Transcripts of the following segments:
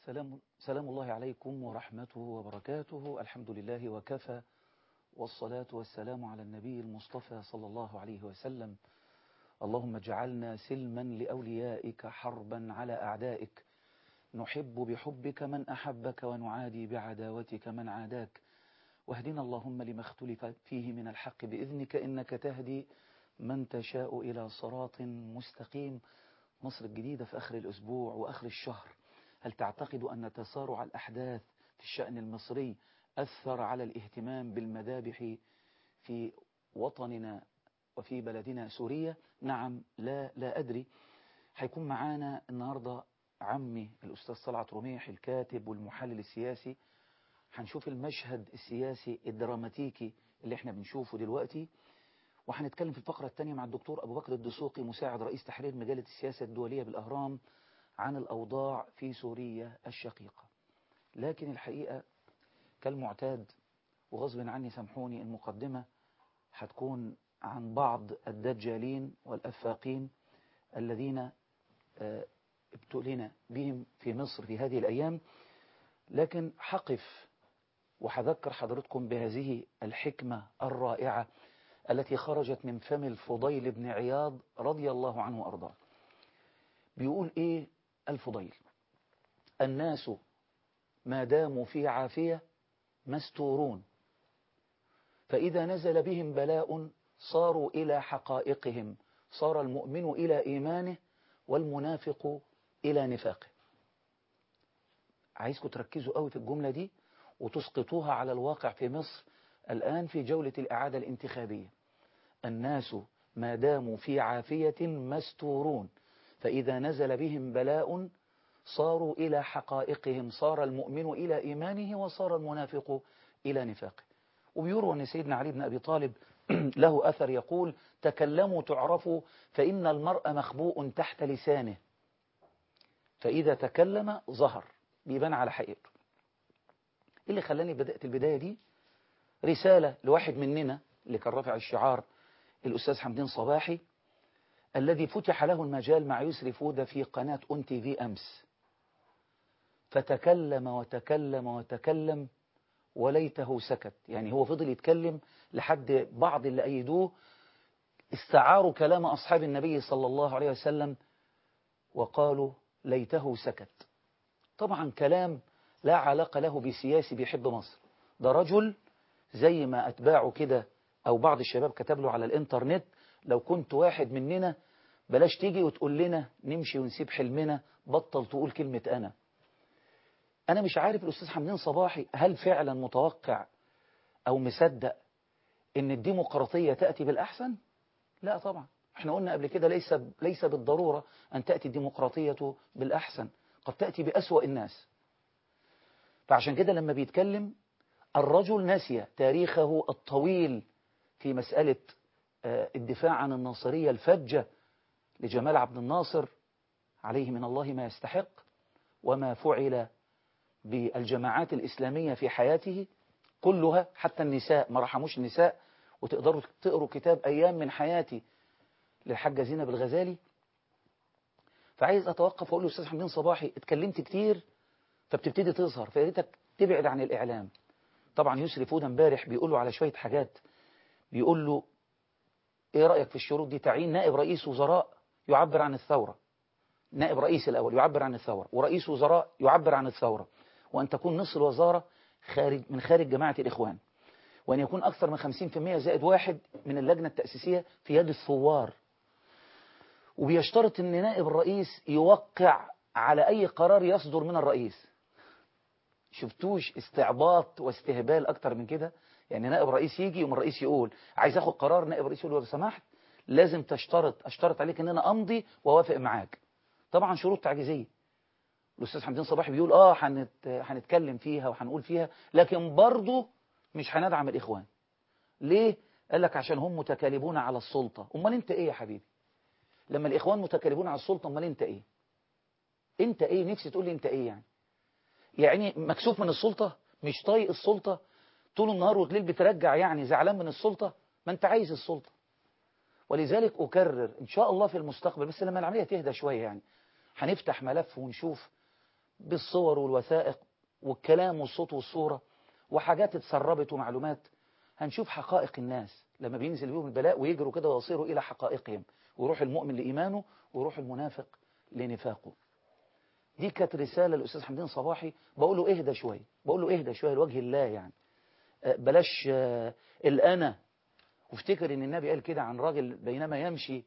سلام, سلام الله عليكم ورحمته وبركاته الحمد لله وكفى والصلاة والسلام على النبي المصطفى صلى الله عليه وسلم اللهم اجعلنا سلما لأوليائك حربا على أعدائك نحب بحبك من أحبك ونعادي بعداوتك من عاداك واهدنا اللهم لما اختلف فيه من الحق بإذنك إنك تهدي من تشاء إلى صراط مستقيم مصر الجديدة في آخر الأسبوع وآخر الشهر هل تعتقد أن تسارع الأحداث في الشأن المصري أثر على الاهتمام بالمذابح في وطننا وفي بلدنا سوريا نعم لا لا أدري هيكون معانا النهاردة عمي الأستاذ صلعت رميح الكاتب والمحلل السياسي هنشوف المشهد السياسي الدراماتيكي اللي احنا بنشوفه دلوقتي وهنتكلم في الفقرة الثانية مع الدكتور أبو بكر الدسوقي مساعد رئيس تحرير مجلة السياسة الدولية بالأهرام عن الأوضاع في سوريا الشقيقة لكن الحقيقة كالمعتاد وغصب عني سامحوني المقدمة هتكون عن بعض الدجالين والأفاقين الذين ابتلينا بهم في مصر في هذه الأيام لكن حقف وحذكر حضرتكم بهذه الحكمة الرائعة التي خرجت من فم الفضيل بن عياض رضي الله عنه وأرضاه بيقول إيه الفضيل الناس ما داموا في عافية مستورون فإذا نزل بهم بلاء صاروا إلى حقائقهم صار المؤمن إلى إيمانه والمنافق إلى نفاقه عايزكم تركزوا قوي في الجملة دي وتسقطوها على الواقع في مصر الآن في جولة الإعادة الانتخابية الناس ما داموا في عافية مستورون فإذا نزل بهم بلاء صاروا إلى حقائقهم صار المؤمن إلى إيمانه وصار المنافق إلى نفاقه وبيروى أن سيدنا علي بن أبي طالب له أثر يقول تكلموا تعرفوا فإن المرء مخبوء تحت لسانه فإذا تكلم ظهر بيبان على حقيقته اللي خلاني بدأت البداية دي رسالة لواحد مننا اللي كان رافع الشعار الأستاذ حمدين صباحي الذي فتح له المجال مع يسري فودة في قناة أون تي في أمس فتكلم وتكلم وتكلم وليته سكت يعني هو فضل يتكلم لحد بعض اللي أيدوه استعاروا كلام أصحاب النبي صلى الله عليه وسلم وقالوا ليته سكت طبعا كلام لا علاقة له بسياسي بيحب مصر ده رجل زي ما أتباعه كده أو بعض الشباب كتب له على الإنترنت لو كنت واحد مننا بلاش تيجي وتقول لنا نمشي ونسيب حلمنا بطل تقول كلمة أنا أنا مش عارف الأستاذ حمدين صباحي هل فعلا متوقع أو مصدق إن الديمقراطية تأتي بالأحسن لا طبعا احنا قلنا قبل كده ليس, ليس بالضرورة أن تأتي الديمقراطية بالأحسن قد تأتي بأسوأ الناس فعشان كده لما بيتكلم الرجل نسي تاريخه الطويل في مسألة الدفاع عن الناصرية الفجة لجمال عبد الناصر عليه من الله ما يستحق وما فعل بالجماعات الإسلامية في حياته كلها حتى النساء ما رحموش النساء وتقدروا تقروا كتاب أيام من حياتي للحاجة زينب الغزالي فعايز أتوقف وأقول له أستاذ حمدين صباحي اتكلمت كتير فبتبتدي تظهر فياريتك تبعد عن الإعلام طبعا يسري فوده امبارح بيقول له على شوية حاجات بيقول له ايه رأيك في الشروط دي تعيين نائب رئيس وزراء يعبر عن الثورة نائب رئيس الأول يعبر عن الثورة ورئيس وزراء يعبر عن الثورة وأن تكون نصف الوزارة خارج من خارج جماعة الإخوان وأن يكون أكثر من 50% زائد واحد من اللجنة التأسيسية في يد الثوار وبيشترط أن نائب الرئيس يوقع على أي قرار يصدر من الرئيس شفتوش استعباط واستهبال أكتر من كده يعني نائب رئيس يجي يوم الرئيس يقول عايز اخد قرار نائب رئيس يقول لو سمحت لازم تشترط اشترط عليك ان انا امضي واوافق معاك طبعا شروط تعجيزيه الاستاذ حمدين صباحي بيقول اه هنت... هنتكلم فيها وهنقول فيها لكن برضه مش هندعم الاخوان ليه قال لك عشان هم متكالبون على السلطه امال انت ايه يا حبيبي لما الاخوان متكالبون على السلطه امال انت ايه انت ايه نفسي تقول لي انت ايه يعني يعني مكسوف من السلطه مش طايق السلطه طول النهار والليل بترجع يعني زعلان من السلطة ما انت عايز السلطة ولذلك أكرر إن شاء الله في المستقبل بس لما العملية تهدى شوية يعني هنفتح ملف ونشوف بالصور والوثائق والكلام والصوت والصورة وحاجات اتسربت ومعلومات هنشوف حقائق الناس لما بينزل بيهم البلاء ويجروا كده ويصيروا إلى حقائقهم ويروح المؤمن لإيمانه ويروح المنافق لنفاقه دي كانت رسالة للأستاذ حمدين صباحي بقول له اهدى شوية بقول له اهدى شوية لوجه الله يعني بلاش الأنا وافتكر ان النبي قال كده عن راجل بينما يمشي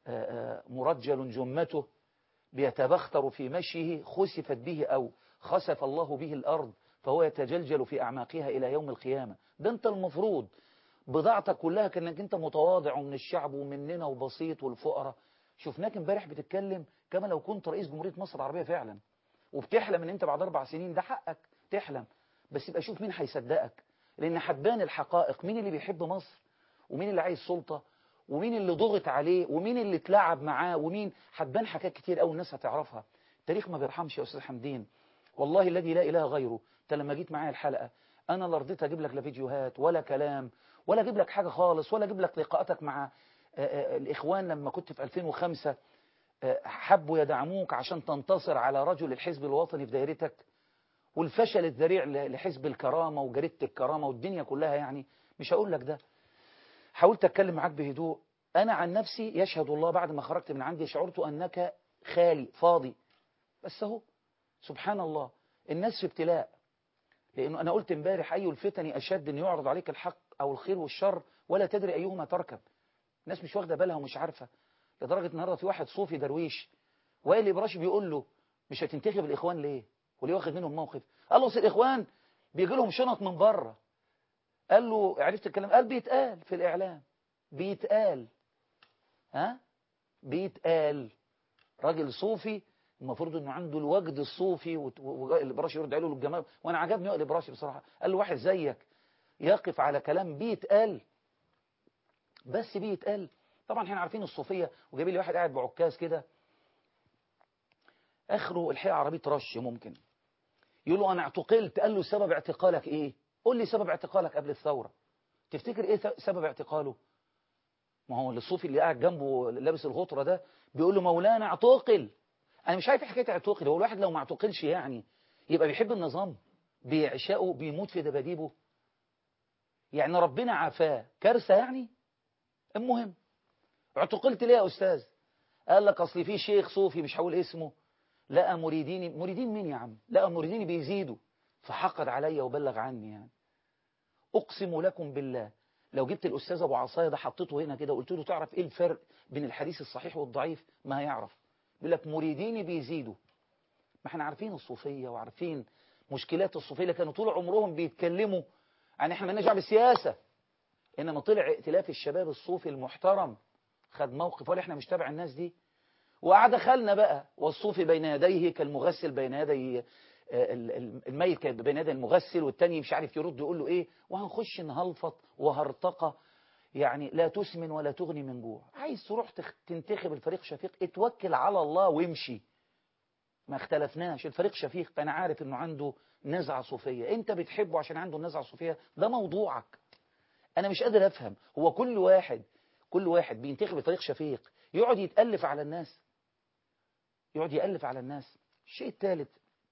مرجل جمته بيتبختر في مشيه خسفت به أو خسف الله به الأرض فهو يتجلجل في أعماقها إلى يوم القيامة ده أنت المفروض بضاعتك كلها كأنك أنت متواضع ومن الشعب ومننا وبسيط والفقراء شفناك امبارح بتتكلم كما لو كنت رئيس جمهورية مصر العربية فعلا وبتحلم ان انت بعد اربع سنين ده حقك تحلم بس يبقى شوف مين هيصدقك لان هتبان الحقائق مين اللي بيحب مصر ومين اللي عايز سلطة ومين اللي ضغط عليه ومين اللي اتلعب معاه ومين هتبان حاجات كتير قوي الناس هتعرفها التاريخ ما بيرحمش يا استاذ حمدين والله الذي لا اله غيره انت لما جيت معايا الحلقة انا لا رضيت اجيب لك لا فيديوهات ولا كلام ولا اجيب لك حاجة خالص ولا اجيب لك لقاءاتك مع الاخوان لما كنت في 2005 حبوا يدعموك عشان تنتصر على رجل الحزب الوطني في دايرتك والفشل الذريع لحزب الكرامة وجريدة الكرامة والدنيا كلها يعني مش هقول لك ده حاولت أتكلم معاك بهدوء أنا عن نفسي يشهد الله بعد ما خرجت من عندي شعرت أنك خالي فاضي بس هو سبحان الله الناس في ابتلاء لأنه أنا قلت امبارح أي الفتن أشد أن يعرض عليك الحق أو الخير والشر ولا تدري أيهما تركب الناس مش واخدة بالها ومش عارفة لدرجة النهاردة في واحد صوفي درويش وائل إبراشي بيقول له مش هتنتخب الإخوان ليه وليه واخد منهم موقف قال له أصل الإخوان بيجي لهم شنط من بره قال له عرفت الكلام قال بيتقال في الإعلام بيتقال ها بيتقال راجل صوفي المفروض انه عنده الوجد الصوفي والإبراشي يرد عليه الجمال وانا عجبني وائل إبراشي بصراحة قال له واحد زيك يقف على كلام بيتقال بس بيتقال طبعا احنا عارفين الصوفية وجايب لي واحد قاعد بعكاز كده اخره الحقيقة عربية رش ممكن يقول له انا اعتقلت قال له سبب اعتقالك ايه قول لي سبب اعتقالك قبل الثورة تفتكر ايه سبب اعتقاله ما هو الصوفي اللي قاعد جنبه لابس الغطرة ده بيقول له مولانا اعتقل انا مش عارف حكايه اعتقل هو الواحد لو ما اعتقلش يعني يبقى بيحب النظام بيعشقه بيموت في دباديبه يعني ربنا عافاه كارثه يعني المهم اعتقلت ليه يا أستاذ قال لك أصل في شيخ صوفي مش هقول اسمه لقى مريديني مريدين مين يا عم لقى مريديني بيزيدوا فحقد عليا وبلغ عني يعني أقسم لكم بالله لو جبت الأستاذ أبو عصاية ده حطيته هنا كده وقلت له تعرف إيه الفرق بين الحديث الصحيح والضعيف ما هيعرف بيقول لك مريديني بيزيدوا ما احنا عارفين الصوفية وعارفين مشكلات الصوفية اللي كانوا طول عمرهم بيتكلموا عن احنا مالناش دعوه بالسياسة إنما طلع ائتلاف الشباب الصوفي المحترم خد موقف ولا احنا مش تابع الناس دي وقعد دخلنا بقى والصوفي بين يديه كالمغسل بين يدي الميت بين يدي المغسل والتاني مش عارف يرد يقول له ايه وهنخش نهلفط وهرطقة يعني لا تسمن ولا تغني من جوع عايز تروح تنتخب الفريق شفيق اتوكل على الله وامشي ما اختلفناش الفريق شفيق انا عارف انه عنده نزعة صوفية انت بتحبه عشان عنده النزعة الصوفية ده موضوعك انا مش قادر افهم هو كل واحد كل واحد بينتخب الفريق شفيق يقعد يتألف على الناس يقعد يألف على الناس الشيء الثالث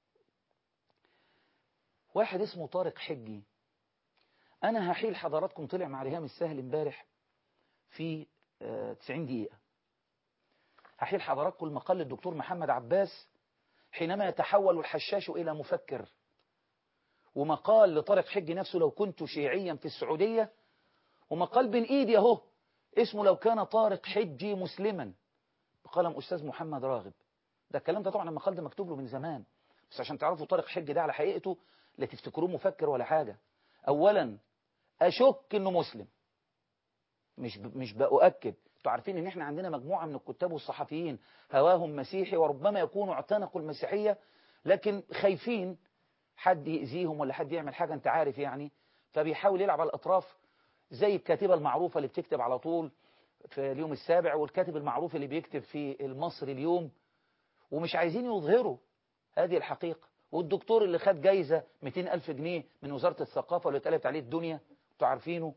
واحد اسمه طارق حجي أنا هحيل حضراتكم طلع مع ريهام السهل امبارح في 90 دقيقة هحيل حضراتكم المقال للدكتور محمد عباس حينما يتحول الحشاش إلى مفكر ومقال لطارق حجي نفسه لو كنت شيعيا في السعودية ومقال بين إيدي أهو اسمه لو كان طارق حجي مسلما بقلم أستاذ محمد راغب ده الكلام ده طبعا المقال ده مكتوب له من زمان بس عشان تعرفوا طارق حجي ده على حقيقته لا تفتكروه مفكر ولا حاجة أولا أشك إنه مسلم مش ب... مش بأؤكد انتوا عارفين ان احنا عندنا مجموعة من الكتاب والصحفيين هواهم مسيحي وربما يكونوا اعتنقوا المسيحية لكن خايفين حد يأذيهم ولا حد يعمل حاجة انت عارف يعني فبيحاول يلعب على الأطراف زي الكاتبة المعروفة اللي بتكتب على طول في اليوم السابع والكاتب المعروف اللي بيكتب في المصري اليوم ومش عايزين يظهروا هذه الحقيقة والدكتور اللي خد جايزة 200 ألف جنيه من وزارة الثقافة اللي اتقلبت عليه الدنيا انتوا عارفينه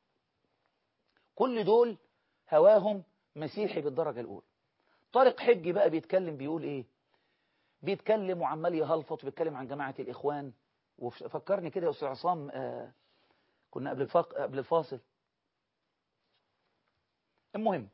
كل دول هواهم مسيحي بالدرجة الأولى طارق حجي بقى بيتكلم بيقول إيه بيتكلم وعمال يهلفط وبيتكلم عن جماعة الإخوان وفكرني كده يا أستاذ عصام آه كنا قبل الفق... قبل الفاصل المهم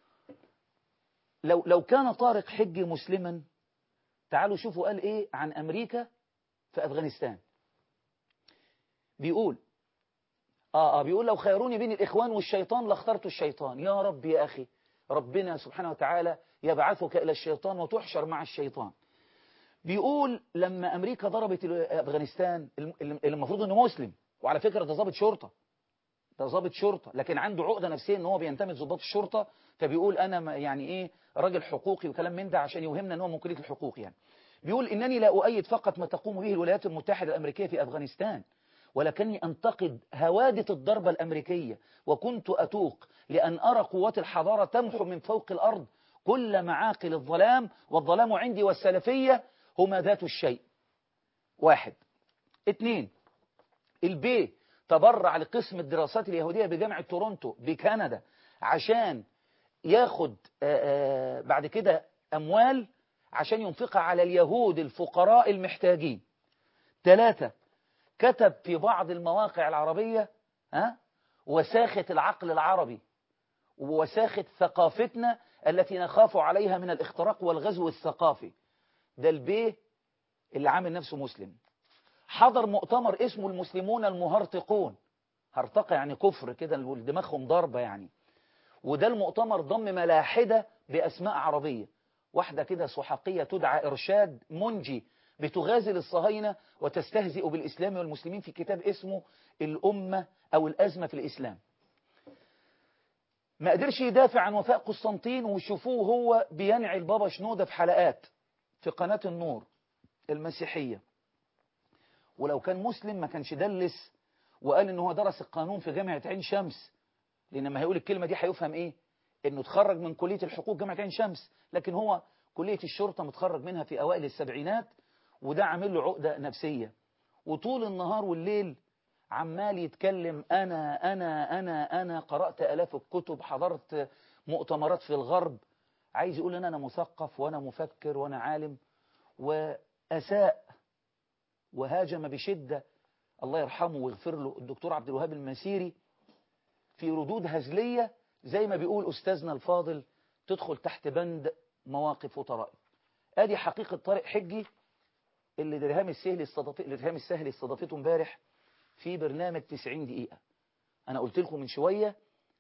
لو لو كان طارق حجي مسلما تعالوا شوفوا قال ايه عن امريكا في افغانستان بيقول اه اه بيقول لو خيروني بين الاخوان والشيطان لاخترت الشيطان يا رب يا اخي ربنا سبحانه وتعالى يبعثك الى الشيطان وتحشر مع الشيطان بيقول لما امريكا ضربت افغانستان اللي المفروض انه مسلم وعلى فكره ده ضابط شرطه ده ضابط شرطه لكن عنده عقده نفسيه ان هو بينتمي لضباط الشرطه فبيقول انا يعني ايه راجل حقوقي وكلام من ده عشان يوهمنا ان هو من كليه الحقوق يعني بيقول انني لا اؤيد فقط ما تقوم به الولايات المتحده الامريكيه في افغانستان ولكني انتقد هوادة الضربة الامريكيه وكنت اتوق لان ارى قوات الحضاره تمحو من فوق الارض كل معاقل الظلام والظلام عندي والسلفيه هما ذات الشيء واحد اثنين البي تبرع لقسم الدراسات اليهودية بجامعة تورونتو بكندا عشان ياخد آآ آآ بعد كده أموال عشان ينفقها على اليهود الفقراء المحتاجين ثلاثة كتب في بعض المواقع العربية ها وساخة العقل العربي ووساخة ثقافتنا التي نخاف عليها من الاختراق والغزو الثقافي ده البيه اللي عامل نفسه مسلم حضر مؤتمر اسمه المسلمون المهرطقون هرطقة يعني كفر كده دماغهم ضربة يعني وده المؤتمر ضم ملاحدة بأسماء عربية واحدة كده سحقية تدعى إرشاد منجي بتغازل الصهاينة وتستهزئ بالإسلام والمسلمين في كتاب اسمه الأمة أو الأزمة في الإسلام ما قدرش يدافع عن وفاء قسطنطين وشوفوه هو بينعي البابا شنودة في حلقات في قناة النور المسيحية ولو كان مسلم ما كانش دلس وقال ان هو درس القانون في جامعة عين شمس لان لما هيقول الكلمة دي هيفهم ايه انه اتخرج من كلية الحقوق جامعة عين شمس لكن هو كلية الشرطة متخرج منها في اوائل السبعينات وده عامل له عقدة نفسية وطول النهار والليل عمال يتكلم انا انا انا انا قرأت الاف الكتب حضرت مؤتمرات في الغرب عايز يقول ان انا مثقف وانا مفكر وانا عالم واساء وهاجم بشدة الله يرحمه ويغفر له الدكتور عبد الوهاب المسيري في ردود هزلية زي ما بيقول أستاذنا الفاضل تدخل تحت بند مواقف وطرائف ادي حقيقة طارق حجي اللي درهام السهلي استضاف اللي درهام السهلي استضافته امبارح في برنامج 90 دقيقة أنا قلت لكم من شوية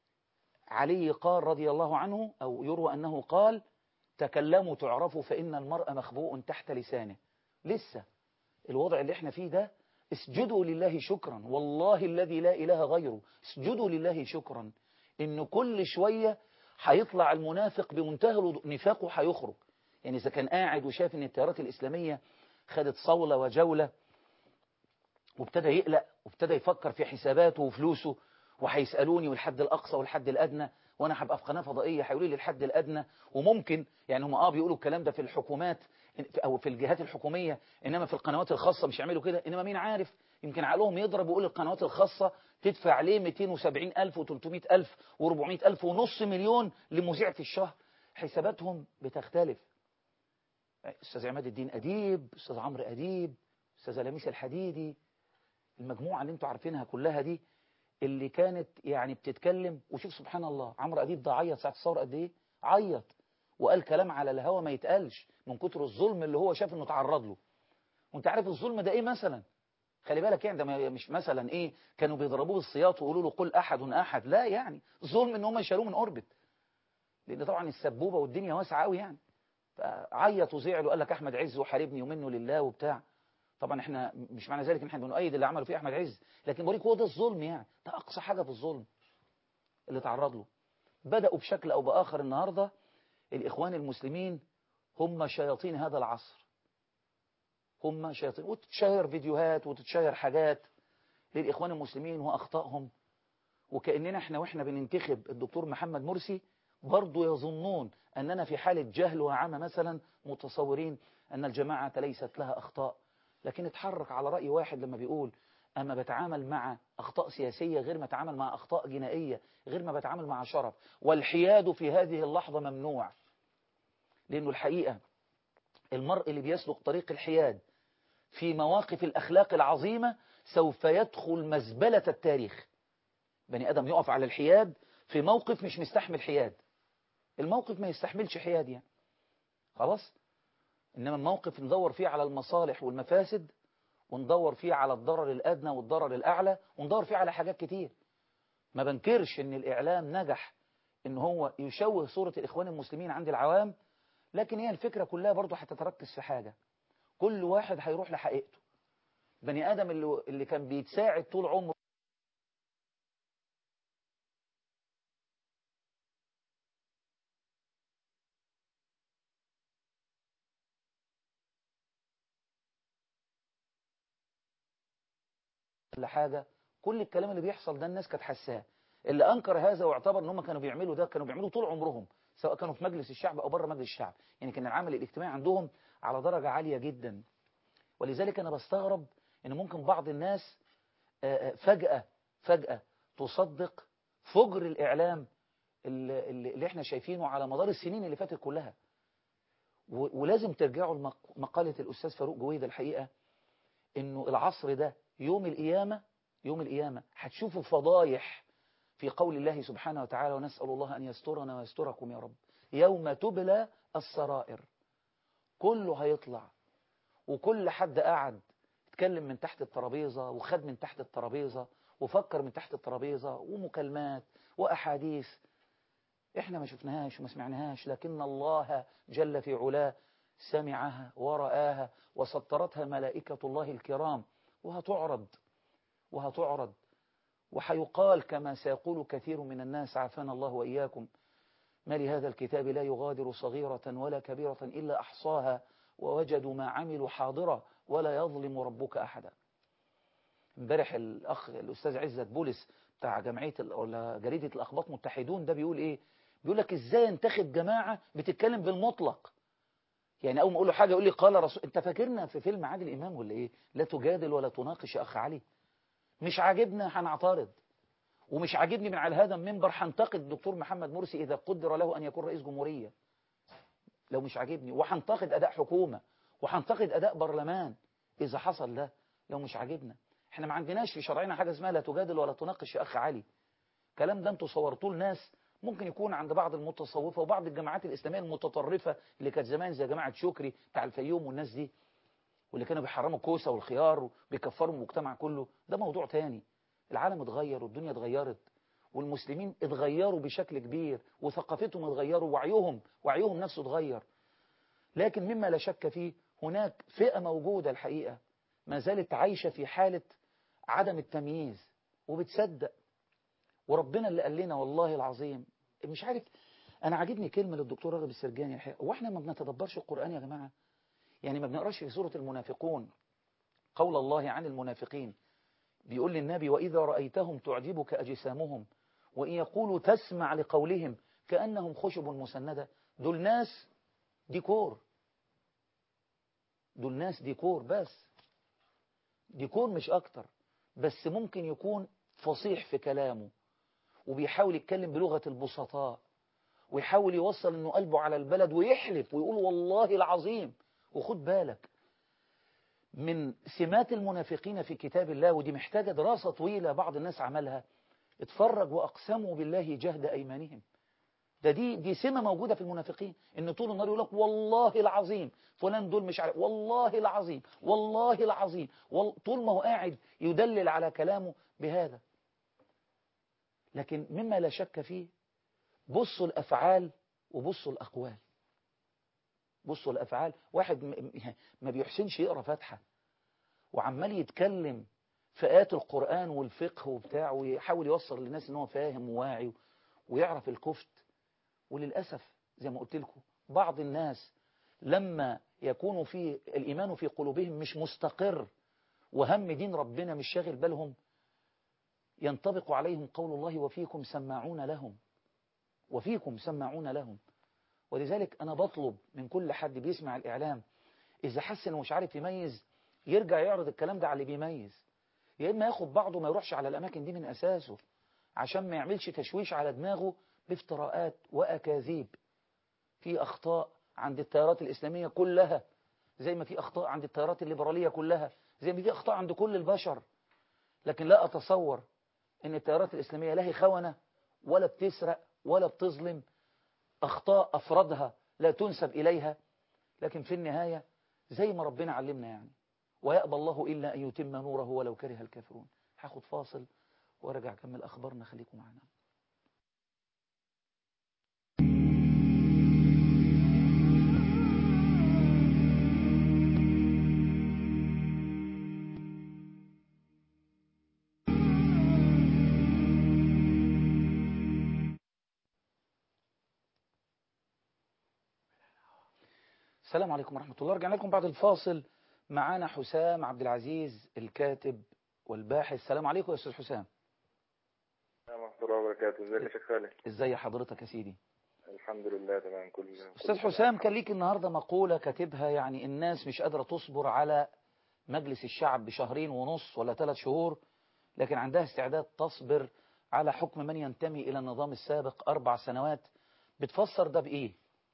علي قال رضي الله عنه أو يروى أنه قال تكلموا تعرفوا فإن المرء مخبوء تحت لسانه لسه الوضع اللي احنا فيه ده اسجدوا لله شكرا والله الذي لا إله غيره اسجدوا لله شكرا إن كل شوية هيطلع المنافق بمنتهى نفاقه هيخرج يعني إذا كان قاعد وشاف إن التيارات الإسلامية خدت صولة وجولة وابتدى يقلق وابتدى يفكر في حساباته وفلوسه وهيسألوني والحد الأقصى والحد الأدنى وأنا هبقى في قناة فضائية هيقولوا لي الحد الأدنى وممكن يعني هم اه بيقولوا الكلام ده في الحكومات أو في الجهات الحكومية إنما في القنوات الخاصة مش يعملوا كده إنما مين عارف يمكن عقلهم يضرب ويقول القنوات الخاصة تدفع ليه 270 ألف و300 ألف و400 ألف ونص مليون لمذيع في الشهر حساباتهم بتختلف أستاذ عماد الدين أديب أستاذ عمرو أديب أستاذ لميس الحديدي المجموعة اللي انتوا عارفينها كلها دي اللي كانت يعني بتتكلم وشوف سبحان الله عمرو أديب ده عيط ساعة الثورة قد ايه عيط وقال كلام على الهوا ما يتقالش من كتر الظلم اللي هو شاف انه تعرض له وانت عارف الظلم ده ايه مثلا خلي بالك يعني ده مش مثلا ايه كانوا بيضربوه بالسياط ويقولوا له قل احد احد لا يعني ظلم ان هم يشالوه من اوربت لان طبعا السبوبه والدنيا واسعه قوي يعني فعيط وزعل وقال لك احمد عز وحاربني ومنه لله وبتاع طبعا احنا مش معنى ذلك ان احنا بنؤيد اللي عمله فيه احمد عز لكن بوريك هو ده الظلم يعني ده اقصى حاجه في الظلم اللي تعرض له بداوا بشكل او باخر النهارده الاخوان المسلمين هم شياطين هذا العصر هم شياطين وتتشهر فيديوهات وتتشهر حاجات للاخوان المسلمين واخطائهم وكاننا احنا واحنا بننتخب الدكتور محمد مرسي برضه يظنون اننا في حاله جهل وعمى مثلا متصورين ان الجماعه ليست لها اخطاء لكن اتحرك على رأي واحد لما بيقول أما بتعامل مع أخطاء سياسية غير ما بتعامل مع أخطاء جنائية غير ما بتعامل مع شرف والحياد في هذه اللحظة ممنوع لأنه الحقيقة المرء اللي بيسلك طريق الحياد في مواقف الأخلاق العظيمة سوف يدخل مزبلة التاريخ بني آدم يقف على الحياد في موقف مش مستحمل حياد الموقف ما يستحملش حياد يعني خلاص إنما الموقف ندور فيه على المصالح والمفاسد وندور فيه على الضرر الأدنى والضرر الأعلى وندور فيه على حاجات كتير ما بنكرش إن الإعلام نجح إن هو يشوه صورة الإخوان المسلمين عند العوام لكن هي الفكرة كلها برضو هتتركز في حاجة كل واحد هيروح لحقيقته بني آدم اللي, اللي كان بيتساعد طول عمره لحاجة كل الكلام اللي بيحصل ده الناس كانت حساه اللي أنكر هذا واعتبر ان هم كانوا بيعملوا ده كانوا بيعملوا طول عمرهم سواء كانوا في مجلس الشعب أو بره مجلس الشعب يعني كان العمل الاجتماعي عندهم على درجة عالية جدا ولذلك أنا بستغرب ان ممكن بعض الناس فجأة فجأة تصدق فجر الإعلام اللي, اللي احنا شايفينه على مدار السنين اللي فاتت كلها ولازم ترجعوا لمقالة الأستاذ فاروق جويد الحقيقة انه العصر ده يوم القيامة يوم القيامة هتشوفوا فضايح في قول الله سبحانه وتعالى ونسأل الله أن يسترنا ويستركم يا رب يوم تبلى السرائر كله هيطلع وكل حد قعد اتكلم من تحت الترابيزة وخد من تحت الترابيزة وفكر من تحت الترابيزة ومكالمات وأحاديث احنا ما شفناهاش وما سمعناهاش لكن الله جل في علاه سمعها ورآها وسطرتها ملائكة الله الكرام وهتعرض وهتعرض وحيقال كما سيقول كثير من الناس عافانا الله وإياكم ما لهذا الكتاب لا يغادر صغيرة ولا كبيرة إلا أحصاها ووجدوا ما عملوا حاضرة ولا يظلم ربك أحدا امبارح الأخ الأستاذ عزت بولس بتاع جمعية ولا جريدة الأخباط متحدون ده بيقول إيه بيقول لك إزاي انتخب جماعة بتتكلم بالمطلق يعني أول ما أقول له حاجة يقول لي قال رسول أنت فاكرنا في فيلم عادل إمام ولا إيه لا تجادل ولا تناقش يا أخ علي مش عاجبنا هنعترض ومش عاجبني من على هذا المنبر هنتقد الدكتور محمد مرسي إذا قدر له أن يكون رئيس جمهورية لو مش عاجبني وهنتقد أداء حكومة وهنتقد أداء برلمان إذا حصل ده لو مش عاجبنا احنا ما عندناش في شرعنا حاجة اسمها لا تجادل ولا تناقش يا أخ علي كلام ده انتوا صورتوه لناس ممكن يكون عند بعض المتصوفة وبعض الجماعات الإسلامية المتطرفة اللي كانت زمان زي جماعة شكري بتاع الفيوم والناس دي واللي كانوا بيحرموا الكوسة والخيار وبيكفروا المجتمع كله ده موضوع تاني العالم اتغير والدنيا اتغيرت والمسلمين اتغيروا بشكل كبير وثقافتهم اتغيروا وعيهم وعيهم نفسه اتغير لكن مما لا شك فيه هناك فئة موجودة الحقيقة ما زالت عايشة في حالة عدم التمييز وبتصدق وربنا اللي قال لنا والله العظيم مش عارف أنا عاجبني كلمة للدكتور راغب السرجاني الحقيقة واحنا ما بنتدبرش القرآن يا جماعة يعني ما بنقراش في سورة المنافقون قول الله عن المنافقين بيقول للنبي وإذا رأيتهم تعجبك أجسامهم وإن يقولوا تسمع لقولهم كأنهم خشب مسندة دول ناس ديكور دول ناس ديكور بس ديكور مش أكتر بس ممكن يكون فصيح في كلامه وبيحاول يتكلم بلغة البسطاء ويحاول يوصل انه قلبه على البلد ويحلف ويقول والله العظيم وخد بالك من سمات المنافقين في كتاب الله ودي محتاجة دراسة طويلة بعض الناس عملها اتفرج وأقسموا بالله جهد أيمانهم ده دي دي سمة موجودة في المنافقين ان طول النهار يقول لك والله العظيم فلان دول مش عارف والله العظيم والله العظيم وال... طول ما هو قاعد يدلل على كلامه بهذا لكن مما لا شك فيه بصوا الأفعال وبصوا الأقوال بصوا الأفعال واحد ما بيحسنش يقرأ فاتحة وعمال يتكلم في آيات القرآن والفقه وبتاع ويحاول يوصل للناس ان هو فاهم وواعي ويعرف الكفت وللأسف زي ما قلت لكم بعض الناس لما يكون في الإيمان في قلوبهم مش مستقر وهم دين ربنا مش شاغل بالهم ينطبق عليهم قول الله وفيكم سماعون لهم وفيكم سماعون لهم ولذلك أنا بطلب من كل حد بيسمع الإعلام إذا حس إنه مش عارف يميز يرجع يعرض الكلام ده على اللي بيميز يا إما ياخد بعضه ما يروحش على الأماكن دي من أساسه عشان ما يعملش تشويش على دماغه بافتراءات وأكاذيب في أخطاء عند التيارات الإسلامية كلها زي ما في أخطاء عند التيارات الليبرالية كلها زي ما في أخطاء عند كل البشر لكن لا أتصور أن التيارات الإسلامية لا هي خونة ولا بتسرق ولا بتظلم أخطاء أفرادها لا تنسب إليها لكن في النهاية زي ما ربنا علمنا يعني ويأبى الله إلا أن يتم نوره ولو كره الكافرون هاخد فاصل وارجع أكمل أخبارنا خليكم معنا السلام عليكم ورحمة الله رجعنا لكم بعد الفاصل معانا حسام عبد العزيز الكاتب والباحث السلام عليكم يا أستاذ حسام السلام ورحمة الله وبركاته ازيك يا شيخ خالد ازاي حضرتك يا سيدي الحمد لله تمام كل أستاذ حسام كان ليك النهاردة مقولة كاتبها يعني الناس مش قادرة تصبر على مجلس الشعب بشهرين ونص ولا ثلاث شهور لكن عندها استعداد تصبر على حكم من ينتمي إلى النظام السابق أربع سنوات بتفسر ده بإيه؟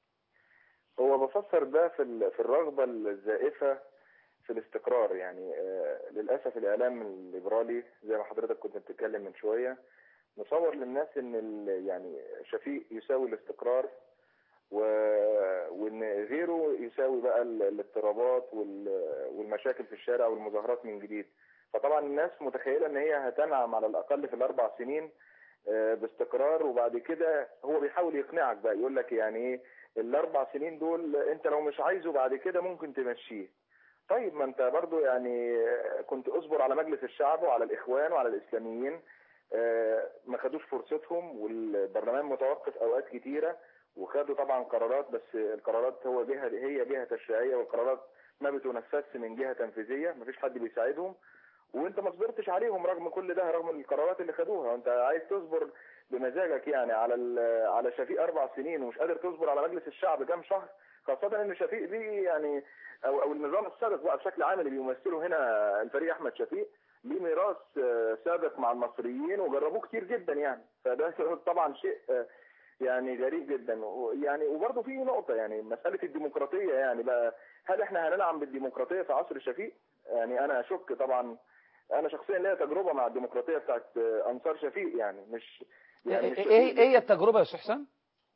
هو بفسر ده في ال- في الرغبة الزائفة في الاستقرار يعني آه، للأسف الإعلام الليبرالي زي ما حضرتك كنت بتتكلم من شوية مصور للناس إن ال- يعني شفيق يساوي الاستقرار و... وإن غيره يساوي بقى ال- الاضطرابات وال... والمشاكل في الشارع والمظاهرات من جديد فطبعا الناس متخيلة إن هي هتنعم على الأقل في الأربع سنين آه، باستقرار وبعد كده هو بيحاول يقنعك بقى يقول لك يعني ايه الاربع سنين دول انت لو مش عايزه بعد كده ممكن تمشيه طيب ما انت برضو يعني كنت اصبر على مجلس الشعب وعلى الاخوان وعلى الاسلاميين آه، ما خدوش فرصتهم والبرلمان متوقف اوقات كتيره وخدوا طبعا قرارات بس القرارات هو جهه هي جهه تشريعيه والقرارات ما بتنفذش من جهه تنفيذيه مفيش حد بيساعدهم وانت ما صبرتش عليهم رغم كل ده رغم القرارات اللي خدوها انت عايز تصبر بمزاجك يعني على ال- على شفيق اربع سنين ومش قادر تصبر على مجلس الشعب كام شهر خاصة ان شفيق دي يعني او او النظام السابق بقى بشكل عام اللي بيمثله هنا الفريق احمد شفيق ليه ميراث آه، سابق مع المصريين وجربوه كتير جدا يعني فده طبعا شيء آه، يعني غريب جدا و- يعني وبرضه في نقطة يعني مسألة الديمقراطية يعني بقى هل احنا هننعم بالديمقراطية في عصر شفيق؟ يعني انا اشك طبعا انا شخصيا ليا تجربة مع الديمقراطية بتاعت آه، انصار شفيق يعني مش يعني مش ايه ايه إيه هي التجربة يا أستاذ حسام؟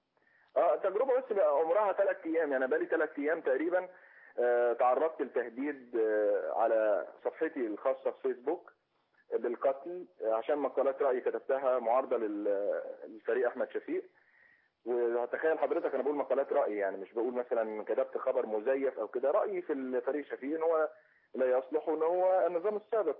اه تجربه بس بقى عمرها ثلاث ايام يعني بقالي ثلاث ايام تقريبا آه تعرضت لتهديد آه على صفحتي الخاصه في فيسبوك بالقتل آه، عشان مقالات رايي كتبتها معارضه لل- للفريق احمد شفيق وتخيل حضرتك انا بقول مقالات رايي يعني مش بقول مثلا كتبت خبر مزيف او كده رايي في الفريق شفيق ان هو لا يصلح وان هو النظام السابق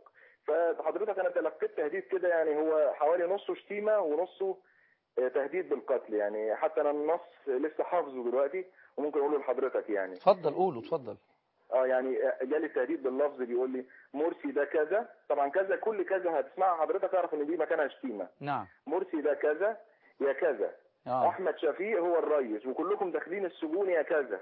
فحضرتك انا تلقيت تهديد كده يعني هو حوالي نصه شتيمه ونصه آه، تهديد بالقتل يعني حتى انا النص لسه حافظه دلوقتي وممكن اقوله لحضرتك يعني اتفضل قوله اتفضل اه يعني جالي التهديد باللفظ بيقول لي مرسي ده كذا طبعا كذا كل كذا هتسمعها حضرتك تعرف ان دي مكانها شتيمه نعم مرسي ده كذا يا كذا آه. احمد شفيق هو الرئيس وكلكم داخلين السجون يا كذا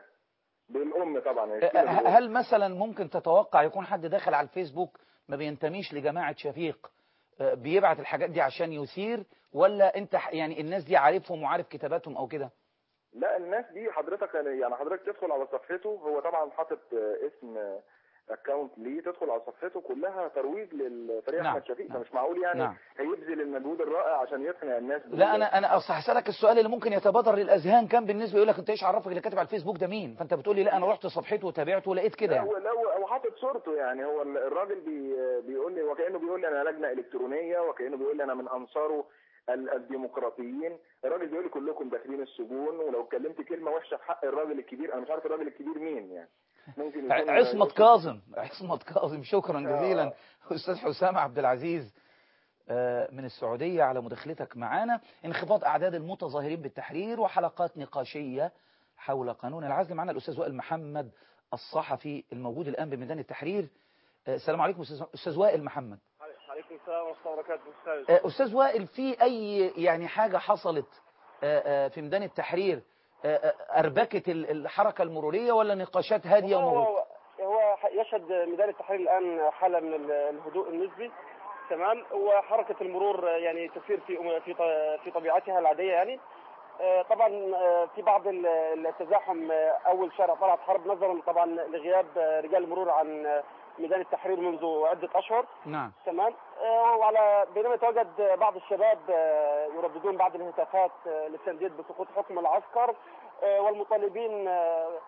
بالام طبعا أه، الشتيمة بالأم. هل مثلا ممكن تتوقع يكون حد داخل على الفيسبوك ما بينتميش لجماعة شفيق أه، بيبعت الحاجات دي عشان يثير ولا انت ح- يعني الناس دي عارفهم وعارف كتاباتهم او كده لا الناس دي حضرتك يعني حضرتك تدخل على صفحته هو طبعا حاطط آه، اسم اكونت ليه تدخل على صفحته كلها ترويج للفريق نعم، احمد شفيق نعم. فمش معقول يعني نعم. هيبذل المجهود الرائع عشان يقنع الناس بال- لا انا انا اصل هسالك السؤال اللي ممكن يتبادر للاذهان كان بالنسبه يقول لك انت ايش عرفك اللي كاتب على الفيسبوك ده مين فانت بتقول لي لا انا رحت صفحته وتابعته ولقيت كده لا يعني هو لو هو حاطط صورته يعني هو الراجل بي بيقول لي وكانه بيقول لي انا لجنه الكترونيه وكانه بيقول لي انا من انصاره ال- الديمقراطيين الراجل بيقول لي كلكم داخلين السجون ولو اتكلمت كلمه وحشه في حق الراجل الكبير انا مش عارف الراجل الكبير مين يعني ممكن يكون ع- عصمت كاظم عصمت كاظم شكرا جزيلا استاذ حسام عبد العزيز آه، من السعودية على مداخلتك معنا انخفاض أعداد المتظاهرين بالتحرير وحلقات نقاشية حول قانون العزل معنا الأستاذ وائل محمد الصحفي الموجود الآن بميدان التحرير آه، السلام عليكم أستاذ- أستاذ وائل محمد عليكم السلام ورحمة الله وبركاته أستاذ آه، أستاذ وائل في أي يعني حاجة حصلت آه، آه، في ميدان التحرير آه، آه، أربكت ال- الحركة المرورية ولا نقاشات هادية وموجودة هو هو يشهد ميدان التحرير الآن حالة من ال- الهدوء النسبي تمام وحركة المرور يعني تسير في في ط- في طبيعتها العادية يعني آه، طبعا آه، في بعض ال- التزاحم آه، اول شارع طلعت حرب نظرا طبعا لغياب آه، رجال المرور عن آه، ميدان التحرير منذ عده اشهر نعم تمام آه، وعلى بينما يتواجد آه، بعض الشباب آه، يرددون بعض الهتافات آه، للتنديد بسقوط حكم العسكر آه، والمطالبين آه،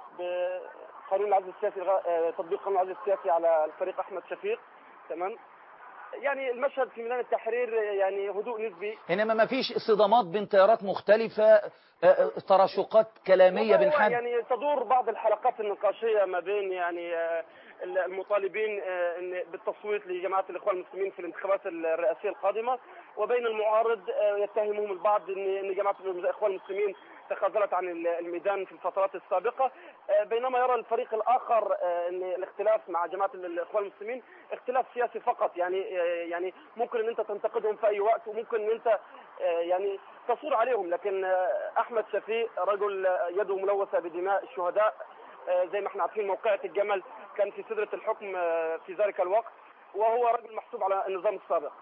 بقانون العزل السياسي إلغاء- آه، تطبيق قانون العزل السياسي على الفريق احمد شفيق تمام يعني المشهد في ميدان التحرير آه، يعني هدوء نسبي إنما ما فيش صدامات بين تيارات مختلفة آه، آه، تراشقات كلامية بين هو حد يعني تدور بعض الحلقات النقاشيه ما بين يعني آه، المطالبين آه، إن بالتصويت لجماعه الاخوان المسلمين في الانتخابات الرئاسيه القادمه وبين المعارض آه، يتهمهم البعض ان ان جماعه الاخوان المسلمين تخاذلت عن الميدان في الفترات السابقه آه، بينما يرى الفريق الاخر آه، ان الاختلاف مع جماعه الاخوان المسلمين اختلاف سياسي فقط يعني آه، يعني ممكن ان انت تنتقدهم في اي وقت وممكن ان انت آه، يعني تصور عليهم لكن آه، احمد شفيق رجل آه، يده ملوثه بدماء الشهداء آه، زي ما احنا عارفين موقعة الجمل كان في سدرة الحكم آه، في ذلك الوقت وهو رجل محسوب على النظام السابق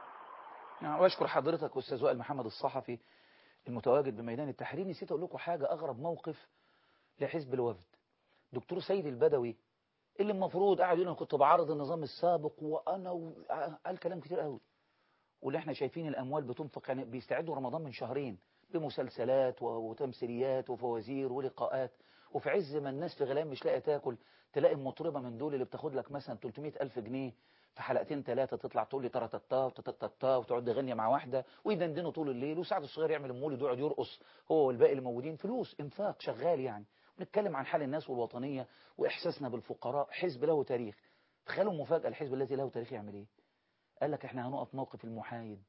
نعم واشكر حضرتك أستاذ وائل محمد الصحفي المتواجد بميدان التحرير نسيت أقول لكم حاجة أغرب موقف لحزب الوفد دكتور سيد البدوي اللي المفروض قاعد يقول أنا كنت بعارض النظام السابق وأنا و... قال كلام كتير قوي واللي احنا شايفين الأموال بتنفق يعني بيستعدوا رمضان من شهرين بمسلسلات و... وتمثيليات وفوازير ولقاءات وفي عز ما الناس في غلام مش لاقي تاكل تلاقي المطربة من دول اللي بتاخد لك مثلا 300 ألف جنيه في حلقتين ثلاثة تطلع تقول لي ترتتا وتتتا وتقعد تغني مع واحدة ويدندنوا طول الليل وسعد الصغير يعمل المولد ويقعد يرقص هو والباقي اللي موجودين فلوس انفاق شغال يعني بنتكلم عن حال الناس والوطنية وإحساسنا بالفقراء حزب له تاريخ تخيلوا مفاجأة الحزب الذي له تاريخ يعمل ايه قال لك احنا هنقف موقف المحايد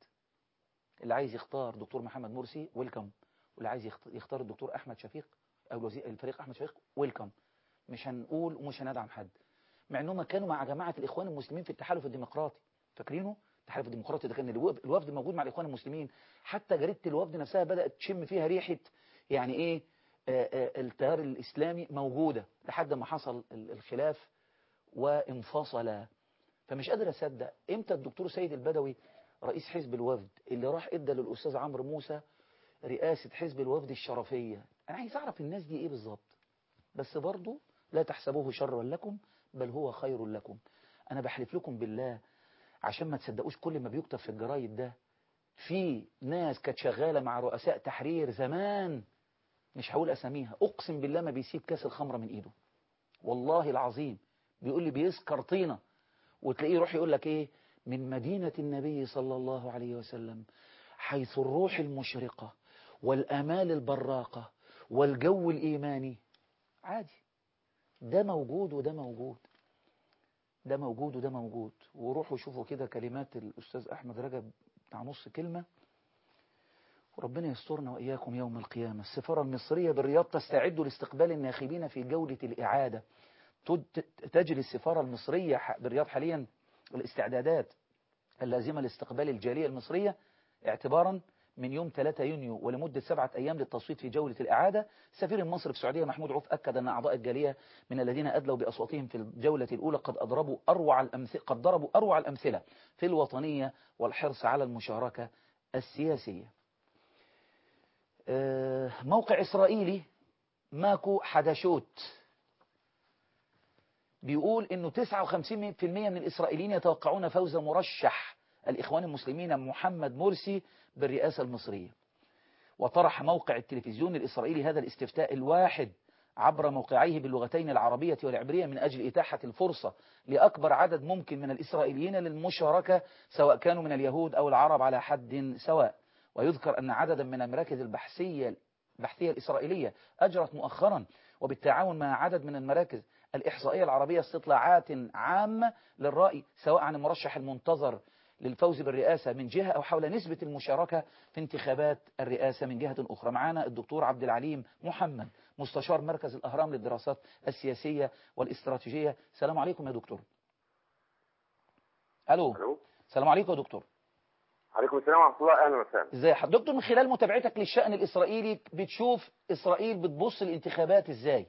اللي عايز يختار دكتور محمد مرسي ويلكم واللي عايز يخت- يختار الدكتور أحمد شفيق أو الوزير الفريق أحمد شفيق ويلكم مش هنقول ومش هندعم حد مع انهم كانوا مع جماعة الإخوان المسلمين في التحالف الديمقراطي فاكرينه التحالف الديمقراطي ده كان الوفد الوفد موجود مع الإخوان المسلمين حتى جريدة الوفد نفسها بدأت تشم فيها ريحة يعني إيه آه، آه، التيار الإسلامي موجودة لحد ما حصل ال- الخلاف وانفصل فمش قادر أصدق إمتى الدكتور سيد البدوي رئيس حزب الوفد اللي راح إدى للأستاذ عمرو موسى رئاسة حزب الوفد الشرفية أنا عايز أعرف الناس دي إيه بالظبط بس برضو لا تحسبوه شرا لكم بل هو خير لكم أنا بحلف لكم بالله عشان ما تصدقوش كل ما بيكتب في الجرايد ده في ناس كانت شغالة مع رؤساء تحرير زمان مش هقول أساميها أقسم بالله ما بيسيب كاس الخمرة من إيده والله العظيم بيقول لي بيسكر طينة وتلاقيه يروح يقول لك إيه من مدينة النبي صلى الله عليه وسلم حيث الروح المشرقة والأمال البراقة والجو الإيماني عادي ده موجود وده موجود ده موجود وده موجود وروحوا شوفوا كده كلمات الأستاذ أحمد رجب بتاع نص كلمة وربنا يسترنا وإياكم يوم القيامة السفارة المصرية بالرياض تستعد لاستقبال الناخبين في جولة الإعادة تد- تجري السفارة المصرية ح- بالرياض حاليا الاستعدادات اللازمة لاستقبال الجالية المصرية اعتبارا من يوم 3 يونيو ولمدة سبعة أيام للتصويت في جولة الإعادة سفير المصري في السعودية محمود عوف أكد أن أعضاء الجالية من الذين أدلوا بأصواتهم في الجولة الأولى قد أضربوا أروع الأمثلة قد ضربوا أروع الأمثلة في الوطنية والحرص على المشاركة السياسية آه، موقع إسرائيلي ماكو حداشوت بيقول انه 59% من الاسرائيليين يتوقعون فوز مرشح الاخوان المسلمين محمد مرسي بالرئاسة المصرية وطرح موقع التلفزيون الاسرائيلي هذا الاستفتاء الواحد عبر موقعيه باللغتين العربية والعبرية من أجل إتاحة الفرصة لأكبر عدد ممكن من الإسرائيليين للمشاركة سواء كانوا من اليهود أو العرب على حد سواء ويذكر أن عددا من المراكز البحثية البحثية الإسرائيلية أجرت مؤخرا وبالتعاون مع عدد من المراكز الإحصائية العربية استطلاعات عامة للرأي سواء عن المرشح المنتظر للفوز بالرئاسة من جهة أو حول نسبة المشاركة في انتخابات الرئاسة من جهة أخرى معنا الدكتور عبد العليم محمد مستشار مركز الأهرام للدراسات السياسية والاستراتيجية السلام عليكم يا دكتور ألو الو السلام عليكم يا دكتور عليكم السلام ورحمه الله اهلا وسهلا ازاي حضرتك دكتور من خلال متابعتك للشأن الإسرائيلي بتشوف إسرائيل بتبص الانتخابات ازاي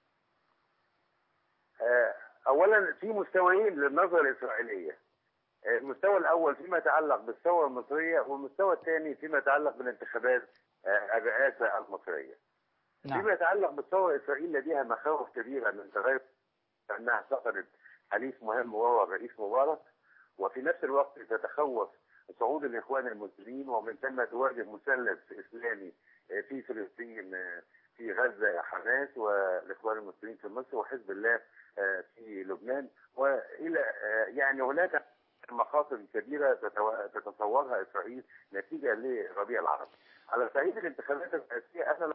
آه، اولا في مستويين للنظره الاسرائيليه آه، المستوى الاول فيما يتعلق بالثوره المصريه والمستوى الثاني فيما يتعلق بالانتخابات آه، الرئاسه المصريه. نعم فيما يتعلق بالثوره اسرائيل لديها مخاوف كبيره من تغير انها فقدت حليف مهم وهو الرئيس مبارك وفي نفس الوقت تتخوف صعود الاخوان المسلمين ومن ثم تواجه مثلث اسلامي آه، في فلسطين آه، في غزه حماس والاخوان المسلمين في مصر وحزب الله آه، في لبنان والى آه، يعني هناك مخاطر كبيره تتو- تتصورها اسرائيل نتيجه للربيع العربي. على صعيد الانتخابات الرئاسيه انا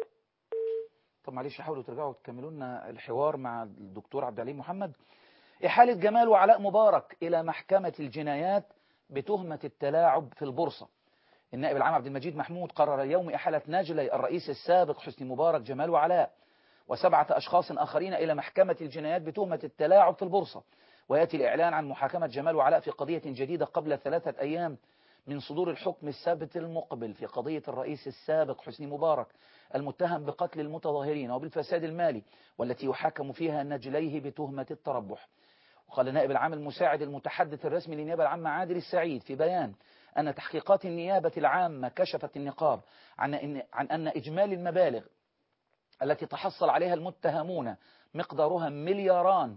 طب معلش حاولوا ترجعوا تكملوا لنا الحوار مع الدكتور عبد العليم محمد إحالة جمال وعلاء مبارك إلى محكمة الجنايات بتهمة التلاعب في البورصة النائب العام عبد المجيد محمود قرر اليوم إحالة ناجلي الرئيس السابق حسني مبارك جمال وعلاء وسبعة أشخاص آخرين إلى محكمة الجنايات بتهمة التلاعب في البورصة ويأتي الإعلان عن محاكمة جمال وعلاء في قضية جديدة قبل ثلاثة أيام من صدور الحكم السبت المقبل في قضية الرئيس السابق حسني مبارك المتهم بقتل المتظاهرين وبالفساد المالي والتي يحاكم فيها نجليه بتهمة التربح وقال نائب العام المساعد المتحدث الرسمي للنيابة العامة عادل السعيد في بيان أن تحقيقات النيابة العامة كشفت النقاب عن أن, عن أن إجمالي المبالغ التي تحصل عليها المتهمون مقدارها ملياران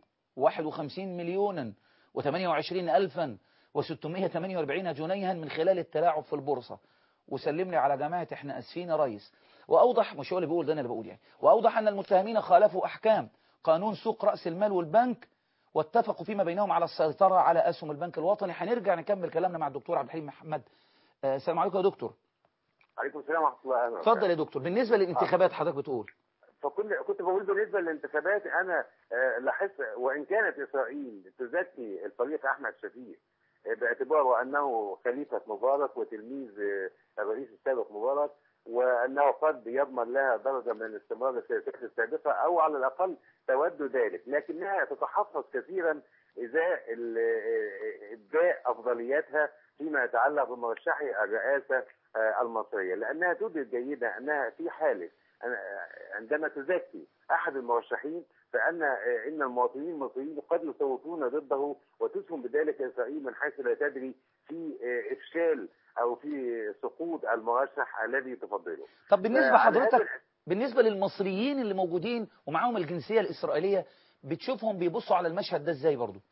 51 مليونا و28 ألفا و648 جنيها من خلال التلاعب في البورصة وسلم لي على جماعة احنا اسفين يا ريس وأوضح مش هو اللي بيقول ده أنا اللي بقول يعني وأوضح أن المتهمين خالفوا أحكام قانون سوق رأس المال والبنك واتفقوا فيما بينهم على السيطرة على أسهم البنك الوطني هنرجع نكمل كلامنا مع الدكتور عبد الحليم محمد آه، السلام عليكم يا دكتور عليكم السلام ورحمه الله وبركاته. اتفضل يا دكتور بالنسبة للانتخابات حضرتك بتقول فكل كنت بقول بالنسبه للانتخابات انا آه، لاحظت وان كانت اسرائيل تزكي الفريق احمد شفيق آه، باعتباره انه خليفه مبارك وتلميذ آه، الرئيس السابق مبارك وانه قد يضمن لها درجه من الاستمرار السياسيه السابقه او على الاقل تود ذلك لكنها تتحفظ كثيرا ازاء ال- آه، ابداء افضلياتها فيما يتعلق بمرشحي الرئاسه آه، المصريه لانها تدرك جيدا انها في حاله أنا- عندما تزكي احد المرشحين فان ان المواطنين المصريين قد يصوتون ضده وتسهم بذلك اسرائيل من حيث لا تدري في افشال او في سقوط المرشح الذي تفضله. طب بالنسبة فعلى هذا حضرتك بالنسبة للمصريين اللي موجودين ومعاهم الجنسية الإسرائيلية بتشوفهم بيبصوا على المشهد ده ازاي برضو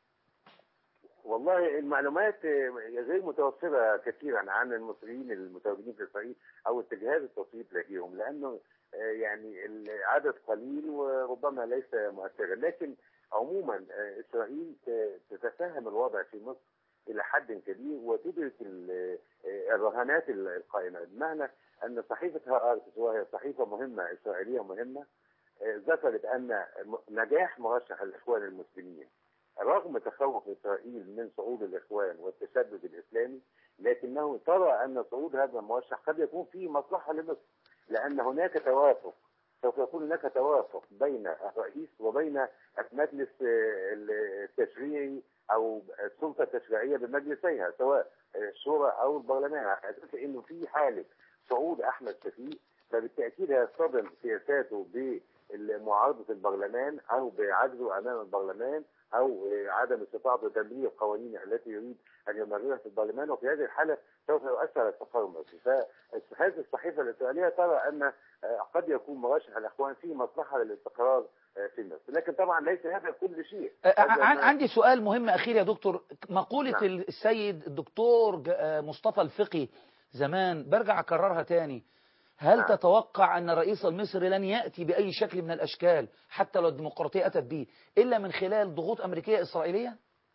والله المعلومات غير متوفرة كثيرا عن المصريين المتواجدين في إسرائيل أو اتجاهات التصويت لديهم لأنه آه، يعني العدد قليل وربما ليس مؤثرا لكن عموما آه، إسرائيل ت- تتفهم الوضع في مصر إلى حد كبير وتدرك ال- آه، الرهانات القائمة بمعنى أن صحيفة هآرتس وهي صحيفة مهمة إسرائيلية مهمة آه، ذكرت أن م- نجاح مرشح الإخوان المسلمين رغم تخوف اسرائيل من صعود الاخوان والتشدد الاسلامي لكنه ترى ان صعود هذا المرشح قد يكون فيه مصلحه لمصر لان هناك توافق سوف يكون هناك توافق بين الرئيس وبين المجلس آه، التشريعي او السلطه التشريعيه بمجلسيها سواء الشورى او البرلمان على اساس انه في حاله صعود احمد شفيق فبالتاكيد هيصطدم سياساته بمعارضه البرلمان او بعجزه امام البرلمان او عدم استطاعته تبليغ القوانين التي يريد ان يمررها في البرلمان وفي هذه الحاله سوف يؤثر على استقرار مصر فهذه الصحيفه الاسرائيليه ترى ان قد يكون مرشح الاخوان فيه مصلحه للاستقرار في مصر لكن طبعا ليس هذا كل شيء آه، هذا عن- ما- عندي سؤال مهم أخير يا دكتور مقولة نعم. السيد الدكتور ج- آه، مصطفى الفقي زمان برجع أكررها تاني هل نعم. تتوقع أن الرئيس المصري لن يأتي بأي شكل من الأشكال حتى لو الديمقراطية أتت به إلا من خلال ضغوط أمريكية إسرائيلية؟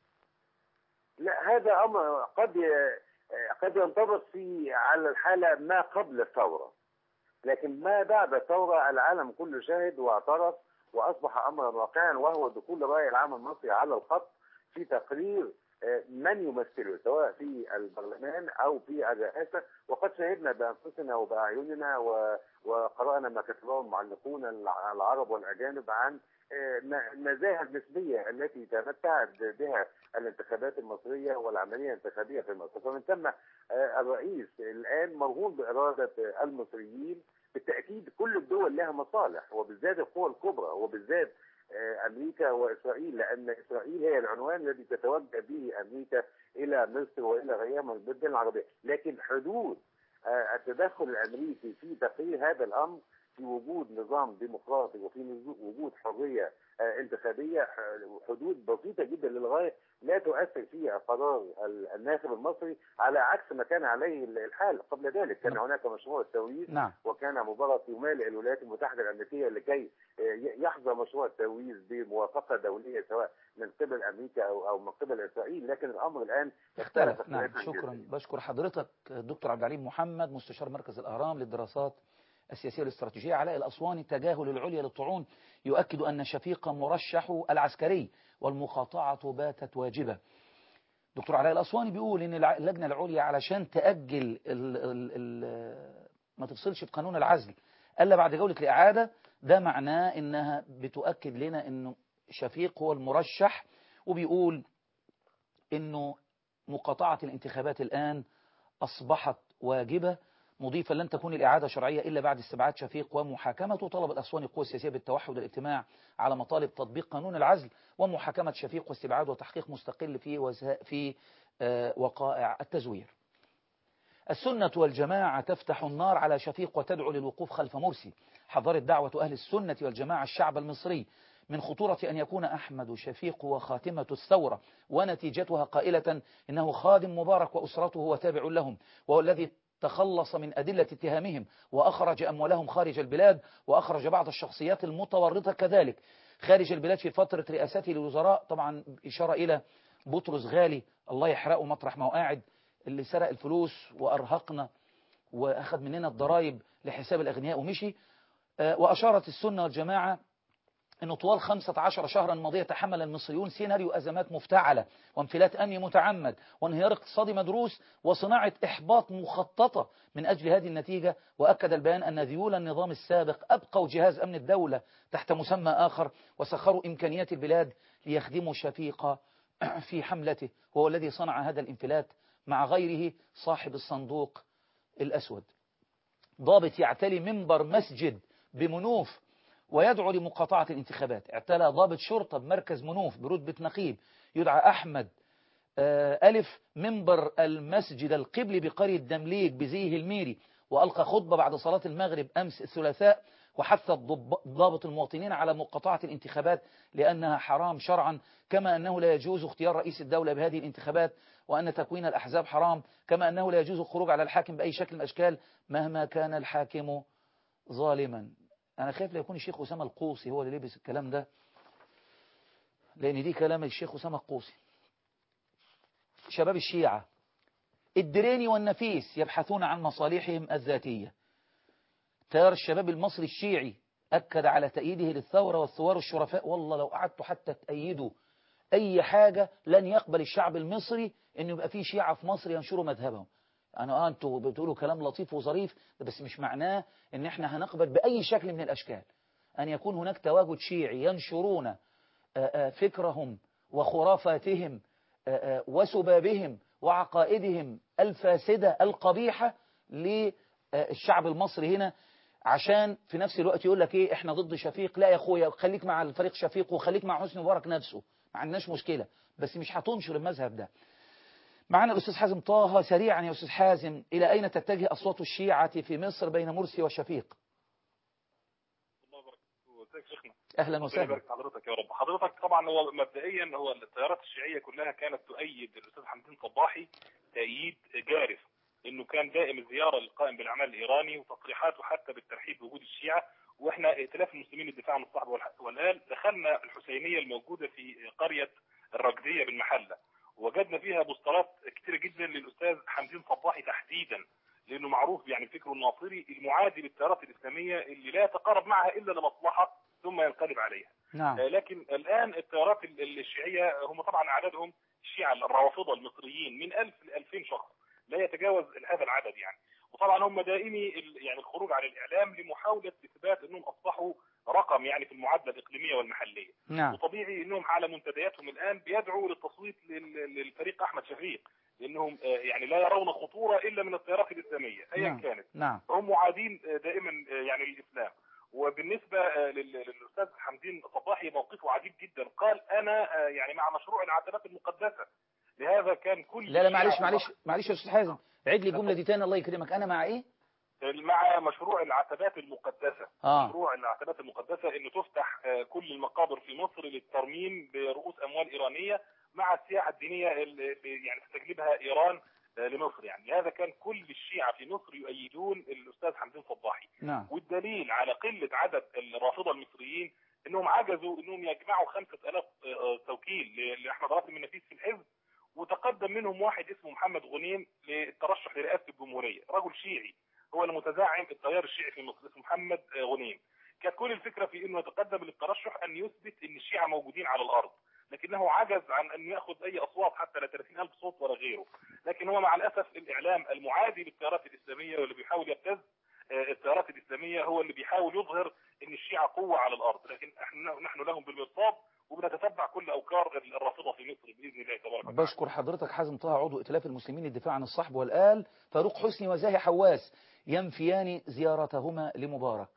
لا هذا امر قد ي- قد ينطبق في على الحاله ما قبل الثوره لكن ما بعد الثوره العالم كله شاهد واعترف واصبح امرا واقعا وهو دخول الراي العام المصري على الخط في تقرير آه، من يمثله سواء في البرلمان او في الرئاسه وقد شهدنا بانفسنا وباعيننا و- وقرانا ما كتبه المعلقون الع- العرب والاجانب عن آه، ن- النزاهه النسبيه التي تمتعت بها الانتخابات المصريه والعمليه الانتخابيه في مصر فمن ثم آه، الرئيس الان مرهون باراده آه، المصريين بالتاكيد كل الدول لها مصالح وبالذات القوى الكبرى وبالذات آه، امريكا واسرائيل لان اسرائيل هي العنوان الذي تتوجه به امريكا الى مصر والى غيرها من البلدان العربيه لكن حدود آه، التدخل الامريكي في تقرير هذا الامر في وجود نظام ديمقراطي وفي نزو- وجود حريه آه، انتخابيه ح- حدود بسيطه جدا للغايه لا تؤثر فيها قرار ال- الناخب المصري على عكس ما كان عليه الحال قبل ذلك كان نعم. هناك مشروع التوريث نعم وكان مبارك يمالئ الولايات المتحده الامريكيه لكي آه، ي- يحظى مشروع التوريث بموافقه دوليه سواء من قبل امريكا او او من قبل اسرائيل لكن الامر الان اختلف نعم اختلافاً شكرا جداً. بشكر حضرتك دكتور عبد العليم محمد مستشار مركز الأهرام للدراسات السياسية والاستراتيجية علاء الأسواني تجاهل العليا للطعون يؤكد أن شفيق مرشح العسكري والمقاطعة باتت واجبة دكتور علاء الأسواني بيقول إن الع- اللجنة العليا علشان تأجل ال ال ال ما تفصلش في قانون العزل ألا بعد جولة الإعادة ده معناه إنها بتؤكد لنا إنه شفيق هو المرشح وبيقول إنه مقاطعة الانتخابات الآن أصبحت واجبة مضيفا لن تكون الإعادة شرعية إلا بعد استبعاد شفيق ومحاكمته طلب الأسوان القوى السياسية بالتوحد والاجتماع على مطالب تطبيق قانون العزل ومحاكمة شفيق واستبعاد وتحقيق مستقل في وزها في آه، وقائع التزوير السنة والجماعة تفتح النار على شفيق وتدعو للوقوف خلف مرسي حضرت دعوة أهل السنة والجماعة الشعب المصري من خطورة أن يكون أحمد شفيق وخاتمة الثورة ونتيجتها قائلة إنه خادم مبارك وأسرته وتابع لهم وهو الذي تخلص من أدلة اتهامهم وأخرج أموالهم خارج البلاد وأخرج بعض الشخصيات المتورطة كذلك خارج البلاد في فترة رئاسته للوزراء طبعا إشارة إلى بطرس غالي الله يحرقه مطرح ما هو قاعد اللي سرق الفلوس وأرهقنا وأخذ مننا الضرائب لحساب الأغنياء ومشي آه، وأشارت السنة والجماعة أنه طوال 15 شهرا ماضية تحمل المصريون سيناريو أزمات مفتعلة وانفلات أمني متعمد وانهيار اقتصادي مدروس وصناعة إحباط مخططة من أجل هذه النتيجة وأكد البيان أن ذيول النظام السابق أبقوا جهاز أمن الدولة تحت مسمى آخر وسخروا إمكانيات البلاد ليخدموا شفيق في حملته وهو الذي صنع هذا الانفلات مع غيره صاحب الصندوق الأسود ضابط يعتلي منبر مسجد بمنوف ويدعو لمقاطعة الانتخابات اعتلى ضابط شرطة بمركز منوف برتبة نقيب يدعى أحمد آه، ألف منبر المسجد القبلي بقرية دمليك بزيه الميري وألقى خطبة بعد صلاة المغرب أمس الثلاثاء وحث الضب- ضابط المواطنين على مقاطعة الانتخابات لأنها حرام شرعا كما أنه لا يجوز اختيار رئيس الدولة بهذه الانتخابات وأن تكوين الأحزاب حرام كما أنه لا يجوز الخروج على الحاكم بأي شكل من الأشكال مهما كان الحاكم ظالما أنا خايف لا يكون الشيخ أسامة القوسي هو اللي لبس الكلام ده لأن دي كلام الشيخ أسامة القوسي شباب الشيعة الدريني والنفيس يبحثون عن مصالحهم الذاتية تيار الشباب المصري الشيعي أكد على تأييده للثورة والثوار الشرفاء والله لو قعدتوا حتى تأيدوا أي حاجة لن يقبل الشعب المصري أنه يبقى فيه شيعة في مصر ينشروا مذهبهم أنا آه أنتوا بتقولوا كلام لطيف وظريف بس مش معناه أن احنا هنقبل بأي شكل من الأشكال أن يكون هناك تواجد شيعي ينشرون آه، آه، فكرهم وخرافاتهم آه، آه، وسبابهم وعقائدهم الفاسدة القبيحة للشعب المصري هنا عشان في نفس الوقت يقول لك ايه احنا ضد شفيق لا يا اخويا خليك مع الفريق شفيق وخليك مع حسني مبارك نفسه ما عندناش مشكلة بس مش هتنشر المذهب ده معنا الأستاذ حازم طه سريعا يا أستاذ حازم إلى أين تتجه أصوات الشيعة في مصر بين مرسي وشفيق الله يبارك ازيك شيخنا أهلا ربنا وسهلا يبارك في حضرتك يا رب حضرتك طبعا هو مبدئيا هو التيارات الشيعيه كلها كانت تؤيد الاستاذ حمدين صباحي تأييد جارف انه كان دائم الزياره للقائم بالاعمال الايراني وتصريحاته حتى بالترحيب بوجود الشيعه واحنا ائتلاف المسلمين للدفاع عن الصحب والح- والآل دخلنا الحسينيه الموجوده في قريه الركديه بالمحله وجدنا فيها بوسترات كتيره جدا للاستاذ حمدين صباحي تحديدا لانه معروف يعني فكره الناصري المعادي للتيارات الاسلاميه اللي لا يتقارب معها الا لمصلحه ثم ينقلب عليها نعم آه، لكن الآن التيارات ال- ال- الشيعية هم طبعا عددهم الشيعة الروافضة المصريين من 1000 ل 2000 شخص لا يتجاوز هذا العدد يعني وطبعا هم دائمي ال- يعني الخروج على الإعلام لمحاولة إثبات أنهم أصبحوا رقم يعني في المعادلة الإقليمية والمحلية نعم وطبيعي أنهم على منتدياتهم الآن بيدعوا للتصويت لل- للفريق أحمد شفيق لأنهم آه، يعني لا يرون خطورة إلا من التيارات الإسلامية أيا نعم. كانت نعم هم معادين آه، دائما آه، يعني للاسلام وبالنسبه آه، لل- للاستاذ حمدين صباحي موقفه عجيب جدا قال انا آه، يعني مع مشروع العتبات المقدسه لهذا كان كل لا لا الشيعة معلش في معلش مصر معلش يا استاذ حازم عيد لي الجمله دي تاني الله يكرمك انا مع ايه مع مشروع العتبات المقدسة اه مشروع العتبات المقدسة انه تفتح آه، كل المقابر في مصر للترميم برؤوس اموال ايرانية مع السياحة الدينية اللي يعني تستجلبها ايران آه، لمصر يعني هذا كان كل الشيعة في مصر يؤيدون الاستاذ حمدين صباحي نعم والدليل على قلة عدد الرافضة المصريين انهم عجزوا انهم يجمعوا 5000 آه، توكيل ل- لاحمد راتب النفيس في الحزب وتقدم منهم واحد اسمه محمد غنيم للترشح لرئاسة الجمهورية رجل شيعي هو المتزعم التيار الشيعي في مصر اسمه محمد آه، غنيم كانت كل الفكرة في انه يتقدم للترشح ان يثبت ان الشيعة موجودين على الارض لكنه عجز عن ان ياخذ اي اصوات حتى لا 30000 صوت ولا غيره لكن هو مع الاسف الاعلام المعادي للتيارات الاسلاميه واللي بيحاول يبتز آه، التيارات الاسلاميه هو اللي بيحاول يظهر ان الشيعه قوه على الارض لكن احنا نحن لهم بالمرصاد وبنتتبع كل اوكار الرافضه في مصر باذن الله تبارك وتعالى بشكر حضرتك حازم طه عضو ائتلاف المسلمين للدفاع عن الصحب والآل فاروق حسني وزاهي حواس ينفيان زيارتهما لمبارك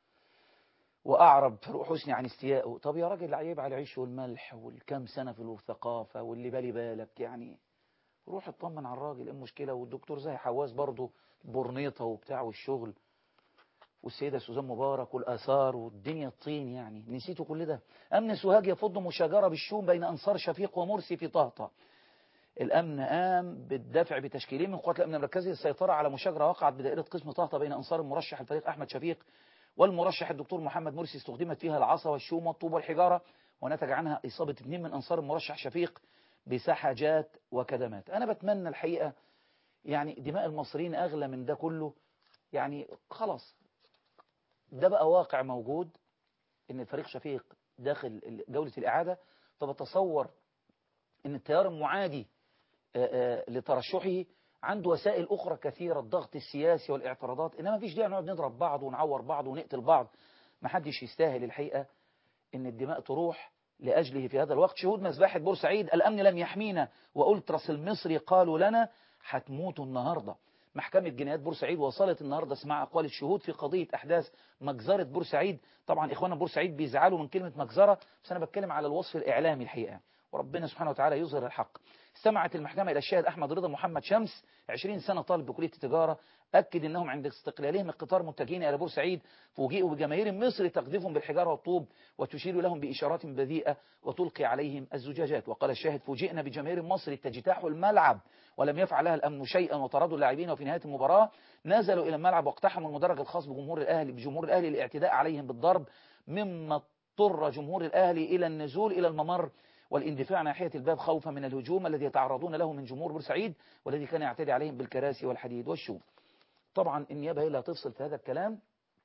وأعرب فاروق حسني عن استيائه طب يا راجل عيب على العيش والملح والكام سنة في الثقافة واللي بالي بالك يعني روح اطمن على الراجل ايه المشكلة والدكتور زاهي حواس برضه برنيطة وبتاع والشغل والسيدة سوزان مبارك والآثار والدنيا الطين يعني نسيتوا كل ده أمن سوهاج يفض مشاجرة بالشوم بين أنصار شفيق ومرسي في طهطة الأمن قام بالدفع بتشكيلين من قوات الأمن المركزي للسيطرة على مشاجرة وقعت بدائرة قسم طهطة بين أنصار المرشح الفريق أحمد شفيق والمرشح الدكتور محمد مرسي استخدمت فيها العصا والشوم والطوب والحجارة ونتج عنها إصابة اثنين من أنصار المرشح شفيق بسحجات وكدمات أنا بتمنى الحقيقة يعني دماء المصريين أغلى من ده كله يعني خلاص ده بقى واقع موجود ان الفريق شفيق داخل جولة الإعادة فبتصور ان التيار المعادي آه، آه، لترشحه عنده وسائل أخرى كثيرة الضغط السياسي والاعتراضات إنما مفيش داعي نقعد نضرب بعض ونعور بعض ونقتل بعض محدش يستاهل الحقيقة إن الدماء تروح لأجله في هذا الوقت شهود مذبحة بورسعيد الأمن لم يحمينا وألترس المصري قالوا لنا هتموتوا النهاردة محكمة جنايات بورسعيد وصلت النهاردة اسمع أقوال الشهود في قضية أحداث مجزرة بورسعيد طبعا إخوانا بورسعيد بيزعلوا من كلمة مجزرة بس أنا بتكلم على الوصف الإعلامي الحقيقة وربنا سبحانه وتعالى يظهر الحق استمعت المحكمة إلى الشاهد أحمد رضا محمد شمس 20 سنة طالب بكلية التجارة أكد أنهم عند استقلالهم القطار متجهين إلى بورسعيد فوجئوا بجماهير مصر تقذفهم بالحجارة والطوب وتشير لهم بإشارات بذيئة وتلقي عليهم الزجاجات وقال الشاهد فوجئنا بجماهير مصر تجتاح الملعب ولم يفعل لها الأمن شيئا وطردوا اللاعبين وفي نهاية المباراة نزلوا إلى الملعب واقتحموا المدرج الخاص بجمهور الأهلي بجمهور الأهلي للاعتداء عليهم بالضرب مما اضطر جمهور الأهلي إلى النزول إلى الممر والاندفاع ناحية الباب خوفا من الهجوم الذي يتعرضون له من جمهور بورسعيد والذي كان يعتدي عليهم بالكراسي والحديد والشوم طبعا النيابة هي اللي هتفصل في هذا الكلام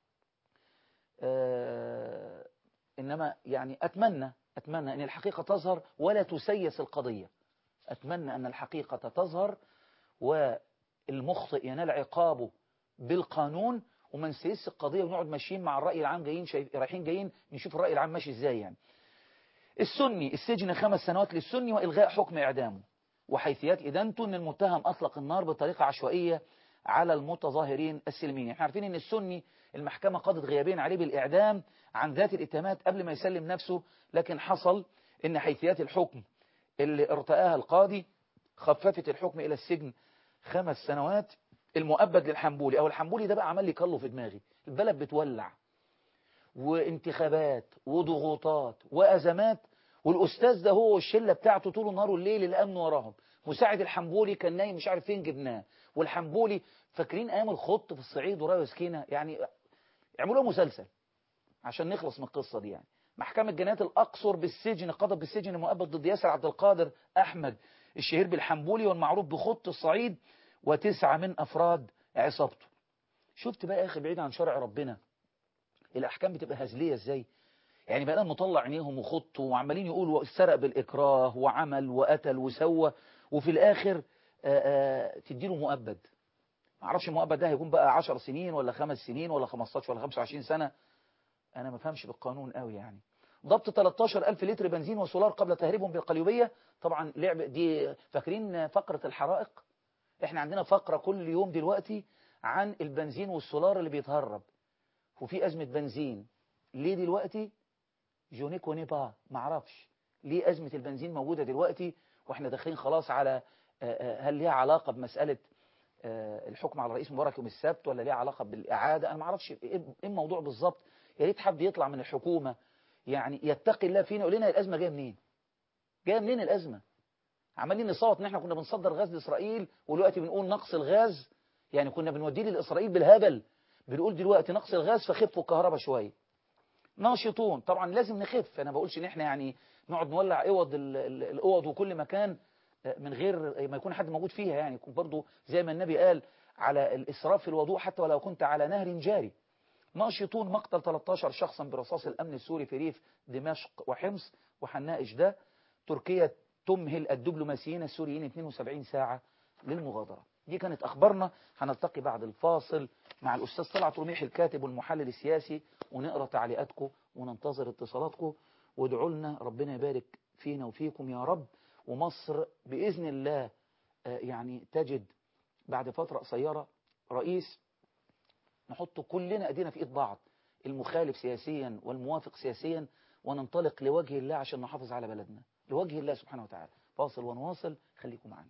آه إنما يعني أتمنى أتمنى أن الحقيقة تظهر ولا تسيس القضية أتمنى أن الحقيقة تظهر والمخطئ ينال عقابه بالقانون وما نسيس القضية ونقعد ماشيين مع الرأي العام جايين شايف رايحين جايين نشوف الرأي العام ماشي ازاي يعني السني السجن خمس سنوات للسني وإلغاء حكم إعدامه وحيثيات إدانته أن المتهم أطلق النار بطريقة عشوائية على المتظاهرين السلميين احنا عارفين أن السني المحكمة قضت غيابين عليه بالإعدام عن ذات الاتهامات قبل ما يسلم نفسه لكن حصل أن حيثيات الحكم اللي ارتآها القاضي خففت الحكم إلى السجن خمس سنوات المؤبد للحنبولي أو الحنبولي ده بقى عمل لي كله في دماغي البلد بتولع وانتخابات وضغوطات وأزمات والأستاذ ده هو والشلة بتاعته طول النهار والليل الأمن وراهم مساعد الحنبولي كان نايم مش عارف فين جبناه والحنبولي فاكرين أيام الخط في الصعيد ورايا وسكينة يعني يعملوا مسلسل عشان نخلص من القصة دي يعني محكمة جنايات الأقصر بالسجن قضت بالسجن المؤبد ضد ياسر عبد القادر أحمد الشهير بالحنبولي والمعروف بخط الصعيد وتسعة من أفراد عصابته شفت بقى يا أخي بعيد عن شرع ربنا الأحكام بتبقى هزلية إزاي يعني بقى مطلع عينيهم وخطوا وعمالين يقولوا سرق بالإكراه وعمل وقتل وسوى وفي الآخر تديله مؤبد معرفش المؤبد ده هيكون بقى 10 سنين ولا خمس سنين ولا 15 ولا 25 سنة أنا ما فهمش بالقانون قوي يعني ضبط 13 ألف لتر بنزين وسولار قبل تهريبهم بالقليوبية طبعا لعب دي فاكرين فقرة الحرائق احنا عندنا فقرة كل يوم دلوقتي عن البنزين والسولار اللي بيتهرب وفي أزمة بنزين ليه دلوقتي جونيك ونيبا معرفش ليه أزمة البنزين موجودة دلوقتي وإحنا داخلين خلاص على آه، آه، هل ليها علاقة بمسألة آه، الحكم على الرئيس مبارك يوم السبت ولا ليها علاقة بالإعادة أنا ما اعرفش إيه إيه الموضوع بالظبط يا ريت حد يطلع من الحكومة يعني يتقي الله فينا يقول لنا الأزمة جاية منين جاية منين الأزمة عمالين نصوت ان احنا كنا بنصدر غاز لإسرائيل ودلوقتي بنقول نقص الغاز يعني كنا بنوديه لإسرائيل بالهبل بنقول دلوقتي نقص الغاز فخفوا الكهرباء شوية ناشطون طبعا لازم نخف انا بقولش ان احنا يعني نقعد نولع اوض ال- ال- الاوض وكل مكان آه، من غير ما يكون حد موجود فيها يعني يكون برضو زي ما النبي قال على الاسراف في الوضوء حتى ولو كنت على نهر جاري ناشطون مقتل 13 شخصا برصاص الامن السوري في ريف دمشق وحمص وهنناقش ده تركيا تمهل الدبلوماسيين السوريين 72 ساعة للمغادرة دي كانت أخبارنا هنلتقي بعد الفاصل مع الأستاذ طلعت رميح الكاتب والمحلل السياسي ونقرأ تعليقاتكم وننتظر اتصالاتكم وادعوا لنا ربنا يبارك فينا وفيكم يا رب ومصر بإذن الله آه، يعني تجد بعد فترة قصيرة رئيس نحط كلنا ايدينا في ايد بعض المخالف سياسيا والموافق سياسيا وننطلق لوجه الله عشان نحافظ على بلدنا لوجه الله سبحانه وتعالى فاصل ونواصل خليكم معنا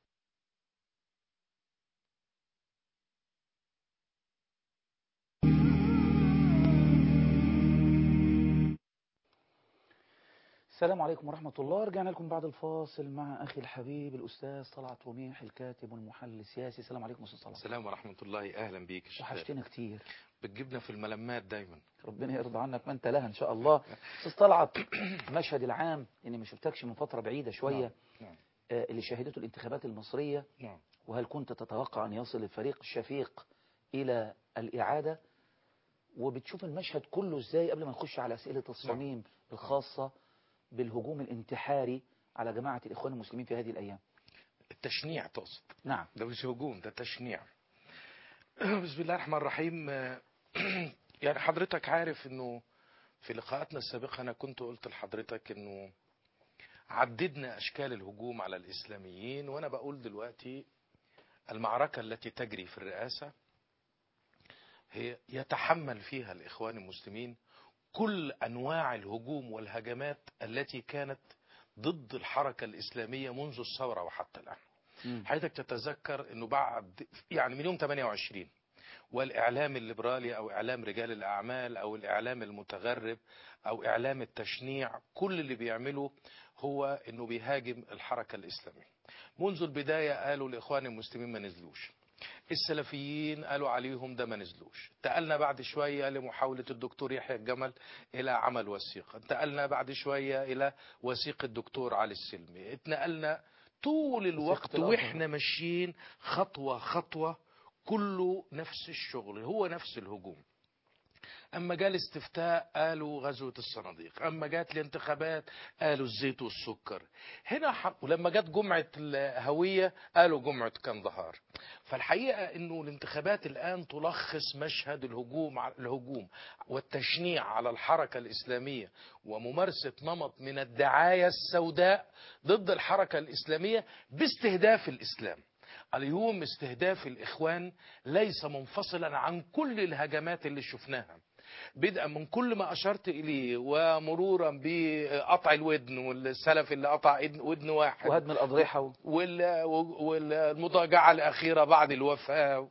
السلام عليكم ورحمة الله رجعنا لكم بعد الفاصل مع أخي الحبيب الأستاذ طلعت رميح الكاتب والمحلل السياسي السلام عليكم أستاذ طلعت السلام ورحمة الله أهلا بيك يا شيخ خالد. وحشتنا كتير بتجيبنا في الملمات دايما ربنا يرضى عنك ما انت لها ان شاء الله استاذ طلعت المشهد العام اني ما شفتكش من فتره بعيده شويه نعم. آه، اللي شهدته الانتخابات المصريه نعم وهل كنت تتوقع ان يصل الفريق الشفيق الى الاعاده وبتشوف المشهد كله ازاي قبل ما نخش على اسئله الصميم الخاصه بالهجوم الانتحاري على جماعه الاخوان المسلمين في هذه الايام التشنيع تقصد نعم ده مش هجوم ده تشنيع بسم الله الرحمن الرحيم آه، يعني حضرتك عارف انه في لقاءاتنا السابقة انا كنت قلت لحضرتك انه عددنا اشكال الهجوم على الاسلاميين وانا بقول دلوقتي المعركة التي تجري في الرئاسة هي يتحمل فيها الاخوان المسلمين كل انواع الهجوم والهجمات التي كانت ضد الحركة الاسلامية منذ الثورة وحتى الان مم. حضرتك تتذكر انه بعد يعني من يوم 28 والاعلام الليبرالي او اعلام رجال الاعمال او الاعلام المتغرب او اعلام التشنيع كل اللي بيعمله هو انه بيهاجم الحركة الاسلامية منذ البداية قالوا الاخوان المسلمين ما نزلوش السلفيين قالوا عليهم ده ما نزلوش انتقلنا بعد شوية لمحاولة الدكتور يحيى الجمل إلى عمل وثيقة انتقلنا بعد شوية إلى وثيقة الدكتور علي السلمي اتنقلنا طول الوقت الأزهر. واحنا ماشيين خطوة خطوة كله نفس الشغل هو نفس الهجوم أما جاء الاستفتاء قالوا غزوة الصناديق أما جات الانتخابات قالوا الزيت والسكر هنا ح... ولما جت جمعة الهوية قالوا جمعة كندهار فالحقيقة أنه الانتخابات الآن تلخص مشهد الهجوم ع- الهجوم والتشنيع على الحركة الإسلامية وممارسة نمط من الدعاية السوداء ضد الحركة الإسلامية باستهداف الإسلام اليوم استهداف الإخوان ليس منفصلا عن كل الهجمات اللي شفناها بدءا من كل ما أشرت إليه ومرورا بقطع الودن والسلف اللي قطع إدن- ودن واحد وهدم الاضرحه و... وال- والمضاجعة الأخيرة بعد الوفاة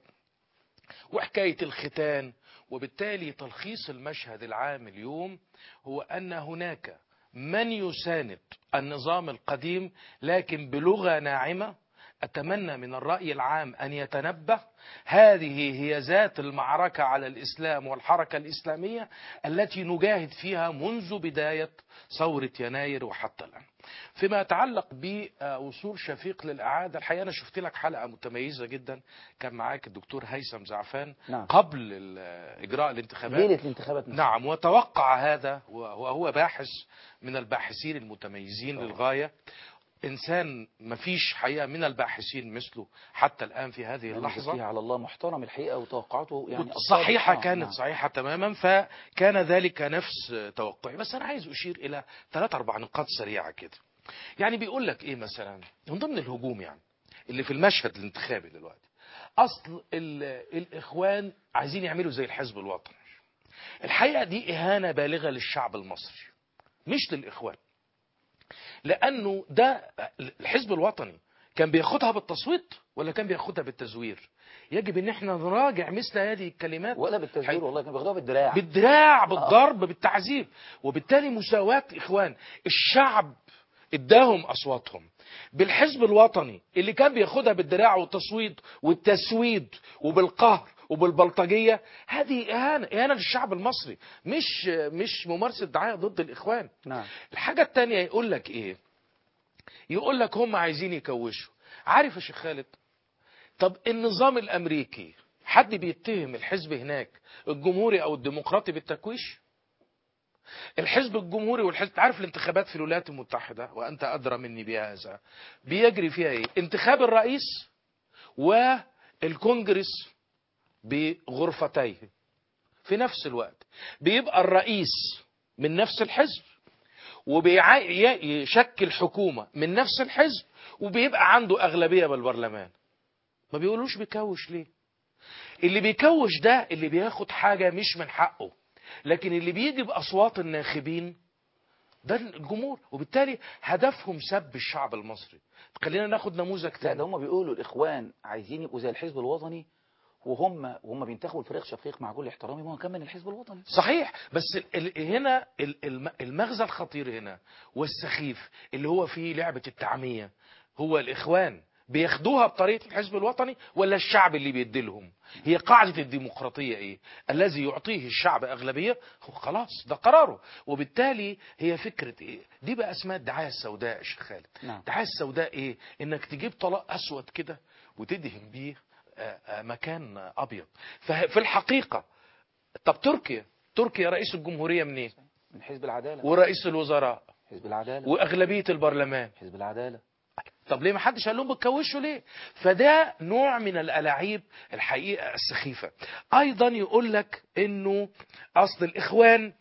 وحكاية الختان وبالتالي تلخيص المشهد العام اليوم هو أن هناك من يساند النظام القديم لكن بلغة ناعمة أتمنى من الرأي العام أن يتنبه هذه هي ذات المعركة على الإسلام والحركة الإسلامية التي نجاهد فيها منذ بداية ثورة يناير وحتى الآن فيما يتعلق بوصول شفيق للإعادة الحقيقة أنا شفت لك حلقة متميزة جدا كان معاك الدكتور هيثم زعفان نعم. قبل ال- إجراء الانتخابات ليله الانتخابات نفسها. نعم وتوقع هذا وهو هو باحث من الباحثين المتميزين للغاية إنسان مفيش حقيقة من الباحثين مثله حتى الآن في هذه يعني اللحظة فيها على الله محترم الحقيقه وتوقعاته يعني صحيحة الصادق. آه، كانت نعم. صحيحة تماما فكان ذلك نفس توقعي بس أنا عايز أشير إلى ثلاث أربع نقاط سريعة كده يعني بيقول لك إيه مثلا من ضمن الهجوم يعني اللي في المشهد الانتخابي دلوقتي أصل ال- الإخوان عايزين يعملوا زي الحزب الوطني الحقيقة دي إهانة بالغة للشعب المصري مش للإخوان لانه ده الحزب الوطني كان بياخدها بالتصويت ولا كان بياخدها بالتزوير يجب ان احنا نراجع مثل هذه الكلمات ولا بالتزوير والله كانوا بياخدوها بالدراع بالدراع بالضرب بالتعذيب وبالتالي مساواة إخوان الشعب اداهم أصواتهم بالحزب الوطني اللي كان بياخدها بالدراع والتصويت والتسويد وبالقهر وبالبلطجية هذه إهانة إهانة للشعب المصري مش مش ممارسة دعاية ضد الإخوان نعم الحاجة التانية يقول لك إيه يقول لك هم عايزين يكوشوا عارف يا شيخ خالد طب النظام الأمريكي حد بيتهم الحزب هناك الجمهوري أو الديمقراطي بالتكويش الحزب الجمهوري والحزب عارف الانتخابات في الولايات المتحدة وأنت أدرى مني بهذا بيجري فيها إيه انتخاب الرئيس والكونجرس بغرفتيه في نفس الوقت بيبقى الرئيس من نفس الحزب وبيشكل حكومة من نفس الحزب وبيبقى عنده أغلبية بالبرلمان ما بيقولوش بيكوش ليه اللي بيكوش ده اللي بياخد حاجة مش من حقه لكن اللي بيجي بأصوات الناخبين ده الجمهور وبالتالي هدفهم سب الشعب المصري خلينا ناخد نموذج لا ده تاني هم بيقولوا الإخوان عايزين يبقوا زي الحزب الوطني وهم وهم بينتخبوا الفريق شفيق مع كل احترامي ما هو كان من الحزب الوطني صحيح بس ال- ال- هنا ال- الم- المغزى الخطير هنا والسخيف اللي هو فيه لعبة التعمية هو الإخوان بياخدوها بطريقة الحزب الوطني ولا الشعب اللي بيديلهم هي قاعدة الديمقراطية ايه الذي يعطيه الشعب أغلبية هو خلاص ده قراره وبالتالي هي فكرة ايه دي بقى اسمها الدعاية السوداء يا شيخ خالد نعم. الدعاية السوداء ايه انك تجيب طلاق أسود كده وتدهن بيه آه، آه، مكان أبيض ففي الحقيقة طب تركيا تركيا رئيس الجمهورية منين من حزب العدالة ورئيس الوزراء حزب العدالة وأغلبية البرلمان حزب العدالة طب ليه ما حدش قال لهم بتكوشوا ليه فده نوع من الألاعيب الحقيقة السخيفة أيضا يقول لك إنه أصل الإخوان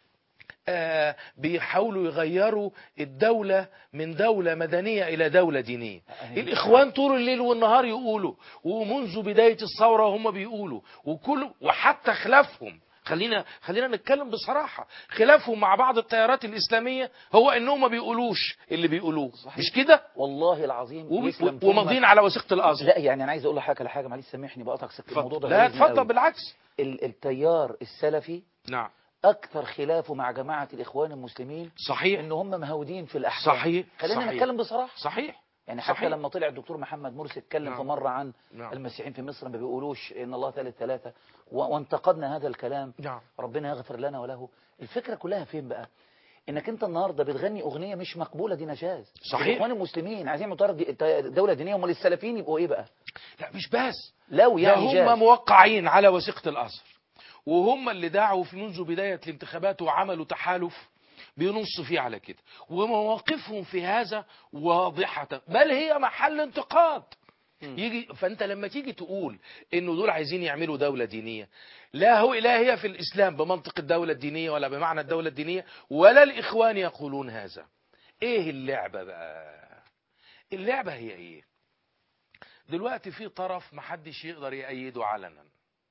آه بيحاولوا يغيروا الدولة من دولة مدنية إلى دولة دينية أهي. الإخوان طول الليل والنهار يقولوا ومنذ بداية الثورة هم بيقولوا وكل وحتى خلافهم خلينا خلينا نتكلم بصراحة خلافهم مع بعض التيارات الإسلامية هو إنهم ما بيقولوش اللي بيقولوه صحيح. مش كده والله العظيم وب- يسلم وماضيين فمك. على وثيقة الأزهر لا يعني انا عايز اقول لحضرتك على حاجه معلش سامحني بقطعك سكه الموضوع ده لا غريبني اتفضل قوي. بالعكس ال- التيار السلفي نعم اكثر خلافه مع جماعه الاخوان المسلمين صحيح ان هم مهودين في الاحكام صحيح خلينا صحيح. نتكلم بصراحه صحيح يعني حتى صحيح. لما طلع الدكتور محمد مرسي اتكلم نعم. في مره عن نعم. المسيحيين في مصر ما بيقولوش ان الله ثالث ثلاثه و- وانتقدنا هذا الكلام نعم ربنا يغفر لنا وله الفكره كلها فين بقى انك انت النهارده بتغني اغنيه مش مقبوله دي نجاز صحيح. الاخوان المسلمين عايزين يعملوا دي- دوله دينيه امال السلفيين يبقوا ايه بقى لا مش بس لو ده يعني جاز هم موقعين على وثيقة الأزهر وهم اللي دعوا في منذ بداية الانتخابات وعملوا تحالف بينص فيه على كده ومواقفهم في هذا واضحة بل هي محل انتقاد يجي فانت لما تيجي تقول انه دول عايزين يعملوا دولة دينية لا هو لا هي في الاسلام بمنطق الدولة الدينية ولا بمعنى الدولة الدينية ولا الاخوان يقولون هذا ايه اللعبة بقى اللعبة هي ايه دلوقتي في طرف محدش يقدر يأيده علنا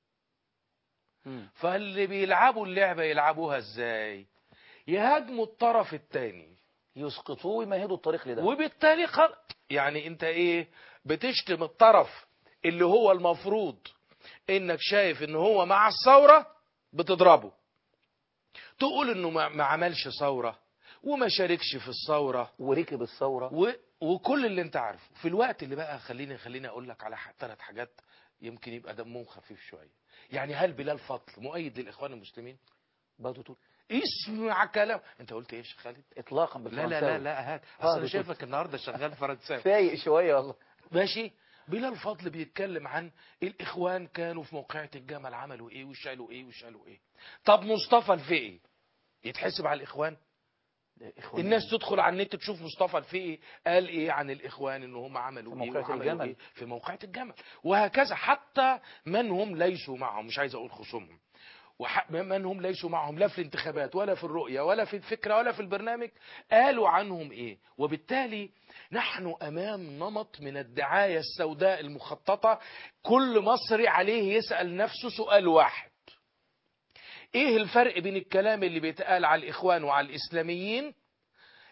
مم. فاللي بيلعبوا اللعبة يلعبوها ازاي يهاجموا الطرف التاني يسقطوه ويمهدوا الطريق لده وبالتالي خل... يعني انت ايه بتشتم الطرف اللي هو المفروض انك شايف ان هو مع الثورة بتضربه تقول انه ما ما عملش ثورة وما شاركش في الثورة وركب الثوره و... وكل اللي انت عارفه في الوقت اللي بقى خليني خليني اقول لك على ثلاث حاجات يمكن يبقى دمهم خفيف شوية يعني هل بلال فضل مؤيد للاخوان المسلمين برضه تقول اسمع كلام انت قلت ايه يا شيخ خالد اطلاقا لا بالفرنساوي لا لا لا هات آه، اصل انا بتقول. شايفك النهارده شغال فرنساوي فايق شويه والله ماشي بلال فضل بيتكلم عن الاخوان كانوا في موقعة الجمل عملوا ايه وشالوا ايه وشالوا ايه طب مصطفى الفقي يتحسب على الاخوان إخواني. الناس تدخل على النت تشوف مصطفى الفقي قال ايه عن الاخوان ان هم عملوا في ايه موقعة وعملوا الجمل. ايه في موقعة الجمل وهكذا حتى من هم ليسوا معهم مش عايز اقول خصومهم وح- من هم ليسوا معهم لا في الانتخابات ولا في الرؤية ولا في الفكرة ولا في البرنامج قالوا عنهم ايه وبالتالي نحن امام نمط من الدعاية السوداء المخططة كل مصري عليه يسأل نفسه سؤال واحد ايه الفرق بين الكلام اللي بيتقال على الاخوان وعلى الاسلاميين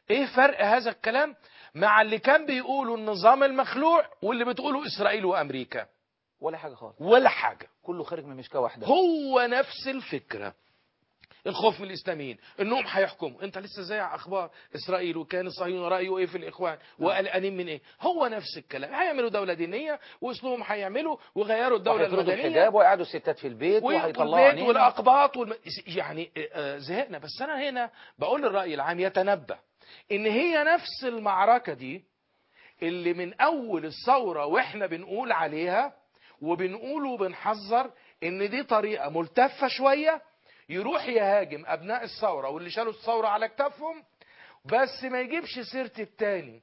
ايه فرق هذا الكلام مع اللي كان بيقولوا النظام المخلوع واللي بتقوله اسرائيل وامريكا ولا حاجة خالص ولا حاجه كله خارج من مشكاة واحدة هو نفس الفكره الخوف من الاسلاميين انهم هيحكموا انت لسه زي اخبار اسرائيل وكان الصهيون رايه ايه في الاخوان وقلقانين من ايه هو نفس الكلام هيعملوا دوله دينيه واسلوبهم هيعملوا وغيروا الدوله وهيفرضوا المدنيه الحجاب ويقعدوا الستات في البيت وهيطلعوا والبيت عينينا والاقباط والم... يعني آه، زهقنا بس انا هنا بقول الراي العام يتنبه ان هي نفس المعركه دي اللي من اول الثوره واحنا بنقول عليها وبنقول وبنحذر ان دي طريقه ملتفه شويه يروح يهاجم ابناء الثوره واللي شالوا الثوره على كتافهم بس ما يجيبش سيره التاني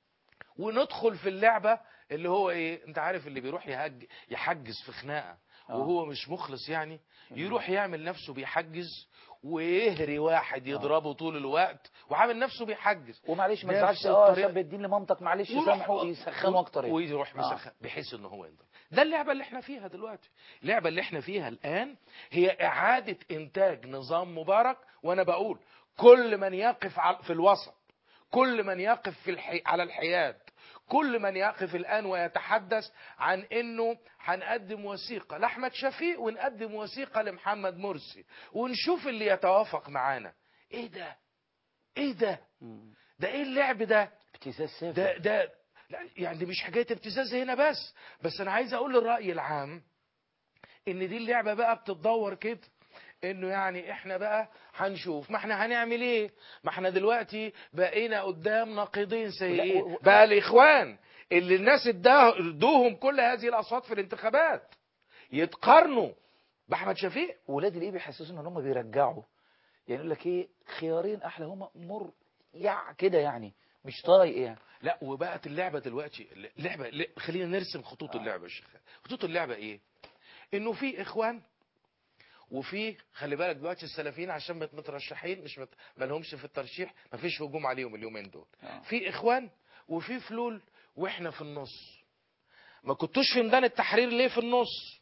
وندخل في اللعبه اللي هو ايه انت عارف اللي بيروح يهج يحجز في خناقه آه. وهو مش مخلص يعني يروح يعمل نفسه بيحجز ويهري واحد يضربه طول الوقت وعامل نفسه بيحجز ومعلش ما نفس تزعلش اه الطريقة. شاب الدين لمامتك معلش ويروح- سامحوا يسخنوا اكتر يعني. ويروح آه. مسخن بحيث ان هو ينضرب ده اللعبه اللي احنا فيها دلوقتي اللعبه اللي احنا فيها الان هي اعاده انتاج نظام مبارك وانا بقول كل من يقف على- في الوسط كل من يقف في الحي... على الحياد كل من يقف الان ويتحدث عن انه هنقدم وثيقه لاحمد شفيق ونقدم وثيقه لمحمد مرسي ونشوف اللي يتوافق معانا ايه ده ايه ده مم. ده ايه اللعب ده ابتزاز سافر ده ده لا يعني دي مش حكايه ابتزاز هنا بس بس انا عايز اقول للراي العام ان دي اللعبه بقى بتتدور كده انه يعني احنا بقى هنشوف ما احنا هنعمل ايه ما احنا دلوقتي بقينا قدام ناقضين لا، سيئين و- و- بقى الاخوان اللي الناس اداه- ادوهم كل هذه الاصوات في الانتخابات يتقارنوا باحمد شفيق ولاد الايه بيحسسوا ان هم بيرجعوا يعني يقول لك ايه خيارين احلى هم مر يع كده يعني مش طايق يعني لا وبقت اللعبه دلوقتي لعبه ل- خلينا نرسم خطوط آه. اللعبه يا شيخ خطوط اللعبه ايه انه في اخوان وفي خلي بالك دلوقتي السلفيين عشان مت- مترشحين مش مت... ما لهمش في الترشيح ما فيش هجوم عليهم اليومين دول آه. في اخوان وفي فلول واحنا في النص ما كنتوش في ميدان التحرير ليه في النص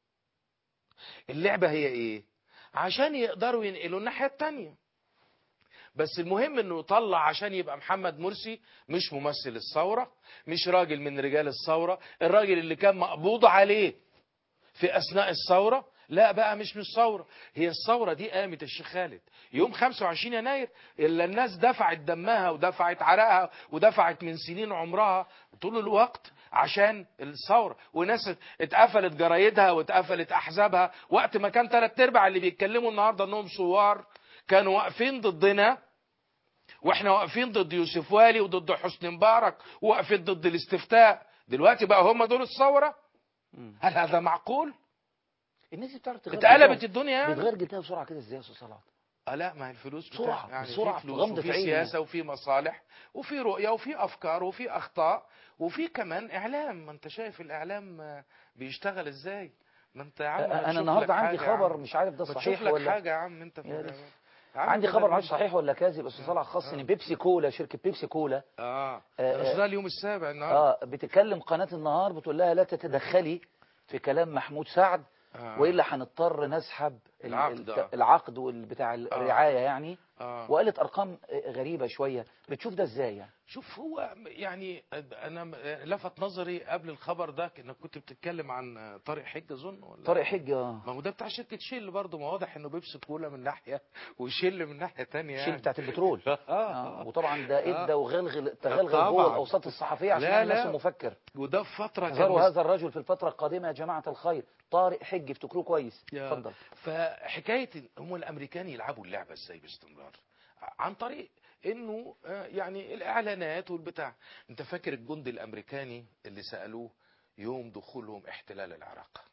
اللعبه هي ايه عشان يقدروا ينقلوا الناحيه التانيه بس المهم انه يطلع عشان يبقى محمد مرسي مش ممثل الثورة مش راجل من رجال الثورة الراجل اللي كان مقبوض عليه في اثناء الثورة لا بقى مش من الثورة هي الثورة دي قامت الشيخ خالد يوم 25 يناير الا الناس دفعت دمها ودفعت عرقها ودفعت من سنين عمرها طول الوقت عشان الثورة وناس اتقفلت جرايدها واتقفلت احزابها وقت ما كان ثلاث ارباع اللي بيتكلموا النهارده انهم ثوار كانوا واقفين ضدنا واحنا واقفين ضد يوسف والي وضد حسني مبارك وواقفين ضد الاستفتاء دلوقتي بقى هم دول الثوره مم. هل هذا معقول الناس دي بتعرف تغير اتقلبت جلدها. الدنيا يعني بتغير جلدها بسرعه كده ازاي يا استاذ صلاح آه لا ما هي الفلوس بتاع- بسرعة، يعني بسرعة، في فلوس غمضة وفي عين سياسه وفي مصالح وفي رؤيه وفي افكار وفي اخطاء وفي كمان اعلام ما انت شايف الاعلام آه، بيشتغل ازاي ما انت يا عم ما تشوف انا النهارده لك عندي حاجة يا خبر عم. مش عارف ده ما تشوف صحيح لك ولا حاجه يا عم انت في يا ال- لسه. يا عم عندي ده خبر برنامج- معرفش صحيح ولا كاذب بس طلع خاص ان بيبسي كولا شركه بيبسي كولا اه آه، ده آه. ده اليوم السابع النهارده اه بتكلم قناه النهار بتقول لها لا تتدخلي في كلام محمود سعد آه. والا هنضطر نسحب ال- العقد، ال- آه. العقد وال- بتاع الرعايه يعني آه. وقالت ارقام غريبه شويه بتشوف ده ازاي يعني شوف هو يعني انا لفت نظري قبل الخبر ده انك كنت بتتكلم عن طارق حج اظن ولا طارق حجه آه. ما هو ده بتاع شركه شيل برضه ما واضح انه بيبسي كولا من ناحيه وشيل من ناحيه تانية الشيل يعني بتاعت البترول اه آه. وطبعا ده آه. ادى وغلغل تغلغل طبعاً. جوه الاوساط الصحفيه عشان لا، يعني لا. الناس مفكر وده في فتره كان احذروا مس- هذا الرجل في الفتره القادمه يا جماعه الخير طارق حج افتكروه كويس يا- اتفضل فحكايه إن هم الامريكان يلعبوا اللعبه ازاي باستمرار عن طريق انه آه، يعني الاعلانات والبتاع انت فاكر الجندي الامريكاني اللي سالوه يوم دخولهم احتلال العراق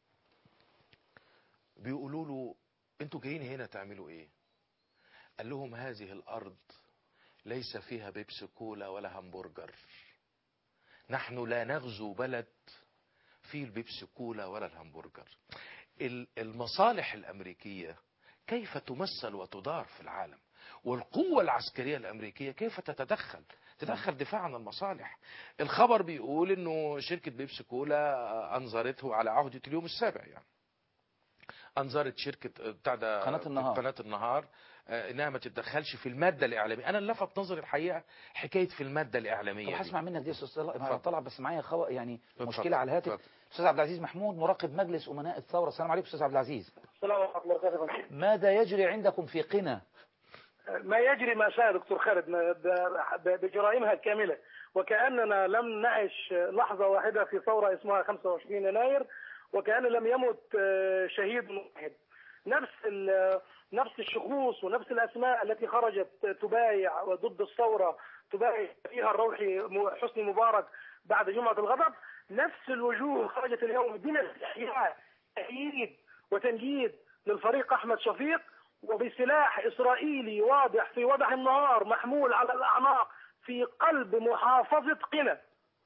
بيقولوا له انتوا جايين هنا تعملوا ايه قال لهم هذه الارض ليس فيها بيبسي كولا ولا همبرجر نحن لا نغزو بلد فيه البيبسي كولا ولا الهمبرجر ال- المصالح الأمريكية كيف تمثل وتدار في العالم والقوة العسكرية الأمريكية كيف تتدخل تدخل دفاع عن المصالح الخبر بيقول انه شركة بيبسي كولا انظرته على عهدة اليوم السابع يعني انظرت شركة بتاع ده قناة النهار. قناة النهار آه، انها ما تتدخلش في الماده الاعلاميه انا اللي لفت نظري الحقيقه حكايه في الماده طب الاعلاميه دي. هسمع منك دي يا استاذ طلع- اتفضل. طلع بس معايا خو... يعني اتفضل. مشكله على الهاتف اتفضل. استاذ عبد العزيز محمود مراقب مجلس امناء الثوره السلام عليكم استاذ عبد العزيز السلام ورحمة الله وبركاته ماذا يجري عندكم في قنا ما يجري ما شاء دكتور خالد ما- ب- ب- بجرائمها الكاملة وكأننا لم نعش لحظة واحدة في ثورة اسمها 25 يناير وكأن لم يمت آه، شهيد واحد نفس ال- نفس الشخوص ونفس الأسماء التي خرجت تبايع ضد الثورة تبايع فيها الروحي م- حسني مبارك بعد جمعة الغضب نفس الوجوه خرجت اليوم من الاحياء تأييد وتنجيد للفريق أحمد شفيق وبسلاح إسرائيلي واضح في وضح النهار محمول على الأعناق في قلب محافظة قنا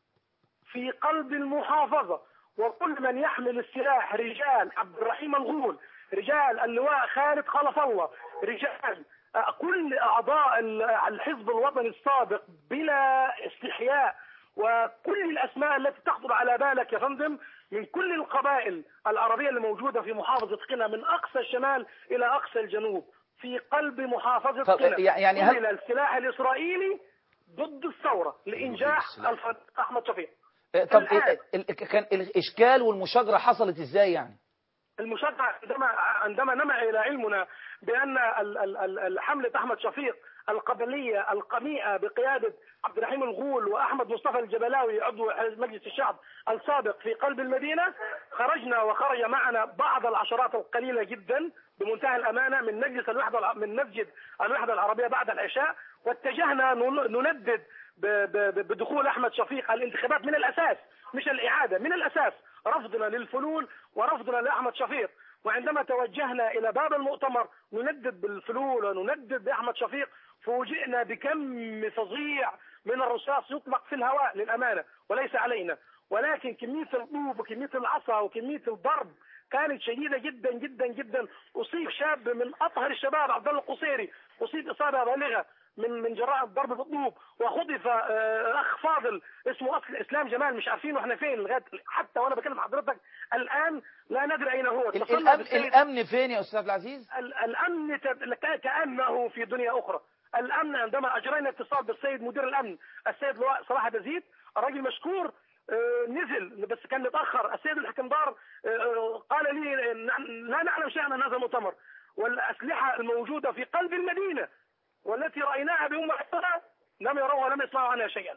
في قلب المحافظة وكل من يحمل السلاح رجال عبد الرحيم الغول رجال اللواء خالد خلف الله رجال آه، كل أعضاء ال- الحزب الوطني السابق بلا استحياء وكل الأسماء التي تخطر على بالك يا فندم من كل القبائل العربية اللي موجودة في محافظة قنا من أقصى الشمال إلى أقصى الجنوب في قلب محافظة طب قنا يعني هل- حمل السلاح الإسرائيلي ضد الثورة لإنجاح السلاح. الفريق أحمد شفيق آه، طب الآن. ال- ال- كان الاشكال والمشاجره حصلت ازاي يعني المشجع عندما عندما نمع الى علمنا بان ال- ال- ال- ال- حمله احمد شفيق القبليه القميئه بقياده عبد الرحيم الغول واحمد مصطفى الجبلاوي عضو حزب مجلس الشعب السابق في قلب المدينه خرجنا وخرج معنا بعض العشرات القليله جدا بمنتهى الامانه من مجلس الوحده الع- من مسجد الوحده العربيه بعد العشاء واتجهنا نن- نندد ب- ب- بدخول احمد شفيق على الانتخابات من الاساس مش الاعاده من الاساس رفضنا للفلول ورفضنا لاحمد شفيق وعندما توجهنا الى باب المؤتمر نندد بالفلول وندد باحمد شفيق فوجئنا بكم فظيع من الرصاص يطلق في الهواء للامانه وليس علينا ولكن كميه الطوب وكميه العصا وكميه الضرب كانت شديده جدا جدا جدا اصيب شاب من اطهر الشباب عبد الله القصيري اصيب اصابه بالغه من من جراء الضرب بالطوب وخطف آه، اخ فاضل اسمه اصل اسلام جمال مش عارفين واحنا فين لغايه حتى وانا بكلم حضرتك الان لا ندري اين هو ال- اتصلنا الامن بالسيد- الامن فين يا استاذ عبد العزيز ال- الامن ت- ك- كانه في دنيا اخرى الامن عندما اجرينا اتصال بالسيد مدير الامن السيد لواء صلاح بزيد الراجل مشكور آه، نزل بس كان متاخر السيد الحكمدار آه، قال لي نحن لا نعلم شيئا عن هذا المؤتمر والاسلحه الموجوده في قلب المدينه والتي رايناها بام عيوننا لم يروا ولم يسمعوا عنها شيئا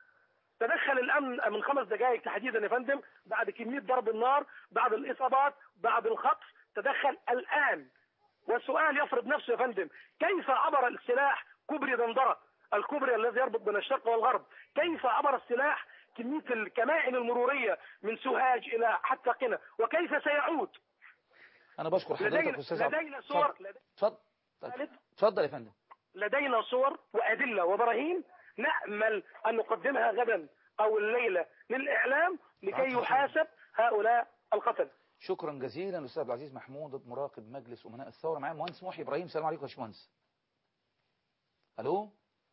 تدخل الامن من خمس دقائق تحديدا يا فندم بعد كميه ضرب النار بعد الاصابات بعد الخطف تدخل الان والسؤال يفرض نفسه يا فندم كيف عبر السلاح كوبري دندره الكوبري الذي يربط بين الشرق والغرب كيف عبر السلاح كميه الكمائن المروريه من سوهاج الى حتى قنا وكيف سيعود انا بشكر حضرتك لدينا استاذ عبد لدينا صور اتفضل اتفضل طيب. اتفضل يا فندم لدينا صور وأدلة وبراهين نأمل أن نقدمها غدا أو الليلة للإعلام لكي يحاسب هؤلاء القتل شكرا جزيلا الاستاذ عبد العزيز محمود مراقب مجلس امناء الثوره معايا المهندس محي ابراهيم السلام عليكم يا باشمهندس الو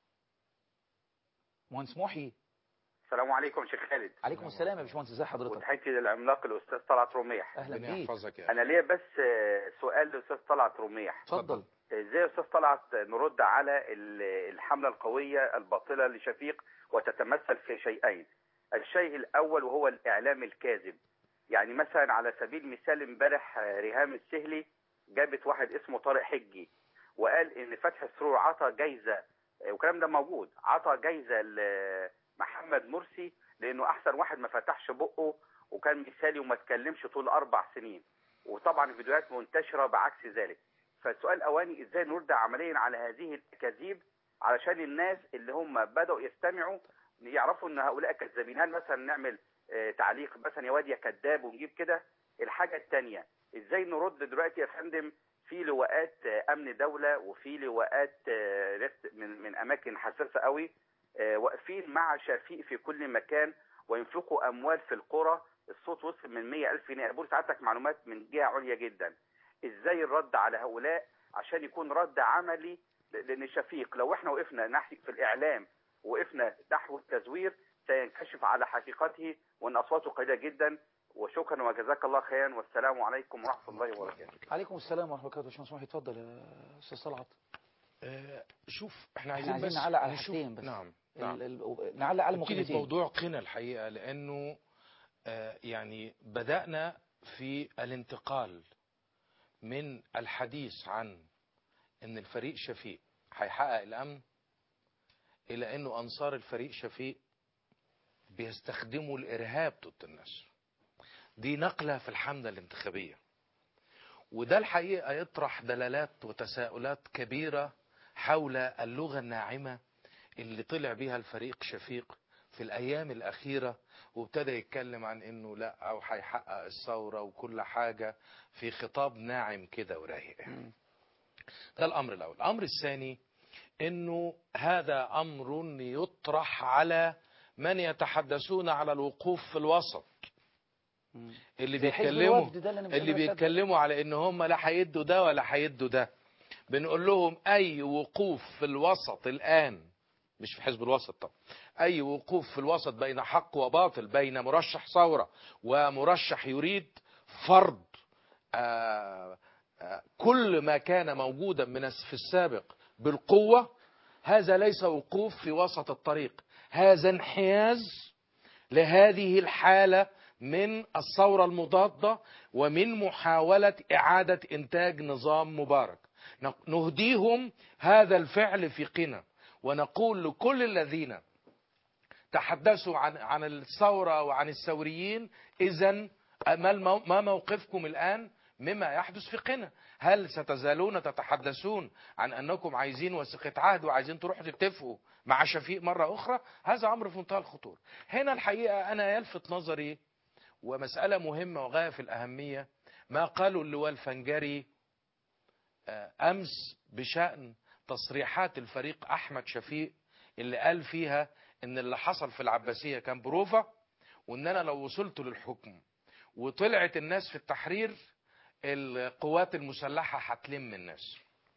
مهندس محي السلام عليكم شيخ خالد عليكم السلام يا باشمهندس ازي حضرتك وتحياتي للعملاق الاستاذ طلعت رميح اهلا ربنا بيك يحفظك يا انا ليا بس آه، سؤال للاستاذ طلعت رميح اتفضل ازاي يا استاذ طلعت نرد على ال- الحمله القويه الباطله لشفيق وتتمثل في شيئين الشيء الاول وهو الاعلام الكاذب يعني مثلا على سبيل المثال امبارح آه، ريهام السهلي جابت واحد اسمه طارق حجي وقال ان فتح السرور عطى جايزه آه، والكلام ده موجود عطى جايزه لمحمد مرسي لانه احسن واحد ما فتحش بقه وكان مثالي وما اتكلمش طول اربع سنين وطبعا الفيديوهات منتشره بعكس ذلك فالسؤال الاولاني ازاي نرد عمليا على هذه الاكاذيب علشان الناس اللي هم بداوا يستمعوا يعرفوا ان هؤلاء كذابين هل مثلا نعمل آه، تعليق مثلا يا واد يا كذاب ونجيب كده الحاجه الثانيه ازاي نرد دلوقتي يا فندم في لواءات آه، امن دوله وفي لواءات آه، رفت من من اماكن حساسه قوي آه، واقفين مع شفيق في كل مكان وينفقوا اموال في القرى الصوت وصل من 100 ألف جنيه بقول ساعتك معلومات من جهة عليا جدا ازاي الرد على هؤلاء عشان يكون رد عملي لان شفيق لو احنا وقفنا ناحية في الاعلام وقفنا نحو التزوير سينكشف على حقيقته وان اصواته قليلة جدا وشكرا وجزاك الله خيرا والسلام عليكم ورحمة الله وبركاته عليكم السلام ورحمه الله وبركاته باشمهندس محي اتفضل يا استاذ طلعت آه، شوف احنا احنا عايزين عايزين بس نعلق على نشوف- حاجتين بس. نعم نعم ال- ال- نعلق على نبتدي مقيمتين بموضوع قنا الحقيقة لأنه آه، يعني بدأنا في الانتقال من الحديث عن أن الفريق شفيق هيحقق الأمن إلى أنه أنصار الفريق شفيق بيستخدموا الإرهاب ضد الناس دي نقلة في الحملة الانتخابية وده الحقيقة يطرح دلالات وتساؤلات كبيرة حول اللغة الناعمة اللي طلع بيها الفريق شفيق في الأيام الأخيرة وابتدى يتكلم عن إنه لا أو هيحقق الثورة وكل حاجة في خطاب ناعم كده ورايق ده الأمر الأول الأمر الثاني إنه هذا أمر يطرح على من يتحدثون على الوقوف في الوسط مم. اللي زي حزب بيتكلموا الوفد ده اللي أنا مش اللي قادر أصدق. بيتكلموا على ان هم لا هيدوا ده ولا هيدوا ده بنقول لهم اي وقوف في الوسط الان مش في حزب الوسط طبعا اي وقوف في الوسط بين حق وباطل بين مرشح ثوره ومرشح يريد فرض آه آه كل ما كان موجودا من الس- في السابق بالقوه هذا ليس وقوف في وسط الطريق هذا انحياز لهذه الحالة من الثورة المضادة ومن محاولة إعادة إنتاج نظام مبارك نهديهم هذا الفعل في قنا ونقول لكل الذين تحدثوا عن عن الثورة وعن الثوريين إذا ما المو- ما موقفكم الآن مما يحدث في قنا هل ستزالون تتحدثون عن أنكم عايزين وثيقة عهد وعايزين تروحوا تتفقوا مع شفيق مرة أخرى هذا أمر في منتهى الخطورة هنا الحقيقة أنا يلفت نظري ومسألة مهمة وغاية في الأهمية ما قاله اللواء الفنجري آه، أمس بشأن تصريحات الفريق أحمد شفيق اللي قال فيها إن اللي حصل في العباسية كان بروفا وإن أنا لو وصلت للحكم وطلعت الناس في التحرير القوات المسلحة هتلم الناس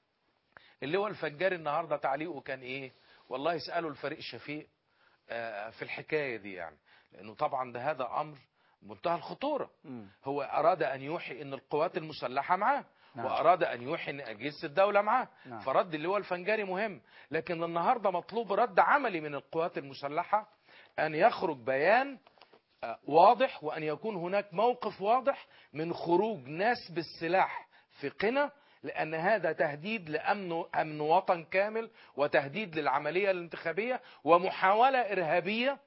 اللي هو الفجاري النهاردة تعليقه كان إيه والله اسألوا الفريق شفيق آه، في الحكاية دي يعني لأنه طبعا ده هذا أمر منتهى الخطورة مم. هو أراد أن يوحي أن القوات المسلحة معاه نعم. وأراد أن يوحي أن أجهزة الدولة معاه نعم. فرد اللي هو الفنجاري مهم لكن النهاردة مطلوب رد عملي من القوات المسلحة أن يخرج بيان آه، واضح وأن يكون هناك موقف واضح من خروج ناس بالسلاح في قنا لأن هذا تهديد لأمن أمن وطن كامل وتهديد للعملية الانتخابية ومحاولة إرهابية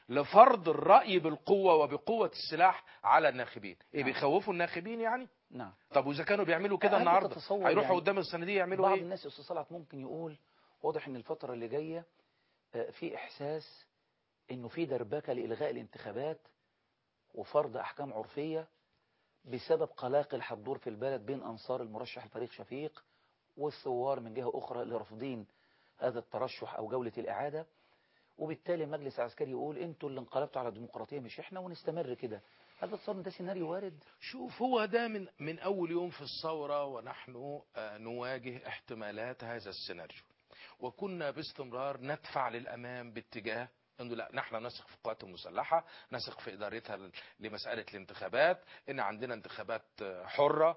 لفرض الرأي بالقوة وبقوة السلاح على الناخبين إيه نعم. بيخوفوا الناخبين يعني نعم طب وإذا كانوا بيعملوا كده هل النهاردة تتصور هيروحوا يعني قدام الصناديق يعملوا بعض إيه الناس يا استاذ صلعت ممكن يقول واضح ان الفترة اللي جاية آه، في احساس انه في دربكة لالغاء الانتخابات وفرض احكام عرفية بسبب قلاقل حضور في البلد بين انصار المرشح الفريق شفيق والثوار من جهة اخرى اللي رافضين هذا الترشح او جولة الاعادة وبالتالي المجلس العسكري يقول انتوا اللي انقلبتوا على الديمقراطية مش احنا ونستمر كده هل بتصور ان ده سيناريو وارد؟ شوف هو ده من من اول يوم في الثوره ونحن آه، نواجه احتمالات هذا السيناريو وكنا باستمرار ندفع للامام باتجاه انه لا نحن نثق في القوات المسلحه، نثق في ادارتها ل- لمساله الانتخابات، ان عندنا انتخابات آه، حره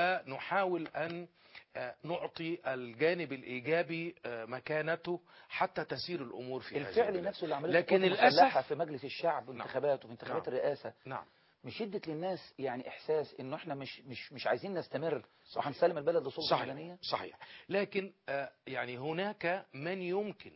ونحاول ان آه، نعطي الجانب الايجابي آه، مكانته حتى تسير الامور في هذه الفعل البلاد. نفسه اللي عملته لكن القوات المسلحة للاسف في مجلس الشعب وانتخابات وفي انتخابات نعم. الرئاسة نعم مش ادت للناس يعني احساس انه احنا مش مش مش عايزين نستمر وهنسلم البلد لسلطه صحيح مدنيه صحيح لكن آه، يعني هناك من يمكن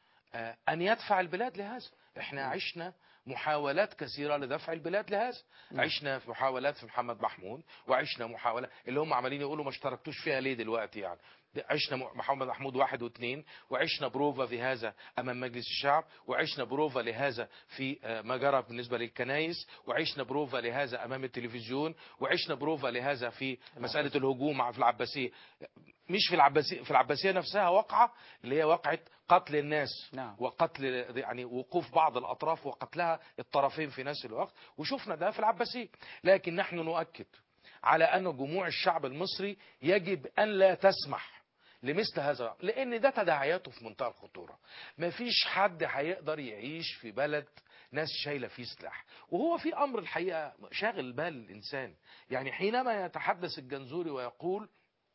آه، أن يدفع البلاد لهذا احنا عشنا محاولات كثيرة لدفع البلاد لهذا نعم. عشنا في محاولات في محمد محمود وعشنا محاولة اللي هم عمالين يقولوا ما اشتركتوش فيها ليه دلوقتي يعني عشنا م- محمد محمود واحد واثنين وعشنا بروفا في هذا امام مجلس الشعب وعشنا بروفا لهذا في آه، ما جرى بالنسبه للكنائس وعشنا بروفا لهذا امام التلفزيون وعشنا بروفا لهذا في مساله الهجوم في العباسيه مش في العباسيه في العباسيه نفسها واقعه اللي هي واقعه قتل الناس نعم. وقتل يعني وقوف بعض الاطراف وقتلها الطرفين في نفس الوقت وشفنا ده في العباسيه لكن نحن نؤكد على ان جموع الشعب المصري يجب ان لا تسمح لمثل هذا لان ده تداعياته في منتهى الخطوره مفيش حد هيقدر يعيش في بلد ناس شايله فيه سلاح وهو في امر الحقيقه شاغل بال الانسان يعني حينما يتحدث الجنزوري ويقول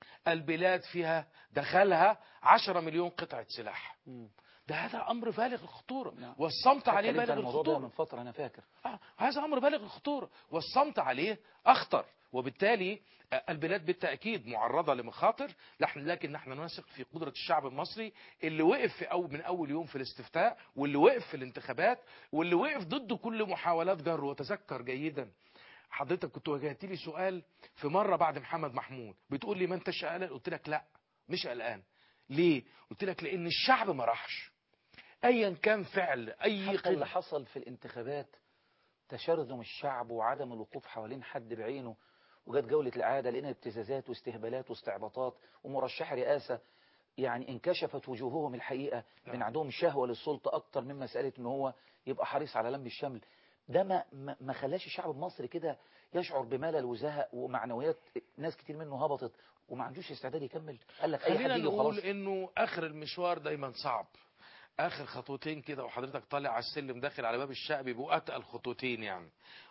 البلاد فيها دخلها 10 مليون قطعة سلاح مم. ده هذا أمر بالغ الخطورة نعم. والصمت عليه اتكلمت عن بالغ الموضوع ده الخطورة من فترة أنا فاكر آه هذا أمر بالغ الخطورة والصمت عليه أخطر وبالتالي آه، البلاد بالتأكيد معرضة لمخاطر لكن لكن نحن نثق في قدرة الشعب المصري اللي وقف في أول من أول يوم في الاستفتاء واللي وقف في الانتخابات واللي وقف ضد كل محاولات جر وتذكر جيدا حضرتك كنت واجهت لي سؤال في مرة بعد محمد محمود بتقول لي ما انتش قلقان قلت لك لا مش قلقان ليه قلت لك لأن الشعب ما راحش ايا كان فعل اي حتى اللي قلة حصل في الانتخابات تشرذم الشعب وعدم الوقوف حوالين حد بعينه وجت جولة العادة لقينا ابتزازات واستهبالات واستعباطات ومرشح رئاسة يعني انكشفت وجوههم الحقيقة من نعم. عندهم شهوة للسلطة أكتر من مسألة إن هو يبقى حريص على لم الشمل ده ما ما ما خلاش الشعب المصري كده يشعر بملل وزهق ومعنويات ناس كتير منه هبطت وما عندوش استعداد يكمل قال لك أي حد خلينا يجي نقول وخلاص انه اخر المشوار دايما صعب اخر خطوتين كده وحضرتك طالع على السلم داخل على باب الشقه بيبقوا اتقل خطوتين يعني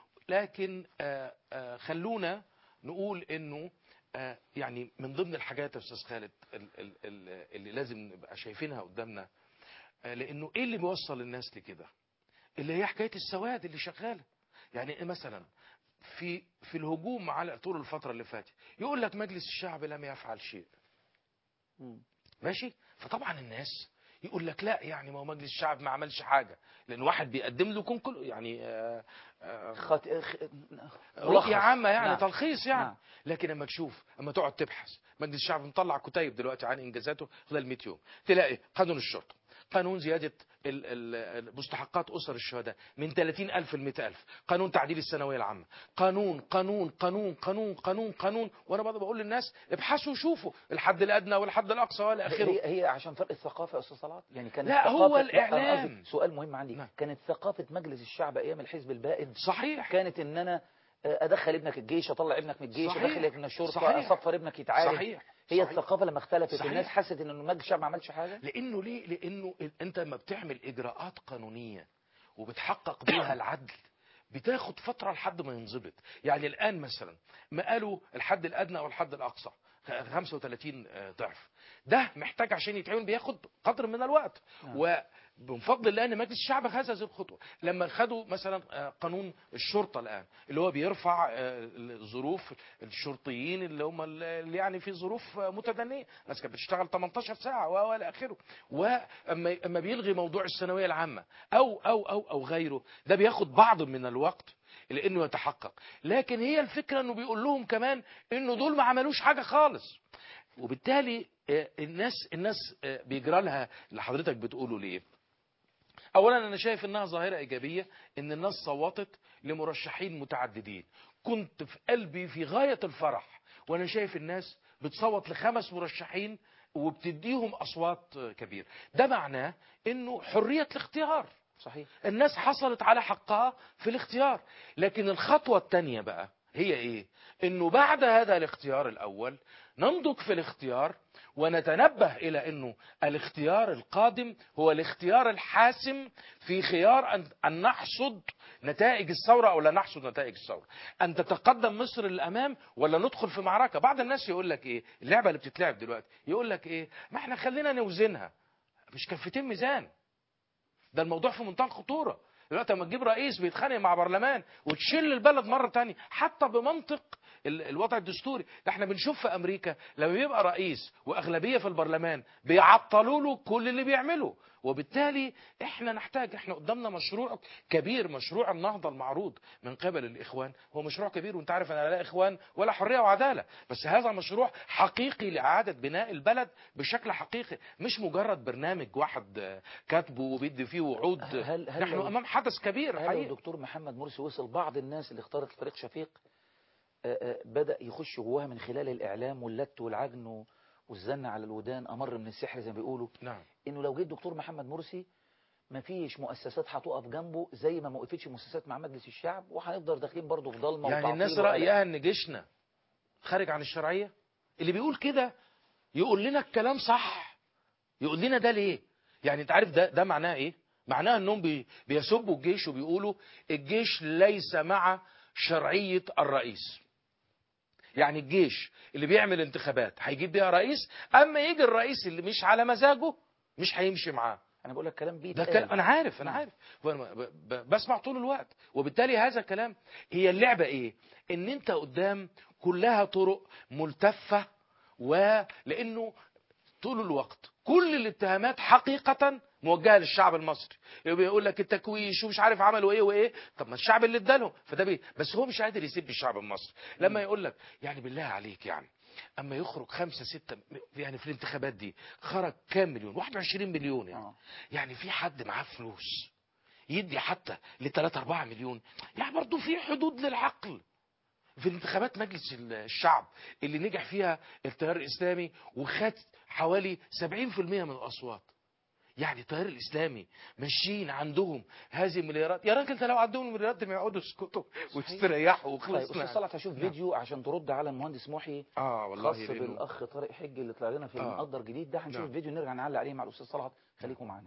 لكن آه، آه، خلونا نقول انه آه، يعني من ضمن الحاجات يا استاذ خالد ال- ال- ال- اللي لازم نبقى شايفينها قدامنا آه، لانه ايه اللي بيوصل الناس لكده اللي هي حكايه السواد اللي شغاله يعني إيه مثلا في في الهجوم على طول الفتره اللي فاتت يقول لك مجلس الشعب لم يفعل شيء مم. ماشي فطبعا الناس يقول لك لا يعني ما هو مجلس الشعب ما عملش حاجه لان واحد بيقدم له كون كله يعني آه، آه، خط... خ... رؤيه ملخص. عامه يعني نعم. تلخيص يعني نعم. لكن لما تشوف اما تقعد تبحث مجلس الشعب مطلع كتيب دلوقتي عن انجازاته خلال 100 يوم تلاقي قانون الشرطه قانون زيادة ال- ال- ال- مستحقات أسر الشهداء من 30 ألف ل 100 ألف قانون تعديل الثانوية العامة قانون قانون قانون قانون قانون قانون وأنا برضه بقول للناس ابحثوا وشوفوا الحد الأدنى والحد الأقصى وإلى آخره هي هي عشان فرق الثقافة يا أستاذ صلاح يعني كانت لا، ثقافة- هو لا، أنا الإعلام. قصدي سؤال مهم عندي نعم. كانت ثقافة مجلس الشعب أيام الحزب البائد صحيح كانت إن أنا آه، أدخل ابنك الجيش أطلع ابنك من الجيش صحيح. أدخل ابنك من الشرطة صحيح. أصفر ابنك يتعالج صحيح هي صحيح. الثقافة لما اختلفت صحيح. الناس حست إن مجلس الشعب ما عملش حاجة لانه ليه لانه ال- انت لما بتعمل اجراءات قانونيه وبتحقق بيها العدل بتاخد فتره لحد ما ينضبط يعني الان مثلا ما قالوا الحد الادنى والحد الاقصى خ- 35 ضعف ده محتاج عشان يتعمل بياخد قدر من الوقت نعم. ومن فضل الله ان مجلس الشعب خد هذه الخطوه لما خدوا مثلا آه، قانون الشرطه الان اللي هو بيرفع آه، ظروف الشرطيين اللي هم اللي يعني في ظروف آه، متدنيه ناس كانت بتشتغل 18 ساعه و- والى اخره واما اما بيلغي موضوع الثانويه العامه او او او او غيره ده بياخد بعض من الوقت لانه يتحقق لكن هي الفكره انه بيقول لهم كمان انه دول ما عملوش حاجه خالص وبالتالي آه، الناس الناس آه، بيجرى لها اللي حضرتك بتقوله ليه اولا انا شايف انها ظاهره ايجابيه ان الناس صوتت لمرشحين متعددين كنت في قلبي في غايه الفرح وانا شايف الناس بتصوت لخمس مرشحين وبتديهم اصوات آه، كبيره ده معناه انه حريه الاختيار صحيح الناس حصلت على حقها في الاختيار لكن الخطوة الثانية بقى هي ايه انه بعد هذا الاختيار الاول ننضج في الاختيار ونتنبه الى انه الاختيار القادم هو الاختيار الحاسم في خيار ان, أن نحصد نتائج الثورة او لا نحصد نتائج الثورة ان تتقدم مصر للامام ولا ندخل في معركة بعض الناس يقول لك ايه اللعبة اللي بتتلعب دلوقتي يقول لك ايه ما احنا خلينا نوزنها مش كفتين ميزان ده الموضوع في منتهى الخطورة دلوقتي لما تجيب رئيس بيتخانق مع برلمان وتشيل البلد مرة تانية حتى بمنطق ال- الوضع الدستوري ده احنا بنشوف في امريكا لما بيبقى رئيس واغلبية في البرلمان بيعطلوا له كل اللي بيعمله وبالتالي احنا نحتاج احنا قدامنا مشروع كبير مشروع النهضة المعروض من قبل الاخوان هو مشروع كبير وانت عارف انا لا اخوان ولا حرية وعدالة بس هذا مشروع حقيقي لاعادة بناء البلد بشكل حقيقي مش مجرد برنامج واحد آه، كاتبه وبيدي فيه وعود هل- هل نحن لو- امام حدث كبير هل حقيقي الدكتور محمد مرسي وصل بعض الناس اللي اختارت الفريق شفيق آه، آه، بدأ يخش جواها من خلال الإعلام واللت والعجن و- والزن على الودان أمر من السحر زي ما بيقولوا نعم إنه لو جه الدكتور محمد مرسي مفيش مؤسسات هتقف جنبه زي ما ما وقفتش مؤسسات مع مجلس الشعب وهنفضل داخلين برضه في ضلمه يعني وتعطيل الناس وقلق. رأيها ان جيشنا خارج عن الشرعية اللي بيقول كده يقول لنا الكلام صح يقول لنا ده ليه يعني انت عارف ده ده معناه ايه معناه انهم بي بيسبوا الجيش وبيقولوا الجيش ليس مع شرعية الرئيس يعني الجيش اللي بيعمل انتخابات هيجيب بيها رئيس اما يجي الرئيس اللي مش على مزاجه مش هيمشي معاه انا بقول لك كلام بيت ده كلام انا عارف انا عارف وأنا ب- ب- بسمع طول الوقت وبالتالي هذا الكلام هي اللعبه ايه ان انت قدام كلها طرق ملتفه ولانه طول الوقت كل الاتهامات حقيقة موجهة للشعب المصري بيقول لك التكويش ومش عارف عملوا ايه وايه طب ما الشعب اللي ادالهم فده بي بس هو مش قادر يسيب الشعب المصري لما يقول لك يعني بالله عليك يعني اما يخرج خمسة ستة يعني في الانتخابات دي خرج كام مليون 21 مليون يعني آه. يعني في حد معاه فلوس يدي حتى ل 3 4 مليون يعني برضه في حدود للعقل في انتخابات مجلس الشعب اللي نجح فيها التيار الاسلامي وخد حوالي 70% من الاصوات يعني التيار الاسلامي ماشيين عندهم هذه المليارات يا راجل ده لو عندهم المليارات دي ما يقعدوا يسكتوا ويستريحوا طيب استاذ وخلصنا صلاح هشوف فيديو عشان ترد على المهندس محي اه والله خاص لأنه- بالاخ طارق حج اللي طلع لنا في آه. المقدر جديد ده هنشوف نعم. الفيديو نرجع نعلق عليه مع الاستاذ صلاح خليكم معانا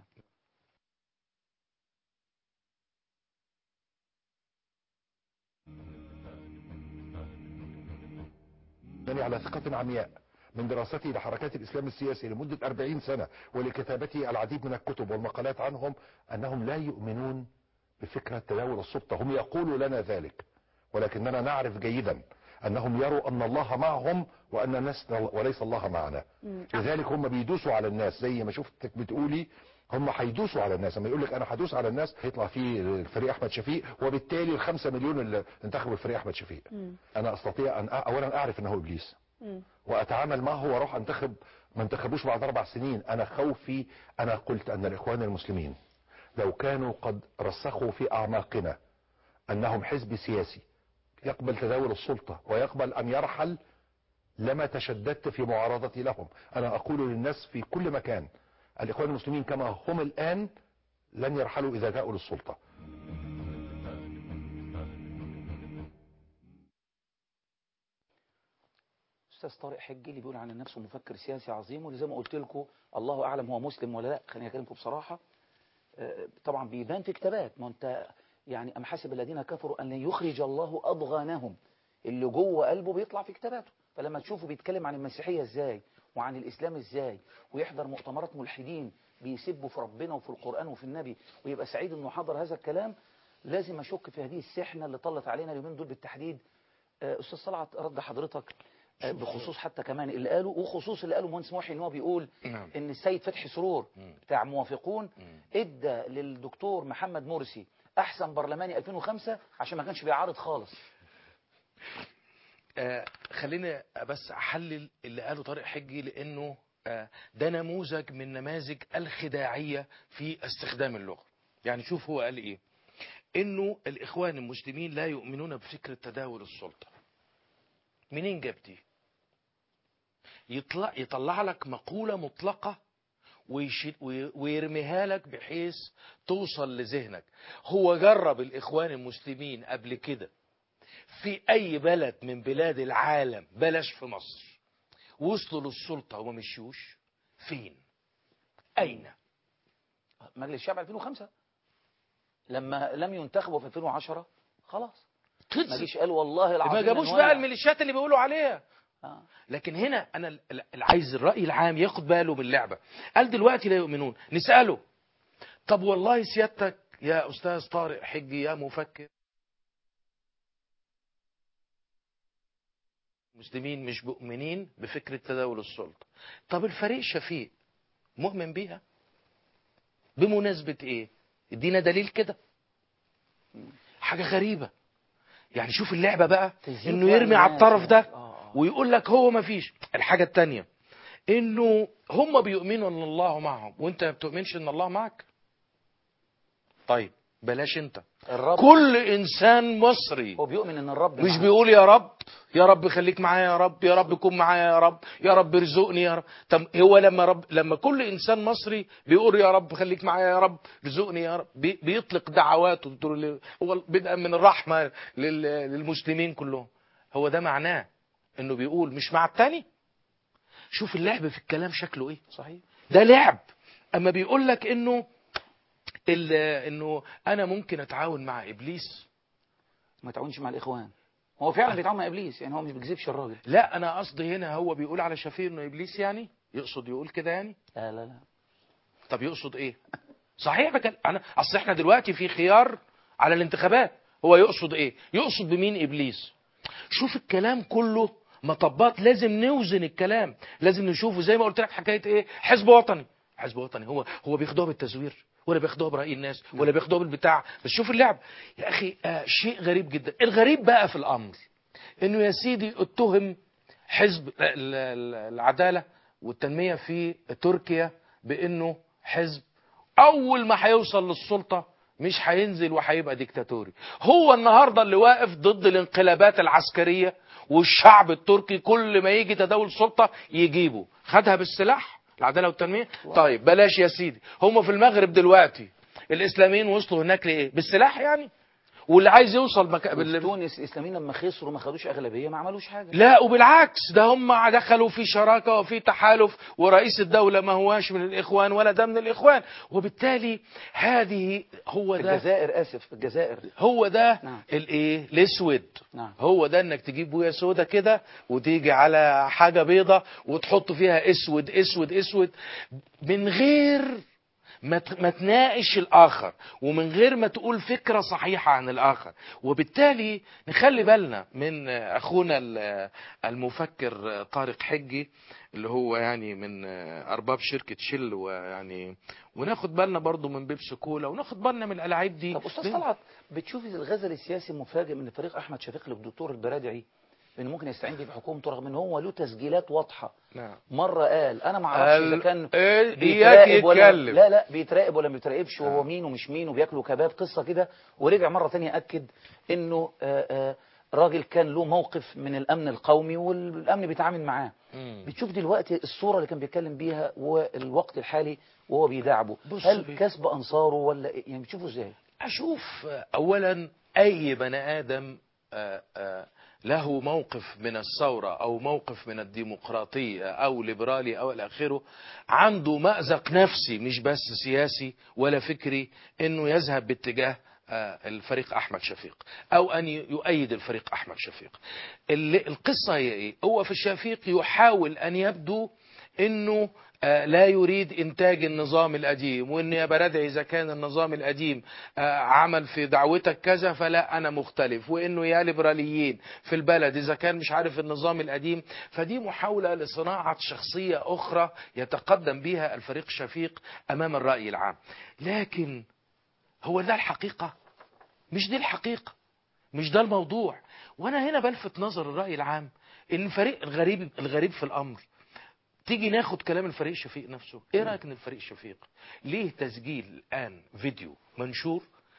أنني على ثقة عمياء من دراستي لحركات الإسلام السياسي لمدة 40 سنة ولكتابتي العديد من الكتب والمقالات عنهم أنهم لا يؤمنون بفكرة تداول السلطة هم يقولوا لنا ذلك ولكننا نعرف جيدا أنهم يروا أن الله معهم وأن الناس وليس الله معنا لذلك هم بيدوسوا على الناس زي ما شفتك بتقولي هم هيدوسوا على الناس لما يقول لك انا هدوس على الناس هيطلع فيه الفريق احمد شفيق وبالتالي الخمسة مليون اللي انتخبوا الفريق احمد شفيق انا استطيع ان أ- اولا اعرف انه ابليس واتعامل معه واروح انتخب ما انتخبوش بعد اربع سنين انا خوفي انا قلت ان الاخوان المسلمين لو كانوا قد رسخوا في اعماقنا انهم حزب سياسي يقبل تداول السلطة ويقبل ان يرحل لما تشددت في معارضتي لهم انا اقول للناس في كل مكان الاخوان المسلمين كما هم الان لن يرحلوا اذا جاءوا للسلطة استاذ طارق حجي اللي بيقول عن نفسه مفكر سياسي عظيم واللي زي ما قلت لكم الله اعلم هو مسلم ولا لا خليني اكلمكم بصراحه آه، طبعا بيبان في كتابات ما انت يعني ام حسب الذين كفروا ان يخرج الله اضغانهم اللي جوه قلبه بيطلع في كتاباته فلما تشوفه بيتكلم عن المسيحيه ازاي وعن الاسلام ازاي ويحضر مؤتمرات ملحدين بيسبوا في ربنا وفي القران وفي النبي ويبقى سعيد انه حضر هذا الكلام لازم اشك في هذه السحنه اللي طلت علينا اليومين دول بالتحديد آه، استاذ صلعت رد حضرتك آه، بخصوص حتى كمان اللي قاله وخصوص اللي قاله مهندس محي ان هو بيقول نعم. ان السيد فتحي سرور مم. بتاع موافقون مم. ادى للدكتور محمد مرسي احسن برلماني 2005 عشان ما كانش بيعارض خالص آه خليني بس احلل اللي قاله طارق حجي لانه آه ده نموذج من نماذج الخداعيه في استخدام اللغه يعني شوف هو قال ايه انه الاخوان المسلمين لا يؤمنون بفكره تداول السلطه منين جاب دي يطلع يطلع لك مقوله مطلقه ويشي- وي- ويرميها لك بحيث توصل لذهنك هو جرب الاخوان المسلمين قبل كده في اي بلد من بلاد العالم بلاش في مصر وصلوا للسلطة وما مشيوش فين اين مجلس الشعب 2005 لما لم ينتخبوا في 2010 خلاص ما خلصت. جيش قال والله العظيم ما جابوش إن بقى ولا- الميليشيات اللي بيقولوا عليها آه. لكن هنا انا ال- ال- عايز الراي العام ياخد باله من اللعبه قال دلوقتي لا يؤمنون نساله طب والله سيادتك يا استاذ طارق حجي يا مفكر المسلمين مش مؤمنين بفكره تداول السلطه طب الفريق شفيق مؤمن بيها بمناسبه ايه ادينا دليل كده حاجه غريبه يعني شوف اللعبه بقى تزيد انه بقى يرمي على الناس الطرف ده يعني. آه، آه. ويقول لك هو ما فيش الحاجة التانية انه هم بيؤمنوا ان الله معهم وانت ما بتؤمنش ان الله معك طيب بلاش انت الرب كل انسان مصري هو بيؤمن ان الرب مش معاه. بيقول يا رب يا رب خليك معايا يا رب يا رب كن معايا يا رب يا رب ارزقني يا رب طب هو لما رب لما كل انسان مصري بيقول يا رب خليك معايا يا رب ارزقني يا رب بي- بيطلق دعواته بتقول له- هو بدءا من الرحمه لل- للمسلمين كلهم هو ده معناه انه بيقول مش مع التاني شوف اللعب في الكلام شكله ايه صحيح ده لعب اما بيقول لك انه ال- انه انا ممكن اتعاون مع ابليس ما تعاونش مع الاخوان هو فعلا بيتعامل مع ابليس يعني هو مش بيكذبش الراجل لا انا قصدي هنا هو بيقول على شفيق انه ابليس يعني يقصد يقول كده يعني لا لا لا طب يقصد ايه صحيح بكلم انا اصل احنا دلوقتي في خيار على الانتخابات هو يقصد ايه يقصد بمين ابليس شوف الكلام كله مطبات لازم نوزن الكلام لازم نشوفه زي ما قلت لك حكايه ايه حزب وطني حزب وطني هو هو بياخدوها بالتزوير ولا بياخدوها براي الناس ولا بياخدوها بالبتاع بس شوف اللعب يا اخي آه شيء غريب جدا الغريب بقى في الامر انه يا سيدي اتهم حزب ال- ال- العداله والتنميه في تركيا بانه حزب اول ما هيوصل للسلطه مش هينزل وهيبقى ديكتاتوري هو النهارده اللي واقف ضد الانقلابات العسكريه والشعب التركي كل ما يجي تداول سلطه يجيبه خدها بالسلاح العداله والتنميه طيب بلاش يا سيدي هم في المغرب دلوقتي الاسلاميين وصلوا هناك لايه بالسلاح يعني واللي عايز يوصل مكا... في بال... تونس الاسلاميين لما خسروا ما خدوش اغلبيه ما عملوش حاجه لا وبالعكس ده هم دخلوا في شراكة وفي تحالف ورئيس الدولة ما هواش من الإخوان ولا ده من الإخوان وبالتالي هذه هو ده الجزائر اسف الجزائر هو ده نعم. الايه الاسود نعم. هو ده انك تجيب بويه سودا كده وتيجي على حاجه بيضة وتحط فيها اسود اسود اسود من غير ما ت- ما تناقش الاخر ومن غير ما تقول فكره صحيحه عن الاخر وبالتالي نخلي بالنا من اخونا ال- المفكر طارق حجي اللي هو يعني من ارباب شركه شل ويعني وناخد بالنا برضو من بيبسي كولا وناخد بالنا من الالعاب دي طب استاذ طلعت بتشوف الغزل السياسي المفاجئ من فريق احمد شفيق للدكتور البرادعي انه ممكن يستعين بيه في حكومته رغم ان هو له تسجيلات واضحه نعم مره قال انا ما اعرفش اذا قال كان إيه، بيتراقب إياك ولا يتكلم. لا لا بيتراقب ولا ما بيتراقبش وهو مين ومش مين وبياكلوا كباب قصه كده ورجع مره تانية اكد انه آه، آه، راجل كان له موقف من الامن القومي والامن بيتعامل معاه مم. بتشوف دلوقتي الصوره اللي كان بيتكلم بيها والوقت الحالي وهو بيداعبه بص هل بيه. كسب انصاره ولا إيه؟ يعني بتشوفه ازاي أشوف أولا أي بني آدم آه، آه، له موقف من الثورة أو موقف من الديمقراطية أو ليبرالي أو إلى آخره عنده مأزق نفسي مش بس سياسي ولا فكري إنه يذهب باتجاه آه، الفريق أحمد شفيق أو أن ي- يؤيد الفريق أحمد شفيق اللي- القصة هي إيه هو في الشفيق يحاول أن يبدو انه آه، لا يريد انتاج النظام القديم وان يا بردعي اذا كان النظام القديم آه، عمل في دعوتك كذا فلا انا مختلف وانه يا ليبراليين في البلد اذا كان مش عارف النظام القديم فدي محاوله لصناعه شخصيه اخرى يتقدم بها الفريق شفيق امام الراي العام لكن هو ده الحقيقه مش دي الحقيقه مش ده الموضوع وانا هنا بلفت نظر الراي العام ان الفريق الغريب الغريب في الامر تيجي ناخد كلام الفريق شفيق نفسه ايه رايك ان الفريق شفيق ليه تسجيل الان فيديو منشور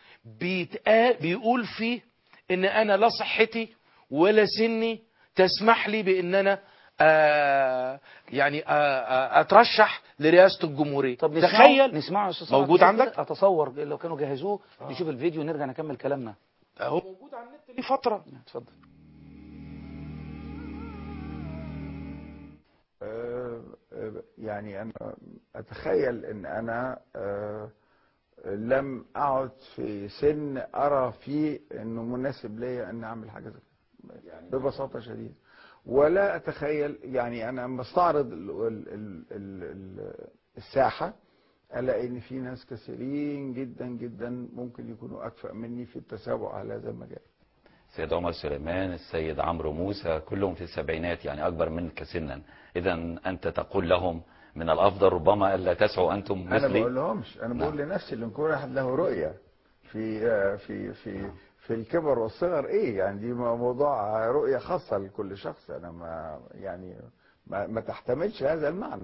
بيتقال بيقول فيه ان انا لا صحتي ولا سني تسمح لي بان انا آه يعني آه آه اترشح لرئاسه الجمهوريه طب نسمعه تخيل نسمعه يا استاذ صلاح موجود كده عندك؟ اتصور لو كانوا جهزوه نشوف الفيديو ونرجع نكمل كلامنا هو موجود على النت ليه فتره اتفضل آه، آه، يعني أنا أتخيل أن أنا آه، لم أعد في سن أرى فيه أنه مناسب ليا أن أعمل حاجة زي كده يعني ببساطة شديدة ولا أتخيل يعني أنا لما استعرض ال- ال- ال- ال- ال- الساحة ألاقي إن في ناس كثيرين جدا جدا ممكن يكونوا أكفأ مني في التسابق على هذا المجال السيد عمر سليمان السيد عمرو موسى كلهم في السبعينات يعني أكبر منك سنا إذا أنت تقول لهم من الأفضل ربما ألا تسعوا أنتم انا مثلي بقول لهمش انا بقول لنفسي ان كل واحد له رؤيه في آه، في في في الكبر والصغر ايه يعني دي موضوع رؤيه خاصه لكل شخص انا ما يعني ما, ما تحتملش هذا المعنى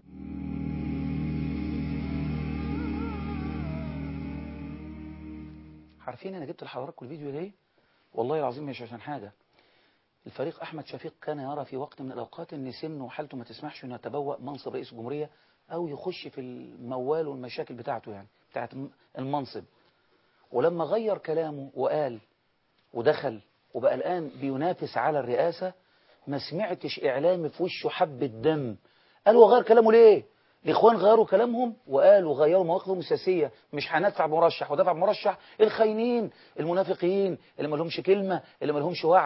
عارفين انا جبت لحضراتكم الفيديو ده ليه والله العظيم مش عشان حاجه الفريق احمد شفيق كان يرى في وقت من الاوقات ان سنه وحالته ما تسمحش انه يتبوأ منصب رئيس الجمهوريه او يخش في الموال والمشاكل بتاعته يعني بتاعت المنصب ولما غير كلامه وقال ودخل وبقى الان بينافس على الرئاسه ما سمعتش اعلامي في وشه حبه دم قال هو غير كلامه ليه الاخوان غيروا كلامهم وقالوا غيروا مواقفهم السياسيه مش هندفع مرشح ودفع مرشح الخاينين المنافقين اللي ما لهمش كلمه اللي ما لهمش وعد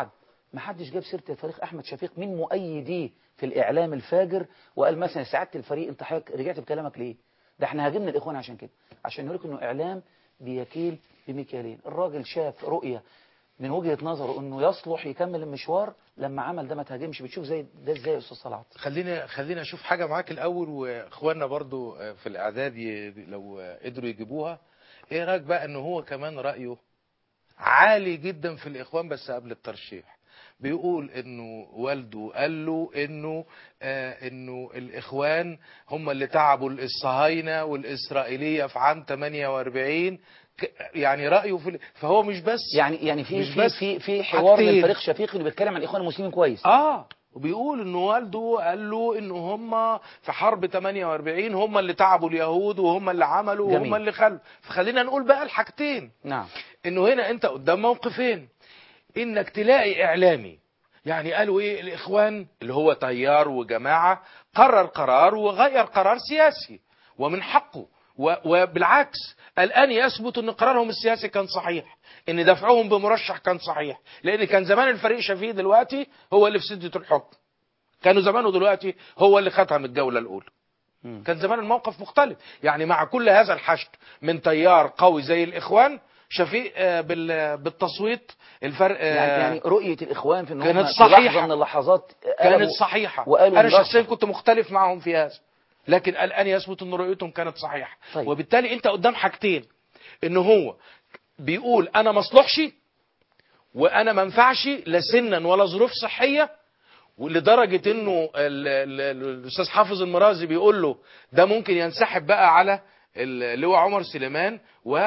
ما حدش جاب سيره الفريق احمد شفيق من مؤيديه في الاعلام الفاجر وقال مثلا سعاده الفريق انت حضرتك رجعت بكلامك ليه ده احنا هاجمنا الاخوان عشان كده عشان نقول انه اعلام بيكيل بمكيالين الراجل شاف رؤيه من وجهه نظره انه يصلح يكمل المشوار لما عمل ده ما تهاجمش بتشوف زي ده ازاي يا استاذ صلعت خلينا خلينا اشوف حاجه معاك الاول واخواننا برضو في الاعداد ي- لو قدروا يجيبوها ايه رايك بقى ان هو كمان رايه عالي جدا في الاخوان بس قبل الترشيح بيقول انه والده قال له انه آه انه الاخوان هم اللي تعبوا الصهاينه والاسرائيليه في عام 48 ك- يعني رايه في ال- فهو مش بس يعني يعني في مش في بس في, في حوار حاجتين. من فريق شفيق اللي بيتكلم عن الاخوان المسلمين كويس اه وبيقول ان والده قال له ان هم في حرب 48 هم اللي تعبوا اليهود وهم اللي عملوا جميل. وهم اللي خلوا فخلينا نقول بقى الحاجتين نعم انه هنا انت قدام موقفين انك تلاقي اعلامي يعني قالوا ايه الاخوان اللي هو تيار وجماعه قرر قرار وغير قرار سياسي ومن حقه و- وبالعكس الان يثبت ان قرارهم السياسي كان صحيح ان دفعهم بمرشح كان صحيح لان كان زمان الفريق شفيق دلوقتي هو اللي في سده الحكم كانوا زمانه دلوقتي هو اللي ختم الجوله الاولى مم. كان زمان الموقف مختلف يعني مع كل هذا الحشد من تيار قوي زي الاخوان شفيق آه، بال- بالتصويت الفرق آه، يعني يعني رؤيه الاخوان في ان هم كانت في لحظة صحيحة. من اللحظات كانت قلبوا صحيحة وقالوا أنا نرشح. شخصيا كنت مختلف معهم في هذا لكن الآن يثبت أن رؤيتهم كانت صحيحة طيب. وبالتالي أنت قدام حاجتين أن هو بيقول أنا مصلحش وأنا منفعش لا سنا ولا ظروف صحية ولدرجة انه ال- ال- ال- الاستاذ حافظ المرازي بيقول له ده ممكن ينسحب بقى على اللواء عمر سليمان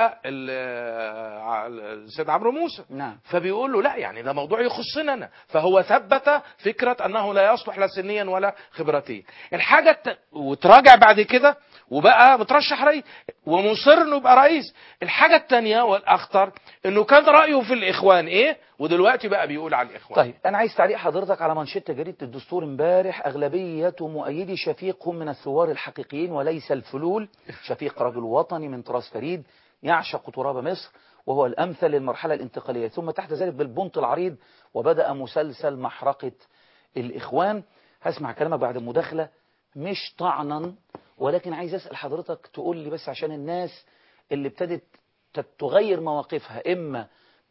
والسيد عمرو موسى نعم فبيقول له لا يعني ده موضوع يخصنا انا فهو ثبت فكرة انه لا يصلح لا سنيا ولا خبراتيا الحاجة الت... وتراجع بعد كده وبقى مترشح رئيس ومصر انه يبقى رئيس الحاجة التانية والاخطر انه كان رأيه في الاخوان ايه ودلوقتي بقى بيقول على الاخوان طيب انا عايز تعليق حضرتك على منشطه جريده الدستور امبارح اغلبيه مؤيدي شفيق هم من الثوار الحقيقيين وليس الفلول شفيق رجل وطني من طراز فريد يعشق تراب مصر وهو الامثل للمرحله الانتقاليه ثم تحت ذلك بالبنط العريض وبدا مسلسل محرقه الاخوان هسمع كلامك بعد المداخله مش طعنا ولكن عايز اسال حضرتك تقول لي بس عشان الناس اللي ابتدت تت- تغير مواقفها اما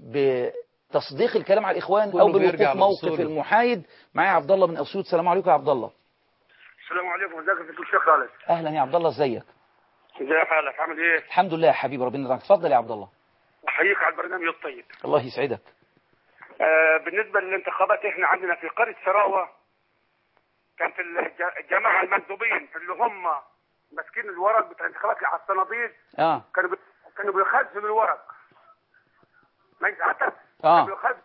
بتصديق الكلام على الاخوان كله او بيرجع بالوقوف موقف لأصوله. المحايد معايا عبد الله من اسيوط السلام عليكم يا عبد الله السلام عليكم ازيك يا الشيخ خالد اهلا يا عبد الله ازيك ازي حالك عامل ايه الحمد لله يا حبيبي ربنا يرضى عنك اتفضل يا عبد الله احييك على البرنامج الطيب الله يسعدك آه بالنسبه للانتخابات احنا عندنا في قريه سراوه كان في الج- الجماعه المندوبين اللي هم ماسكين الورق بتاع الانتخابات اللي على الصناديق اه كانوا بي... كانوا بيخزنوا الورق ما يتعتب اه بيخزنوا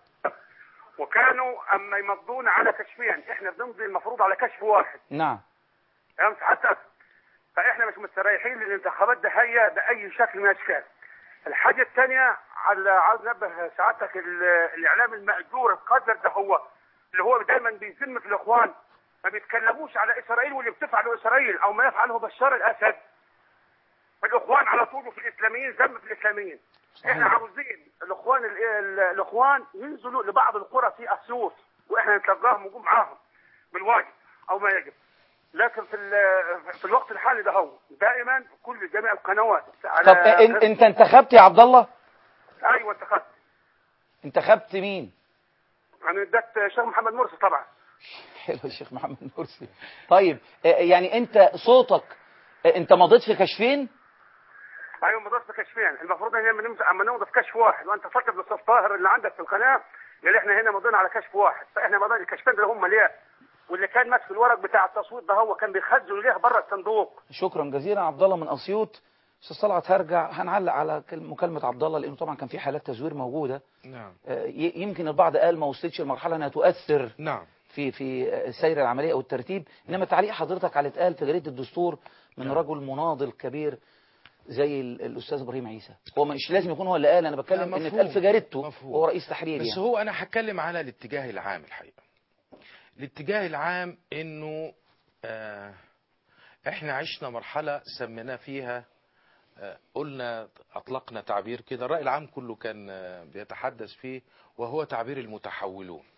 وكانوا اما يمضون على كشفين احنا بنمضي المفروض على كشف واحد نعم فهمت حتى فاحنا مش مستريحين للانتخابات ده هي باي شكل من الاشكال الحاجه الثانيه على عاوز نبه سعادتك ال- الاعلام الماجور القذر ده هو اللي هو دايما بيذم في الاخوان ما بيتكلموش على اسرائيل واللي بتفعله اسرائيل او ما يفعله بشار الاسد الاخوان على طول في الاسلاميين ذم في الاسلاميين احنا عاوزين الاخوان ال- ال- الاخوان ينزلوا لبعض القرى في اسيوط واحنا نتلقاهم ونقوم معاهم بالواجب او ما يجب لكن في ال- في الوقت الحالي ده هو دائما كل جميع القنوات على طب إن- انت انتخبت يا عبد الله ايوه انتخبت انتخبت مين انا اديت الشيخ محمد مرسي طبعا حلو الشيخ محمد مرسي طيب آه، يعني انت صوتك آه، انت مضيت في كشفين ايوه مضيت في كشفين المفروض ان هنا بنمسك اما نمضي في كشف واحد وانت فاكر الاستاذ طاهر اللي عندك في القناه قال احنا هنا مضينا على كشف واحد فاحنا مضينا الكشفين دول هم ليه واللي كان ماسك الورق بتاع التصويت ده هو كان بيخزنوا ليه بره الصندوق شكرا جزيلا عبد الله من اسيوط استاذ طلعت هرجع هنعلق على كل- مكالمه عبد الله لانه طبعا كان في حالات تزوير موجوده نعم آه، ي- يمكن البعض قال ما وصلتش المرحله انها تؤثر نعم في في آه، سير العمليه او الترتيب انما تعليق حضرتك على اتقال في جريده الدستور من نعم. رجل مناضل كبير زي ال- الاستاذ ابراهيم عيسى هو مش لازم يكون هو اللي قال انا بتكلم لا، ان مفهوم. اتقال في جريدته مفهوم. وهو رئيس تحرير بس يعني هو انا هتكلم على الاتجاه العام الحقيقه الاتجاه العام انه آه احنا عشنا مرحله سمينا فيها آه قلنا اطلقنا تعبير كده الراي العام كله كان آه بيتحدث فيه وهو تعبير المتحولون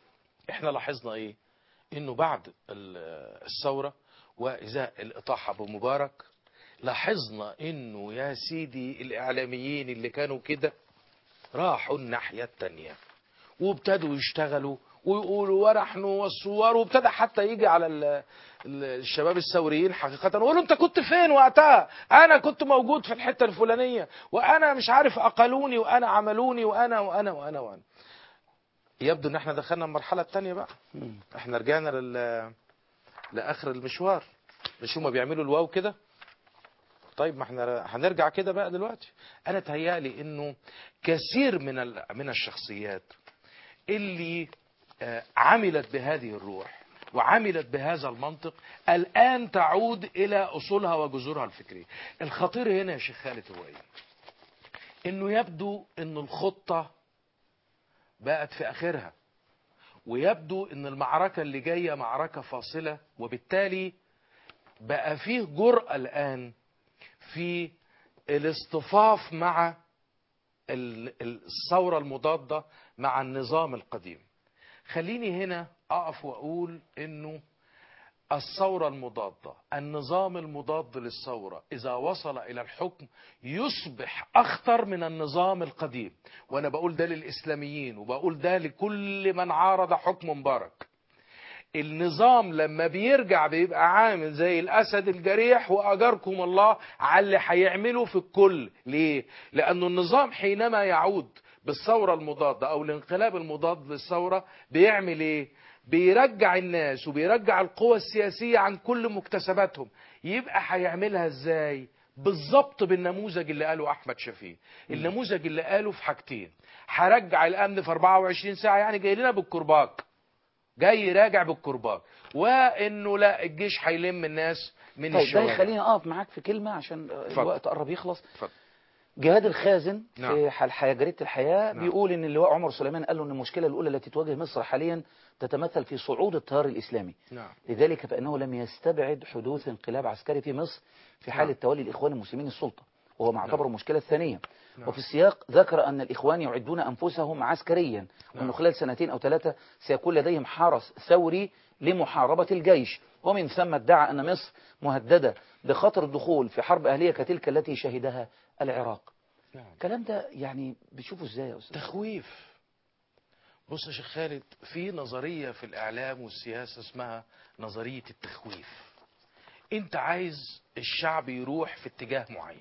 احنا لاحظنا ايه انه بعد ال- الثورة وازاء الاطاحة بمبارك لاحظنا انه يا سيدي الاعلاميين اللي كانوا كده راحوا الناحية التانية وابتدوا يشتغلوا ويقولوا ونحن والصور وابتدى حتى يجي على ال- ال- الشباب الثوريين حقيقة يقولوا انت كنت فين وقتها انا كنت موجود في الحتة الفلانية وانا مش عارف اقلوني وانا عملوني وانا وانا وانا وانا يبدو ان احنا دخلنا المرحلة التانية بقى احنا رجعنا لل لاخر المشوار مش هما بيعملوا الواو كده طيب ما احنا هنرجع كده بقى دلوقتي انا تهيالي انه كثير من ال- من الشخصيات اللي آه، عملت بهذه الروح وعملت بهذا المنطق الآن تعود إلى أصولها وجذورها الفكرية الخطير هنا يا شيخ خالد هو إيه إنه يبدو إن الخطة بقت في آخرها ويبدو إن المعركة اللي جاية معركة فاصلة وبالتالي بقى فيه جرأة الآن في الاصطفاف مع ال- ال- الثورة المضادة مع النظام القديم خليني هنا أقف وأقول إنه الثورة المضادة النظام المضاد للثورة إذا وصل إلى الحكم يصبح أخطر من النظام القديم وأنا بقول ده للإسلاميين وبقول ده لكل من عارض حكم مبارك النظام لما بيرجع بيبقى عامل زي الاسد الجريح واجركم الله على اللي هيعمله في الكل ليه لانه النظام حينما يعود بالثوره المضاده او الانقلاب المضاد للثوره بيعمل ايه بيرجع الناس وبيرجع القوى السياسيه عن كل مكتسباتهم يبقى هيعملها ازاي بالظبط بالنموذج اللي قاله احمد شفيق النموذج اللي قاله في حاجتين هرجع الامن في 24 ساعه يعني جاي لنا بالكرباج جاي راجع بالكرباج وانه لا الجيش هيلم الناس من طيب ده الشوارع يخليني اقف معاك في كلمة عشان اتفضل. الوقت قرب يخلص اتفضل. جهاد الخازن نعم. في حال حياة جريدة الحياة نعم. بيقول ان اللواء عمر سليمان قال له ان المشكلة الاولى التي تواجه مصر حاليا تتمثل في صعود التيار الاسلامي نعم لذلك فانه لم يستبعد حدوث انقلاب عسكري في مصر في حالة نعم. تولي الاخوان المسلمين السلطة وهو معتبر نعم. المشكلة الثانية نعم. وفي السياق ذكر أن الإخوان يعدون أنفسهم عسكريا وأنه خلال سنتين أو ثلاثة سيكون لديهم حرس ثوري لمحاربة الجيش ومن ثم ادعى أن مصر مهددة بخطر الدخول في حرب أهلية كتلك التي شهدها العراق نعم الكلام ده يعني بتشوفه ازاي يا أستاذ تخويف بص يا شيخ خالد في نظرية في الإعلام والسياسة اسمها نظرية التخويف أنت عايز الشعب يروح في اتجاه معين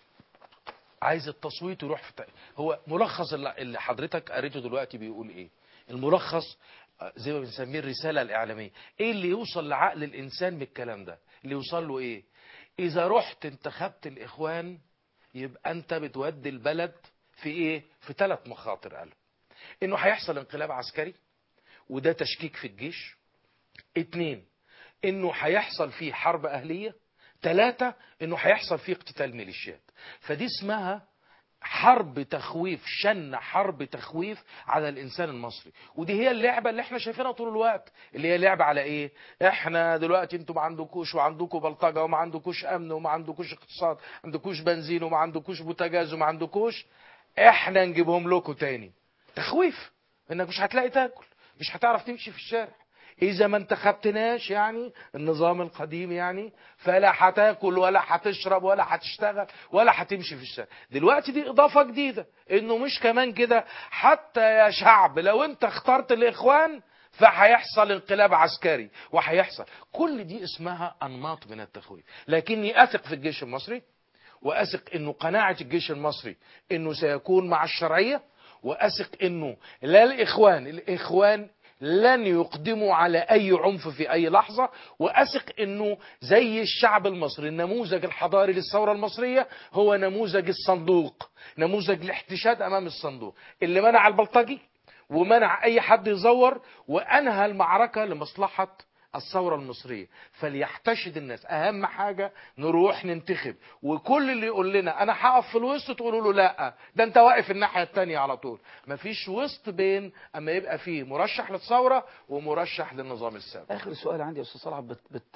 عايز التصويت يروح في اتجاه. هو ملخص اللي اللي حضرتك قريته دلوقتي بيقول إيه الملخص آه، زي ما بنسميه الرسالة الإعلامية إيه اللي يوصل لعقل الإنسان بالكلام ده اللي يوصل له إيه إذا رحت انتخبت الإخوان يبقى أنت بتودي البلد في إيه في ثلاث مخاطر قالوا انه هيحصل انقلاب عسكري وده تشكيك في الجيش اتنين انه هيحصل فيه حرب اهلية تلاتة انه هيحصل فيه اقتتال ميليشيات فدي اسمها حرب تخويف شن حرب تخويف على الانسان المصري ودي هي اللعبه اللي احنا شايفينها طول الوقت اللي هي لعبه على ايه احنا دلوقتي انتوا ما عندكوش وعندكم بلطجه وما عندكوش امن وما عندكوش اقتصاد ما عندكوش بنزين وما عندكوش بوتاجاز وما عندكوش احنا نجيبهم لكم تاني تخويف انك مش هتلاقي تاكل مش هتعرف تمشي في الشارع اذا ما انتخبتناش يعني النظام القديم يعني فلا هتاكل ولا هتشرب ولا هتشتغل ولا هتمشي في الشارع دلوقتي دي اضافه جديده انه مش كمان كده حتى يا شعب لو انت اخترت الاخوان فهيحصل انقلاب عسكري وهيحصل كل دي اسمها انماط من التخويف لكني اثق في الجيش المصري واثق انه قناعه الجيش المصري انه سيكون مع الشرعيه واثق انه لا الاخوان الاخوان لن يقدموا على اي عنف في اي لحظه واثق انه زي الشعب المصري النموذج الحضاري للثوره المصريه هو نموذج الصندوق نموذج الاحتشاد امام الصندوق اللي منع البلطجي ومنع اي حد يزور وانهى المعركه لمصلحه الثورة المصرية فليحتشد الناس أهم حاجة نروح ننتخب وكل اللي يقول لنا أنا هقف في الوسط تقولوا له لا ده أنت واقف الناحية التانية على طول مفيش وسط بين أما يبقى فيه مرشح للثورة ومرشح للنظام السابق آخر سؤال عندي يا أستاذ صلاح بت بت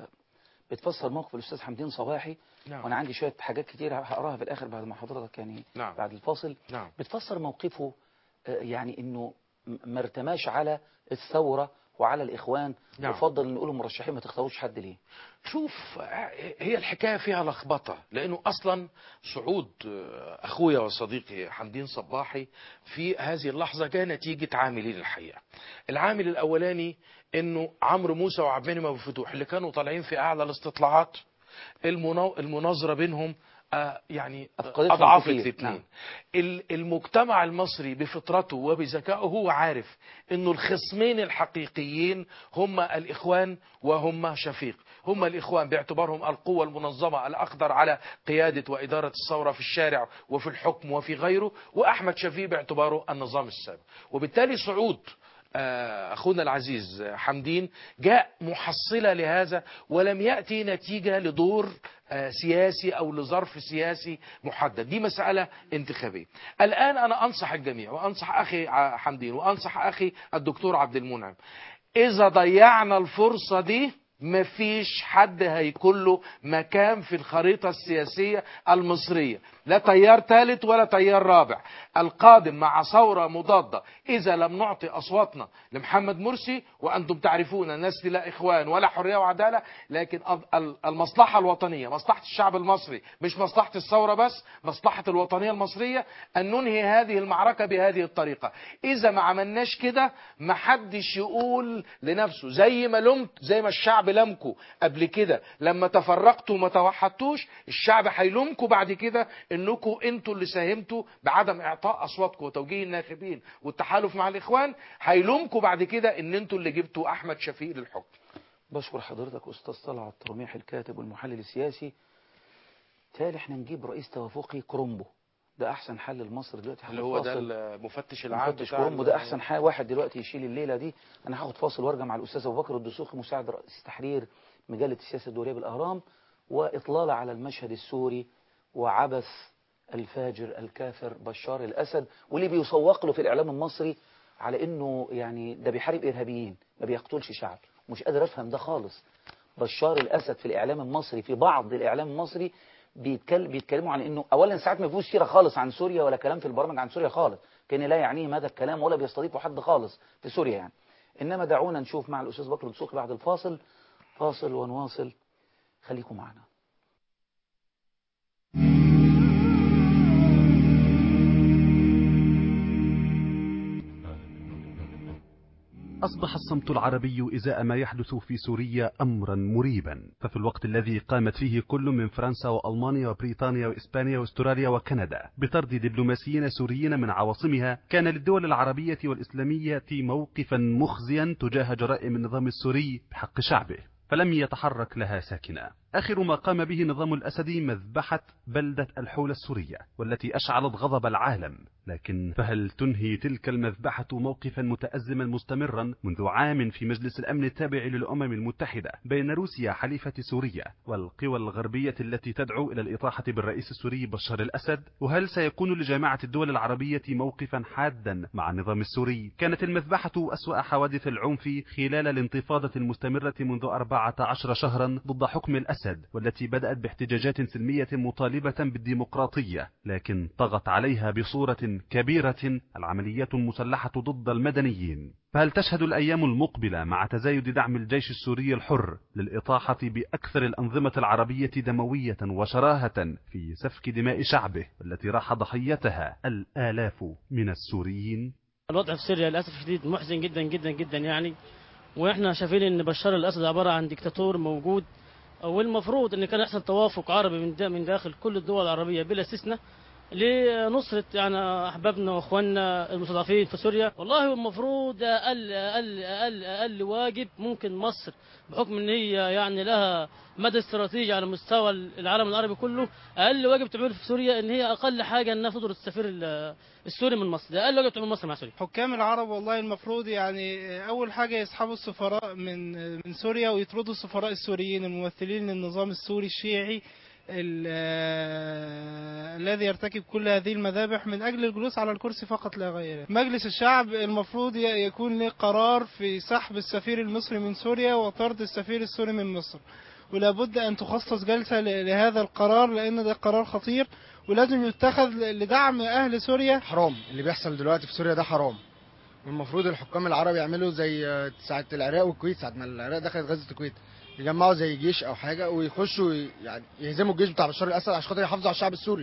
بتفسر موقف الأستاذ حمدين صباحي نعم. وأنا عندي شوية حاجات كتير هقراها في الآخر بعد ما حضرتك يعني نعم. بعد الفاصل نعم بتفسر موقفه آه، يعني إنه م- ما ارتماش على الثورة وعلى الإخوان نعم. وفضل ان يقولوا مرشحين ما تختاروش حد ليه شوف هي الحكاية فيها لخبطة لأنه أصلا صعود أخويا وصديقي حمدين صباحي في هذه اللحظة جاء نتيجة عاملين الحقيقة العامل الأولاني أنه عمرو موسى وعبد المنعم أبو فتوح اللي كانوا طالعين في أعلى الاستطلاعات المنا- المناظرة بينهم آه، يعني أفقدتهم أضعفت كتير. الاثنين نعم. ال- المجتمع المصري بفطرته وبذكائه هو عارف انه الخصمين الحقيقيين هم الاخوان وهم شفيق هم الاخوان باعتبارهم القوة المنظمة الاقدر على قيادة وادارة الثورة في الشارع وفي الحكم وفي غيره واحمد شفيق باعتباره النظام السابق وبالتالي صعود آه، أخونا العزيز آه، حمدين جاء محصلة لهذا ولم يأتي نتيجة لدور آه، سياسي أو لظرف سياسي محدد دي مسألة انتخابية الآن أنا أنصح الجميع وأنصح أخي ع- حمدين وأنصح أخي الدكتور عبد المنعم إذا ضيعنا الفرصة دي مفيش حد هيكون له مكان في الخريطة السياسية المصرية لا تيار ثالث ولا تيار رابع القادم مع ثورة مضادة إذا لم نعطي أصواتنا لمحمد مرسي وأنتم تعرفون الناس لا إخوان ولا حرية وعدالة لكن ال- ال- المصلحة الوطنية مصلحة الشعب المصري مش مصلحة الثورة بس مصلحة الوطنية المصرية أن ننهي هذه المعركة بهذه الطريقة إذا ما عملناش كده محدش يقول لنفسه زي ما لمت زي ما الشعب لمكوا قبل كده لما تفرقتوا وما توحدتوش الشعب هيلومكوا بعد كده انكم انتوا اللي ساهمتوا بعدم اعطاء اصواتكم وتوجيه الناخبين والتحالف مع الاخوان هيلومكوا بعد كده ان انتوا اللي جبتوا احمد شفيق للحكم بشكر حضرتك أستاذ طلعت رميح الكاتب والمحلل السياسي تالي احنا نجيب رئيس توافقي كرومبو ده أحسن حل لمصر دلوقتي اللي هاخد هو ده فاصل. المفتش العام مفتش بتاع كرومبو ال- ده أحسن حاجة واحد دلوقتي يشيل الليلة دي أنا هاخد فاصل وارجع مع الأستاذ أبو بكر الدسوقي مساعد رئيس تحرير مجلة السياسة الدولية بالأهرام وإطلالة على المشهد السوري وعبث الفاجر الكافر بشار الأسد واللي بيسوق له في الإعلام المصري على إنه يعني ده بيحارب إرهابيين ما بيقتلش شعب مش قادر أفهم ده خالص بشار الأسد في الإعلام المصري في بعض الإعلام المصري بيتكل... بيتكلموا عن إنه أولا ساعات ما فيهوش سيرة خالص عن سوريا ولا كلام في البرامج عن سوريا خالص كان لا يعنيهم هذا الكلام ولا بيستضيفوا حد خالص في سوريا يعني إنما دعونا نشوف مع الأستاذ بكر الدسوقي بعد الفاصل فاصل ونواصل خليكم معنا أصبح الصمت العربي إزاء ما يحدث في سوريا أمرا مريبا ففي الوقت الذي قامت فيه كل من فرنسا وألمانيا وبريطانيا وإسبانيا وأستراليا وكندا بطرد دبلوماسيين سوريين من عواصمها كان للدول العربية والإسلامية موقفا مخزيا تجاه جرائم النظام السوري بحق شعبه فلم يتحرك لها ساكنا آخر ما قام به نظام الأسد مذبحة بلدة الحول السورية والتي أشعلت غضب العالم لكن فهل تنهي تلك المذبحة موقفا متأزما مستمرا منذ عام في مجلس الأمن التابع للأمم المتحدة بين روسيا حليفة سوريا والقوى الغربية التي تدعو إلى الإطاحة بالرئيس السوري بشار الأسد وهل سيكون لجامعة الدول العربية موقفا حادا مع النظام السوري كانت المذبحة أسوأ حوادث العنف خلال الانتفاضة المستمرة منذ 14 شهرا ضد حكم الأسد والتي بدأت باحتجاجات سلمية مطالبة بالديمقراطية لكن طغت عليها بصورة كبيرة العمليات المسلحة ضد المدنيين فهل تشهد الأيام المقبلة مع تزايد دعم الجيش السوري الحر للإطاحة بأكثر الأنظمة العربية دموية وشراهة في سفك دماء شعبه التي راح ضحيتها الآلاف من السوريين الوضع في سوريا للاسف الشديد محزن جدا جدا جدا يعني واحنا شايفين ان بشار الاسد عباره عن ديكتاتور موجود والمفروض ان كان يحصل توافق عربي من دا من داخل كل الدول العربيه بلا استثناء لنصرة يعني أحبابنا وأخواننا المستضعفين في سوريا والله هو المفروض أقل أقل أقل أقل واجب ممكن مصر بحكم إن هي يعني لها مدى استراتيجي على مستوى العالم العربي كله أقل واجب تعمله في سوريا إن هي أقل حاجة إنها تطرد السفير ال- السوري من مصر ده أقل واجب تعمله مصر مع سوريا حكام العرب والله المفروض يعني اول حاجه يسحبوا السفراء من من سوريا ويطردوا السفراء السوريين الممثلين للنظام السوري الشيعي ال- آه، الذي يرتكب كل هذه المذابح من اجل الجلوس على الكرسي فقط لا غير مجلس الشعب المفروض ي- يكون له قرار في سحب السفير المصري من سوريا وطرد السفير السوري من مصر ولا بد ان تخصص جلسه ل- لهذا القرار لان ده قرار خطير ولازم يتخذ ل- لدعم اهل سوريا حرام اللي بيحصل دلوقتي في سوريا ده حرام والمفروض الحكام العرب يعملوا زي آه، ساعة العراق والكويت ساعة ما العراق دخلت غزة الكويت يجمعوا زي جيش او حاجة ويخشوا ي- يعني يهزموا الجيش بتاع بشار الاسد عشان خاطر يحافظوا على الشعب السوري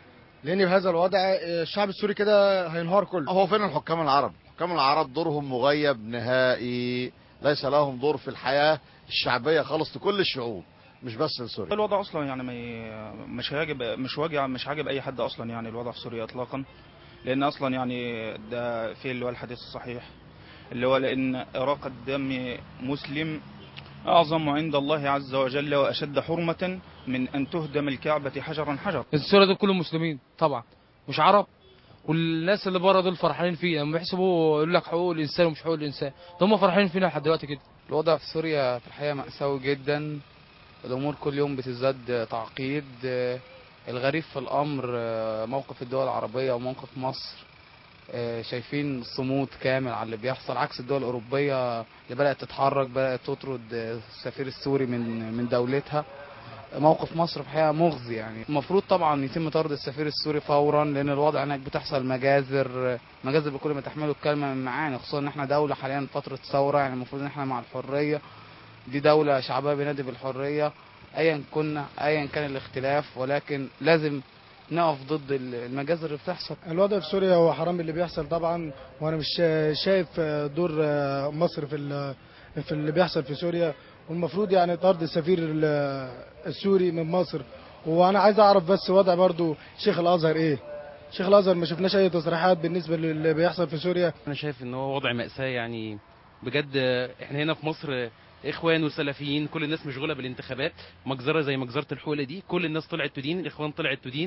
لان بهذا الوضع آه، الشعب السوري كده هينهار كله هو فين الحكام العرب الحكام العرب دورهم مغيب نهائي ليس لهم دور في الحياة الشعبية خالص لكل الشعوب مش بس لسوريا الوضع اصلا يعني ما ي- مش هيجب مش واجع مش عاجب اي حد اصلا يعني الوضع في سوريا اطلاقا لان اصلا يعني ده في اللي هو الحديث الصحيح اللي هو لان اراقه دم مسلم اعظم عند الله عز وجل واشد حرمه من ان تهدم الكعبه حجرا حجر السورة دول كلهم مسلمين طبعا مش عرب والناس اللي بره دول فرحانين فيه لما بيحسبوا يقول لك حقوق الانسان ومش حقوق الانسان ده هم فرحانين فينا لحد دلوقتي كده الوضع في سوريا في الحقيقة مأساوي جدا الأمور كل يوم بتزداد تعقيد آه، الغريب في الأمر آه، موقف الدول العربية وموقف مصر آه، شايفين صمود كامل على اللي بيحصل عكس الدول الأوروبية اللي بدأت تتحرك بدأت تطرد آه، السفير السوري من من دولتها موقف مصر في الحقيقة مغزي يعني المفروض طبعا يتم طرد السفير السوري فورا لأن الوضع هناك بتحصل مجازر مجازر بكل ما تحمله الكلمة من معاني خصوصا إن احنا دولة حاليا في فترة ثورة يعني المفروض إن احنا مع الحرية دي دولة شعبها بينادي بالحرية أيا كنا أيا كان الاختلاف ولكن لازم نقف ضد المجازر اللي بتحصل الوضع في سوريا هو حرام اللي بيحصل طبعا وانا مش شا- شايف دور مصر في ال- في اللي بيحصل في سوريا والمفروض يعني طرد السفير ال- السوري من مصر وانا عايز اعرف بس وضع برضو شيخ الازهر ايه شيخ الازهر ما شفناش اي تصريحات بالنسبه للي بيحصل في سوريا انا شايف ان هو وضع مأساة يعني بجد احنا هنا في مصر اخوان وسلفيين كل الناس مشغوله بالانتخابات مجزره زي مجزره الحوله دي كل الناس طلعت تدين الاخوان طلعت تدين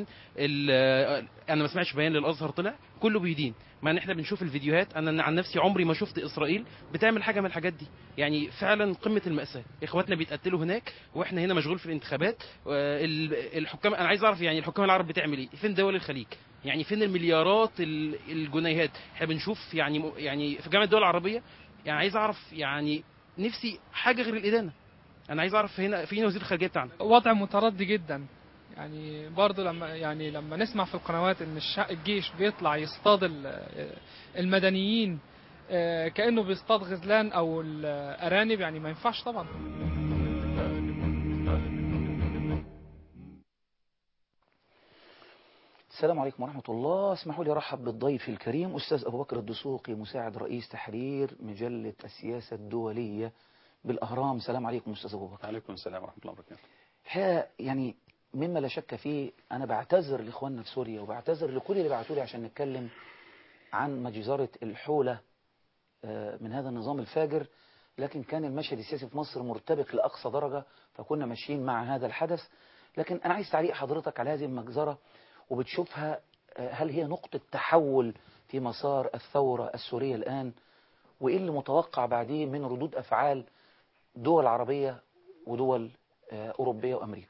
ال- انا ما سمعتش بيان للازهر طلع كله بيدين مع ان احنا بنشوف الفيديوهات انا عن نفسي عمري ما شفت اسرائيل بتعمل حاجه من الحاجات دي يعني فعلا قمه الماساه اخواتنا بيتقتلوا هناك واحنا هنا مشغول في الانتخابات آه، ال- الحكام انا عايز اعرف يعني الحكام العرب بتعمل ايه فين دول الخليج يعني فين المليارات ال- الجنيهات احنا بنشوف يعني م- يعني في جامعه الدول العربيه يعني عايز اعرف يعني نفسي حاجه غير الادانه انا عايز اعرف هنا فين وزير الخارجيه بتاعنا وضع متردي جدا يعني برضه لما يعني لما نسمع في القنوات ان الش- الجيش بيطلع يصطاد ال- المدنيين آه، كانه بيصطاد غزلان او الارانب يعني ما ينفعش طبعا السلام عليكم ورحمة الله اسمحوا لي أرحب بالضيف الكريم أستاذ أبو بكر الدسوقي مساعد رئيس تحرير مجلة السياسة الدولية بالأهرام سلام عليكم أستاذ أبو بكر عليكم السلام ورحمة الله وبركاته الحقيقة يعني مما لا شك فيه أنا بعتذر لإخواننا في سوريا وبعتذر لكل اللي بعتوا لي عشان نتكلم عن مجزرة الحولة آه، من هذا النظام الفاجر لكن كان المشهد السياسي في مصر مرتبك لأقصى درجة فكنا ماشيين مع هذا الحدث لكن أنا عايز تعليق حضرتك على هذه المجزرة وبتشوفها آه، هل هي نقطة تحول في مسار الثورة السورية الآن وإيه اللي متوقع بعديه من ردود أفعال دول عربية ودول آه، أوروبية وأمريكا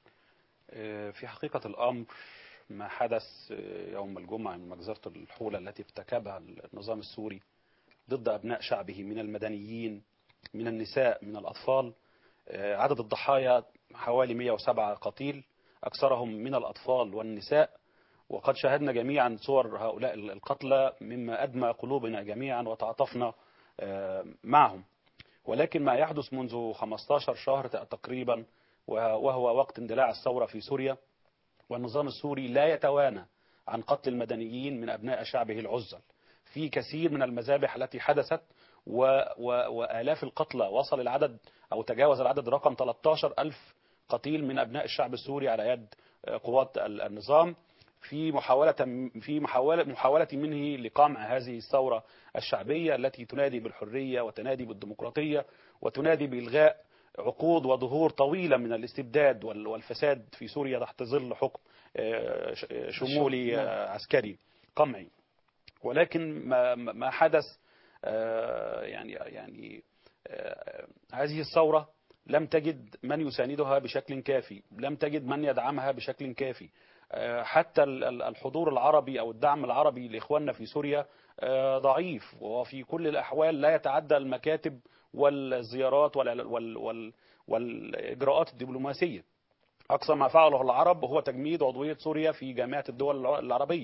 آه، في حقيقة الأمر ما حدث آه، يوم الجمعة من مجزرة الحولة التي ارتكبها النظام السوري ضد أبناء شعبه من المدنيين من النساء من الأطفال آه، عدد الضحايا حوالي 107 قتيل أكثرهم من الأطفال والنساء وقد شاهدنا جميعا صور هؤلاء القتلى مما أدمى قلوبنا جميعا وتعاطفنا آه، معهم ولكن ما يحدث منذ 15 شهر تقريبا وهو وقت اندلاع الثورة في سوريا والنظام السوري لا يتوانى عن قتل المدنيين من أبناء شعبه العزل في كثير من المذابح التي حدثت و و وآلاف القتلى وصل العدد أو تجاوز العدد رقم 13 ألف قتيل من أبناء الشعب السوري على يد قوات ال- النظام في محاولة في محاولة محاولة منه لقمع هذه الثورة الشعبية التي تنادي بالحرية وتنادي بالديمقراطية وتنادي بإلغاء عقود وظهور طويلة من الاستبداد وال- والفساد في سوريا تحت ظل حكم آه، ش- آه، شمولي آه، عسكري قمعي ولكن ما ما ما حدث آه، يعني يعني آه، هذه الثورة لم تجد من يساندها بشكل كافي لم تجد من يدعمها بشكل كافي آه، حتى ال- ال- الحضور العربي أو الدعم العربي لإخواننا في سوريا آه، ضعيف وفي كل الأحوال لا يتعدى المكاتب والزيارات وال- وال- وال- والإجراءات الدبلوماسية أقصى ما فعله العرب هو تجميد عضوية سوريا في جامعة الدول العربية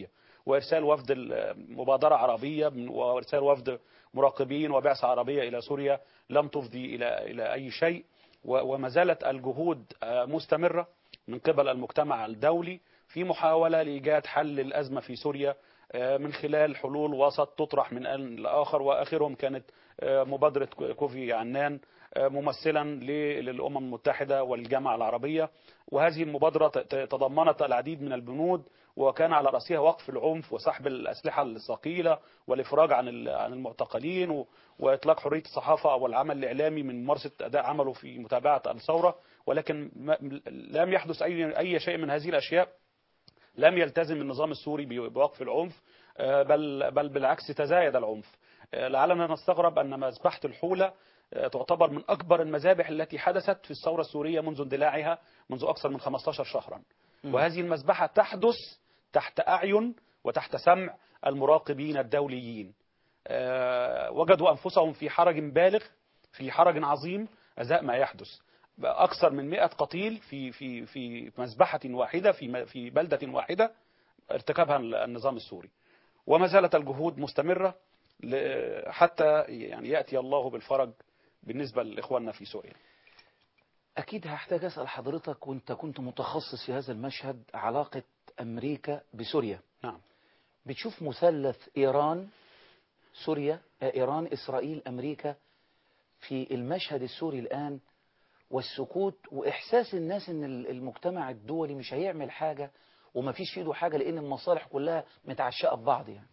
وارسال وفد مبادره عربيه من- وارسال وفد مراقبين وبعثه عربيه الى سوريا لم تفضي الى الى اي شيء و- وما زالت الجهود آه، مستمره من قبل المجتمع الدولي في محاوله لايجاد حل الازمه في سوريا آه، من خلال حلول وسط تطرح من آن لاخر واخرهم كانت آه، مبادره كوفي عنان آه، ممثلا ل- للامم المتحده والجامعه العربيه وهذه المبادره ت- ت- تضمنت العديد من البنود وكان على راسها وقف العنف وسحب الاسلحه الثقيله والافراج عن ال- عن المعتقلين و- واطلاق حريه الصحافه والعمل الاعلامي من ممارسه اداء عمله في متابعه الثوره ولكن ما- لم يحدث اي اي شيء من هذه الاشياء لم يلتزم النظام السوري ب- بوقف العنف آه، بل بل بالعكس تزايد العنف آه، لعلنا نستغرب ان مذبحه الحوله آه، تعتبر من اكبر المذابح التي حدثت في الثوره السوريه منذ اندلاعها منذ اكثر من 15 شهرا مم. وهذه المذبحه تحدث تحت اعين وتحت سمع المراقبين الدوليين آه، وجدوا انفسهم في حرج بالغ في حرج عظيم ازاء ما يحدث اكثر من 100 قتيل في في في مذبحه واحده في م- في بلده واحده ارتكبها النظام السوري وما زالت الجهود مستمره ل- حتى يعني ياتي الله بالفرج بالنسبه لاخواننا في سوريا أكيد هحتاج أسأل حضرتك وأنت كنت متخصص في هذا المشهد علاقة أمريكا بسوريا نعم بتشوف مثلث إيران سوريا آه، إيران إسرائيل أمريكا في المشهد السوري الآن والسكوت وإحساس الناس إن ال- المجتمع الدولي مش هيعمل حاجة وما فيش في ايده حاجة لأن المصالح كلها متعشقة ببعض يعني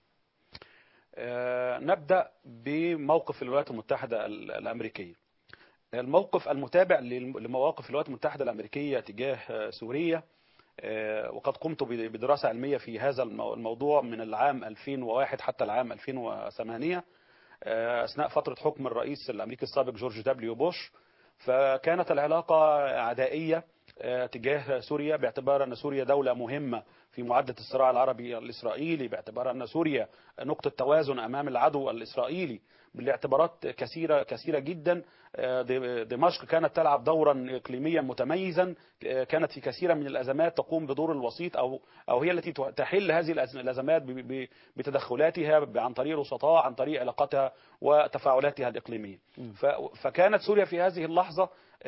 آه، نبدأ بموقف الولايات المتحدة ال- الأمريكية الموقف المتابع للم- لمواقف الولايات المتحدة الأمريكية تجاه آه، سوريا آه، وقد قمت ب- بدراسة علمية في هذا المو- الموضوع من العام 2001 حتى العام 2008 آه، أثناء فترة حكم الرئيس الأمريكي السابق جورج دبليو بوش فكانت العلاقة عدائية آه، تجاه سوريا باعتبار أن سوريا دولة مهمة في معادلة الصراع العربي الإسرائيلي باعتبار أن سوريا نقطة توازن أمام العدو الإسرائيلي بالاعتبارات كثيرة كثيرة جدا آه، د- دمشق كانت تلعب دورا إقليميا متميزا آه، كانت في كثير من الأزمات تقوم بدور الوسيط أو أو هي التي تحل هذه الأز- الأزمات ب- ب- بتدخلاتها ب- عن طريق الوسطاء عن طريق علاقاتها وتفاعلاتها الإقليمية ف- فكانت سوريا في هذه اللحظة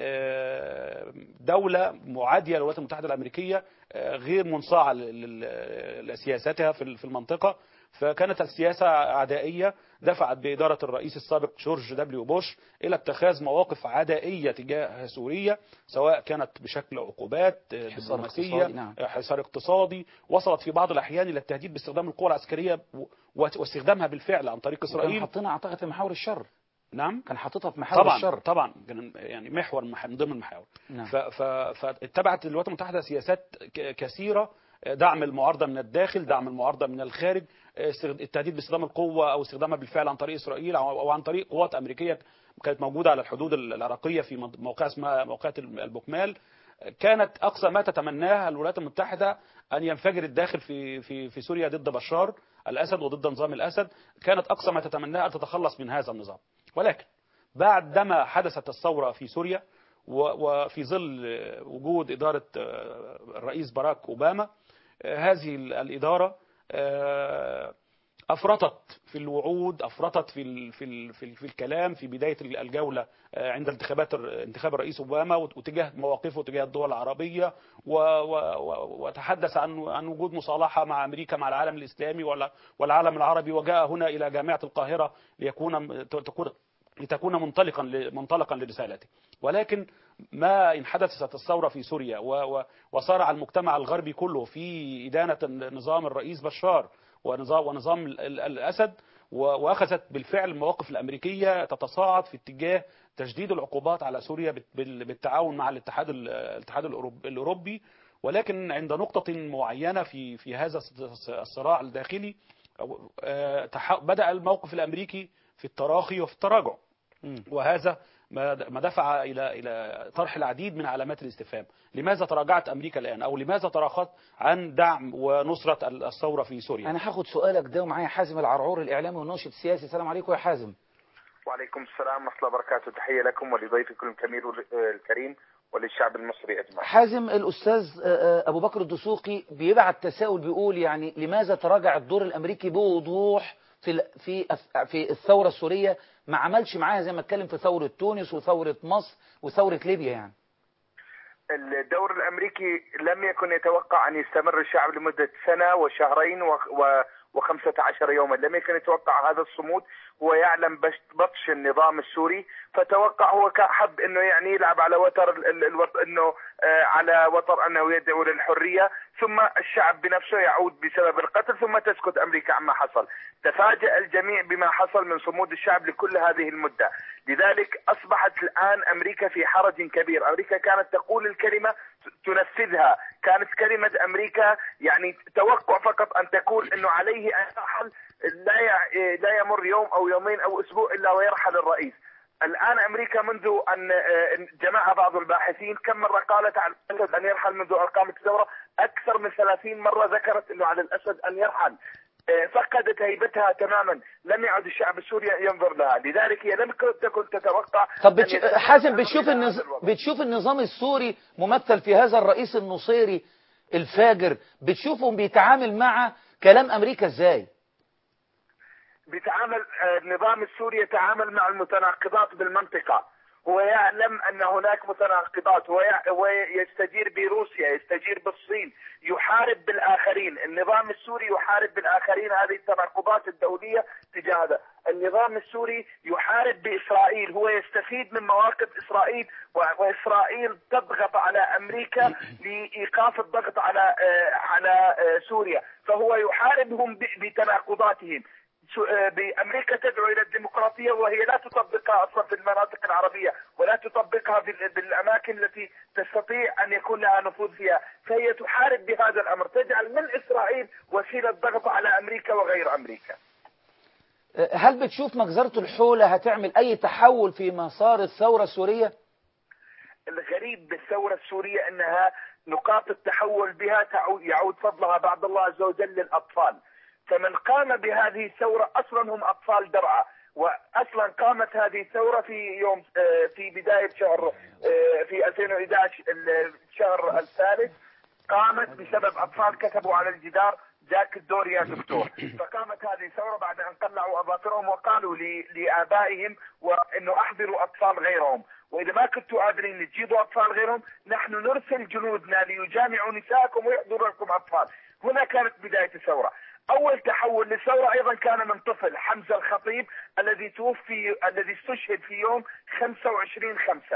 آه، دولة معادية للولايات المتحدة الأمريكية آه، غير منصاعة ل- ل- لسياساتها في في المنطقة فكانت السياسة عدائية دفعت بإدارة الرئيس السابق جورج دبليو بوش إلى اتخاذ مواقف عدائية تجاه سوريا سواء كانت بشكل عقوبات آه، حصار دبلوماسية اقتصادي، نعم. آه، حصار اقتصادي وصلت في بعض الأحيان إلى التهديد باستخدام القوى العسكرية و- واستخدامها بالفعل عن طريق وكان إسرائيل حاطينها أعتقد في محاور الشر نعم كان حاططها في محاور طبعا الشر طبعا كان يعني محور مح- من ضمن المحاور نعم. ف- ف- فاتبعت الولايات المتحده سياسات ك- كثيره دعم المعارضه من الداخل دعم المعارضه من الخارج استخد- التهديد باستخدام القوه او استخدامها بالفعل عن طريق اسرائيل او أو عن طريق قوات امريكيه كانت موجوده على الحدود العراقيه في منط- موقع اسمها موقعة البوكمال كانت اقصى ما تتمناه الولايات المتحده ان ينفجر الداخل في في في سوريا ضد بشار الاسد وضد نظام الاسد كانت اقصى ما تتمناه ان تتخلص من هذا النظام ولكن بعدما حدثت الثوره في سوريا و- وفي ظل وجود اداره آه، الرئيس باراك اوباما آه، هذه ال- الاداره آه، افرطت في الوعود افرطت في ال في ال في, ال في الكلام في بدايه الجوله آه، عند انتخابات الر- انتخاب الرئيس اوباما وت- وتجاه مواقفه تجاه الدول العربيه و- و- و- وتحدث عن عن وجود مصالحه مع امريكا مع العالم الاسلامي ولا- والعالم العربي وجاء هنا الى جامعه القاهره ليكون تكون لتكون منطلقا ل- منطلقا لرسالته ولكن ما ان حدثت الثوره في سوريا و- و- وصارع المجتمع الغربي كله في ادانه نظام الرئيس بشار ونظام ونظام ال- ال- الاسد و- واخذت بالفعل المواقف الامريكيه تتصاعد في اتجاه تشديد العقوبات على سوريا بال- بال- بالتعاون مع الاتحاد ال- الاتحاد الأوروب- الاوروبي ولكن عند نقطه معينه في في هذا الص- الصراع الداخلي أو- آه، تح- بدا الموقف الامريكي في التراخي وفي التراجع وهذا ما ما دفع الى الى طرح العديد من علامات الاستفهام لماذا تراجعت امريكا الان او لماذا تراخت عن دعم ونصره الثوره في سوريا أنا هاخد سؤالك ده ومعايا حازم العرعور الإعلامي والناشط السياسي السلام عليكم يا حازم وعليكم السلام ورحمة الله وبركاته تحية لكم ولضيفكم الكبير الكريم وللشعب المصري اجمع حازم الأستاذ آه، آه، أبو بكر الدسوقي بيبعت تساؤل بيقول يعني لماذا تراجع الدور الأمريكي بوضوح في ال- في أف- في الثورة السورية ما عملش معاها زي ما اتكلم في ثورة تونس وثورة مصر وثورة ليبيا يعني الدور الامريكي لم يكن يتوقع ان يستمر الشعب لمده سنه وشهرين و... و... و15 يوما لم يكن يتوقع هذا الصمود هو يعلم بش- بطش النظام السوري فتوقع هو حب انه يعني يلعب على وتر ال- ال- الوط... انه آه، على وتر انه يدعو للحريه ثم الشعب بنفسه يعود بسبب القتل ثم تسكت امريكا عما حصل تفاجأ الجميع بما حصل من صمود الشعب لكل هذه المده لذلك اصبحت الان امريكا في حرج كبير امريكا كانت تقول الكلمه ت- تنفذها كانت كلمه امريكا يعني توقع فقط ان تقول انه عليه ان يرحل لا ي- لا يمر يوم او يومين او اسبوع الا ويرحل الرئيس الان امريكا منذ ان آه، جمعها بعض الباحثين كم مره قالت على الاسد ان يرحل منذ ارقام الثوره اكثر من 30 مره ذكرت انه على الاسد ان يرحل آه، فقدت هيبتها تماما لم يعد الشعب السوري ينظر لها لذلك هي لم تكن تتوقع طب أن بتش... يتم حازم الأمر بتشوف إلى النظ... هذا الوضع. بتشوف النظام السوري ممثل في هذا الرئيس النصيري الفاجر بتشوفه بيتعامل مع كلام أمريكا ازاي بيتعامل آه، النظام السوري يتعامل مع المتناقضات بالمنطقة هو يعلم أن هناك متناقضات هو يع- هو يستجير بروسيا يستجير بالصين يحارب بالآخرين النظام السوري يحارب بالآخرين هذه التناقضات الدولية تجاه هذا النظام السوري يحارب بإسرائيل هو يستفيد من مواقف إسرائيل و- وإسرائيل تضغط على أمريكا لإيقاف الضغط على آه، على آه، سوريا فهو يحاربهم ب- بتناقضاتهم سو- آه، بامريكا تدعو الى الديمقراطيه وهي لا تطبقها اصلا في المناطق العربيه ولا تطبقها بال- بالاماكن التي تستطيع ان يكون لها نفوذ فيها فهي تحارب بهذا الامر تجعل من اسرائيل وسيله ضغط على امريكا وغير امريكا أه، هل بتشوف مجزرة الحولة هتعمل أي تحول في مسار الثورة السورية الغريب بالثوره السوريه انها نقاط التحول بها تعود يعود فضلها بعد الله عز وجل للاطفال فمن قام بهذه الثوره اصلا هم اطفال درعا واصلا قامت هذه الثوره في يوم آه، في بدايه شهر آه، في 2011 الشهر الثالث قامت بسبب اطفال كتبوا على الجدار جاك الدور يا دكتور فقامت هذه الثوره بعد ان قلعوا اظافرهم وقالوا ل- لابائهم وانه احضروا اطفال غيرهم واذا ما كنتوا قادرين تجيبوا اطفال غيرهم نحن نرسل جنودنا ليجامعوا نساءكم ويحضروا لكم اطفال هنا كانت بدايه الثوره اول تحول للثوره ايضا كان من طفل حمزه الخطيب الذي توفي الذي استشهد في يوم 25 5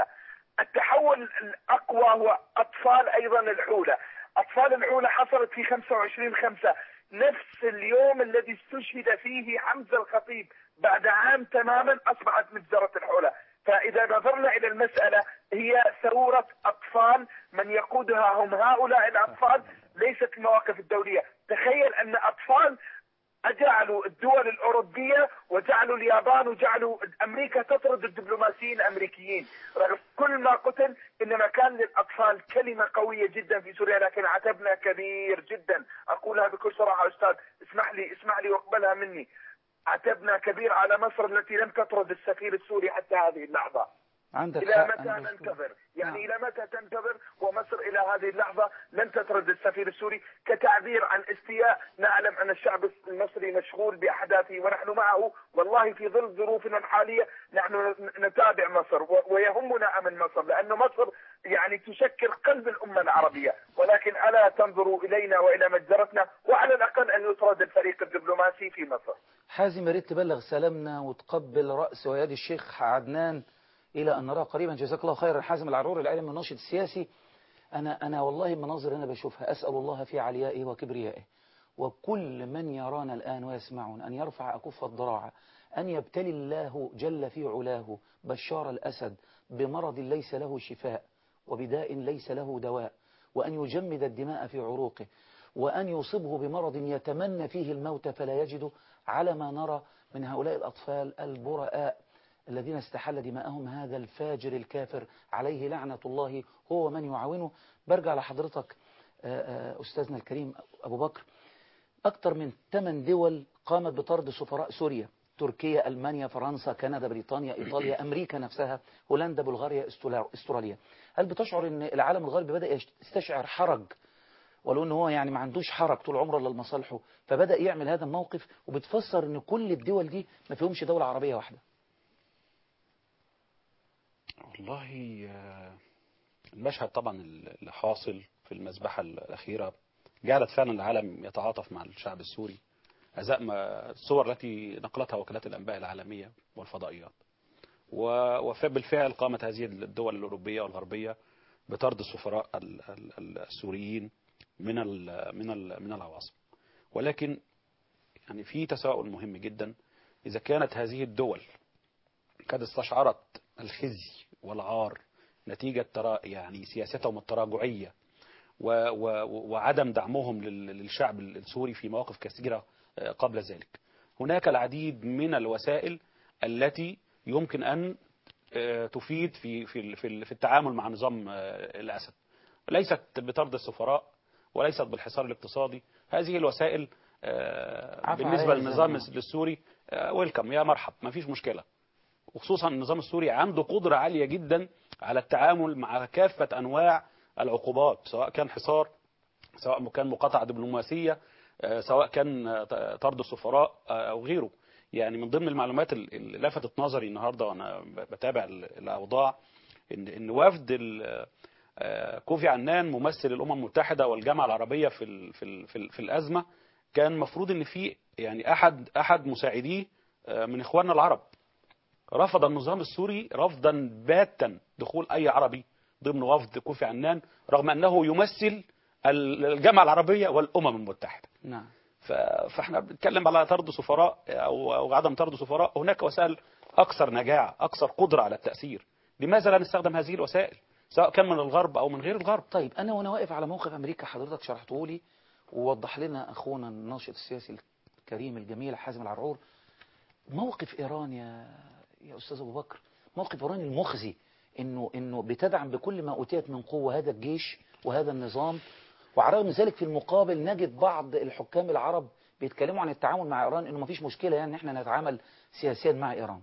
التحول الاقوى هو اطفال ايضا الحوله اطفال الحوله حصلت في 25 5 نفس اليوم الذي استشهد فيه حمزه الخطيب بعد عام تماما اصبحت مجزره الحوله فاذا نظرنا الى المساله هي ثوره اطفال من يقودها هم هؤلاء الاطفال ليست المواقف الدوليه تخيل ان اطفال جعلوا الدول الأوروبية وجعلوا اليابان وجعلوا أمريكا تطرد الدبلوماسيين الأمريكيين رغم كل ما قتل إنما كان للأطفال كلمة قوية جدا في سوريا لكن عتبنا كبير جدا أقولها بكل صراحة أستاذ اسمح لي اسمح لي واقبلها مني عتبنا كبير على مصر التي لم تطرد السفير السوري حتى هذه اللحظة عندك إلى حق متى أنا ننتظر؟ يعني إلى متى تنتظر ومصر إلى هذه اللحظة لن تطرد السفير السوري كتعبير عن استياء نعلم أن الشعب المصري مشغول بأحداثه ونحن معه والله في ظل ظروفنا الحالية نحن نتابع مصر و- ويهمنا أمن مصر لأن مصر يعني تشكل قلب الأمة العربية ولكن ألا تنظروا إلينا وإلى مجزرتنا وعلى الأقل أن يطرد الفريق الدبلوماسي في مصر حازم يا ريت تبلغ سلامنا وتقبل رأس ويد الشيخ عدنان إلى أن نراه قريبا جزاك الله خيرا حازم العرور العالم الناشط السياسي أنا أنا والله المناظر أنا بشوفها أسأل الله في عليائه وكبريائه وكل من يرانا الآن ويسمعون أن يرفع أكف الضراعة أن يبتلي الله جل في علاه بشار الأسد بمرض ليس له شفاء وبداء ليس له دواء وأن يجمد الدماء في عروقه وأن يصبه بمرض يتمنى فيه الموت فلا يجد على ما نرى من هؤلاء الأطفال البرآء الذين استحل دماءهم هذا الفاجر الكافر عليه لعنة الله هو من يعاونه برجع لحضرتك آه، آه، أستاذنا الكريم أبو بكر أكثر من 8 دول قامت بطرد سفراء سوريا تركيا ألمانيا فرنسا كندا بريطانيا إيطاليا أمريكا نفسها هولندا بلغاريا استولا- استراليا هل بتشعر أن العالم الغربي بدأ يستشعر حرج ولو ان هو يعني ما عندوش حرج طول عمره الا لمصالحه فبدا يعمل هذا الموقف وبتفسر ان كل الدول دي ما فيهمش دوله عربيه واحده والله آه، المشهد طبعا اللي حاصل في المذبحة الأخيرة جعلت فعلا العالم يتعاطف مع الشعب السوري أزاء ما الصور التي نقلتها وكالات الأنباء العالمية والفضائيات و- وبالفعل قامت هذه الدول الأوروبية والغربية بطرد السفراء ال- ال- ال- السوريين من ال من ال من العواصم ولكن يعني في تساؤل مهم جدا إذا كانت هذه الدول قد استشعرت الخزي والعار نتيجة ترا يعني سياستهم التراجعية و و وعدم دعمهم لل- للشعب السوري في مواقف كثيرة آه، قبل ذلك هناك العديد من الوسائل التي يمكن أن آه، تفيد في في في في التعامل مع نظام آه، الأسد ليست بطرد السفراء وليست بالحصار الاقتصادي هذه الوسائل آه، عفى بالنسبة عليها للنظام الزمن. السوري ويلكم يا مرحب ما فيش مشكلة وخصوصا النظام السوري عنده قدرة عالية جدا على التعامل مع كافة أنواع العقوبات سواء كان حصار سواء كان مقاطعة دبلوماسية آه، سواء كان آه، طرد السفراء آه، أو غيره يعني من ضمن المعلومات ال- اللي لفتت نظري النهاردة وأنا ب- بتابع ال- الأوضاع إن إن وفد ال- آه، كوفي عنان ممثل الأمم المتحدة والجامعة العربية في ال- في ال- في ال- في الأزمة كان المفروض إن في يعني أحد أحد مساعديه آه، من إخواننا العرب رفض النظام السوري رفضا باتا دخول أي عربي ضمن وفد كوفي عنان رغم أنه يمثل ال- الجامعة العربية والأمم المتحدة نعم ف- فاحنا بنتكلم على طرد سفراء أو أو عدم طرد سفراء هناك وسائل أكثر نجاعة أكثر قدرة على التأثير لماذا لا نستخدم هذه الوسائل سواء كان من الغرب أو من غير الغرب طيب انا وانا واقف على موقف امريكا حضرتك شرحته لي ووضح لنا اخونا الناشط السياسي الكريم الجميل حازم العرعور موقف ايران يا يا استاذ ابو بكر موقف ايران المخزي انه انه بتدعم بكل ما اوتيت من قوه هذا الجيش وهذا النظام وعلى الرغم من ذلك في المقابل نجد بعض الحكام العرب بيتكلموا عن التعامل مع ايران انه ما فيش مشكله يعني ان احنا نتعامل سياسيا مع ايران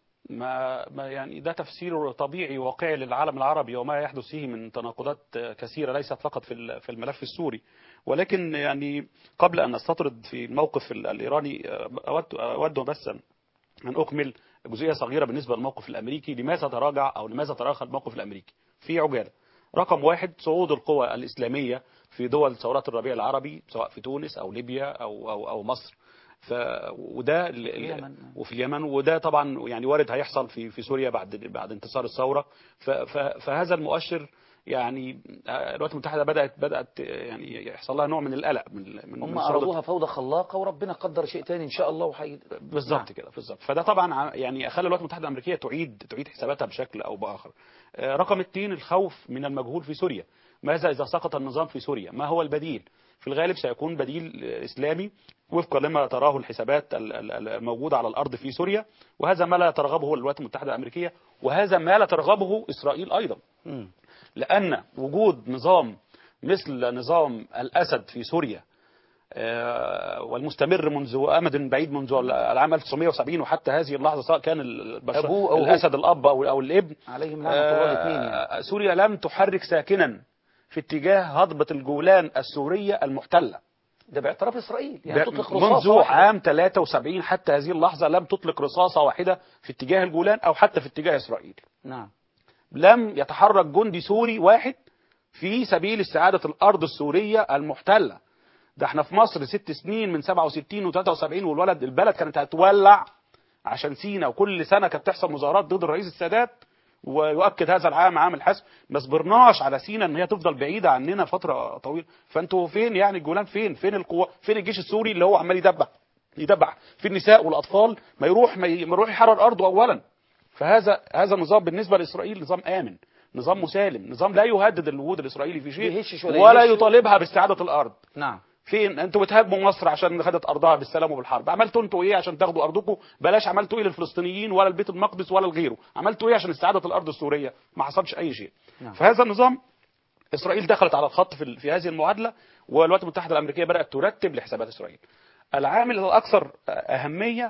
ما ما يعني ده تفسير طبيعي واقعي للعالم العربي وما يحدث فيه من تناقضات كثيرة ليست فقط في ال- في الملف السوري ولكن يعني قبل أن أستطرد في الموقف ال- الإيراني أود أود بس أن أكمل جزئية صغيرة بالنسبة للموقف الأمريكي لماذا تراجع أو لماذا تراخى الموقف الأمريكي في عجالة رقم واحد صعود القوى الإسلامية في دول ثورات الربيع العربي سواء في تونس أو ليبيا أو أو, أو مصر ف وده ال- ال- اليمن. وفي اليمن وده طبعا يعني وارد هيحصل في في سوريا بعد بعد انتصار الثوره ف- ف- فهذا المؤشر يعني آه، الولايات المتحده بدات بدات يعني يحصل لها نوع من القلق من من هم من صعود أرادوها فوضى خلاقة وربنا قدر شيء تاني إن شاء الله وحي... بالظبط كده بالظبط فده طبعا ع- يعني خلى الولايات المتحده الامريكيه تعيد تعيد حساباتها بشكل او باخر آه، رقم اثنين الخوف من المجهول في سوريا ماذا اذا سقط النظام في سوريا ما هو البديل في الغالب سيكون بديل آه، اسلامي وفقا لما تراه الحسابات ال- ال- الموجوده على الارض في سوريا وهذا ما لا ترغبه الولايات المتحده الامريكيه وهذا ما لا ترغبه اسرائيل ايضا لأن وجود نظام مثل نظام الأسد في سوريا آه، والمستمر منذ أمد بعيد منذ العام 1970 وحتى هذه اللحظة سواء كان البشر أبوه أو هو. الأسد الأب أو أو الابن عليهم لعنة الله الاثنين يعني. آه، سوريا لم تحرك ساكنا في اتجاه هضبة الجولان السورية المحتلة ده باعتراف إسرائيل يعني ب- تطلق رصاصة منذ واحدة. عام 73 حتى هذه اللحظة لم تطلق رصاصة واحدة في اتجاه الجولان أو حتى في اتجاه إسرائيل نعم لم يتحرك جندي سوري واحد في سبيل استعادة الأرض السورية المحتلة ده احنا في مصر ست سنين من 67 و73 والولد البلد كانت هتولع عشان سينا وكل سنة كانت تحصل مظاهرات ضد الرئيس السادات ويؤكد هذا العام عام الحسم ما صبرناش على سينا ان هي تفضل بعيدة عننا فترة طويلة فانتوا فين يعني الجولان فين فين القوة فين الجيش السوري اللي هو عمال يدبح يدبح في النساء والاطفال ما يروح ما ي- ما يروح يحرر ارضه اولا فهذا هذا النظام بالنسبه لاسرائيل نظام امن نظام مسالم نظام لا يهدد الوجود الاسرائيلي في شيء بيهشش ولا ولا يهش. يطالبها باستعاده الارض نعم فين انتوا بتهاجموا مصر عشان خدت ارضها بالسلام وبالحرب عملتوا انتوا ايه عشان تاخدوا ارضكم بلاش عملتوا ايه للفلسطينيين ولا البيت المقدس ولا لغيره عملتوا ايه عشان استعاده الارض السوريه ما حصلش اي شيء نعم. فهذا النظام اسرائيل دخلت على الخط في, في هذه المعادله والولايات المتحده الامريكيه بدات ترتب لحسابات اسرائيل العامل الاكثر اهميه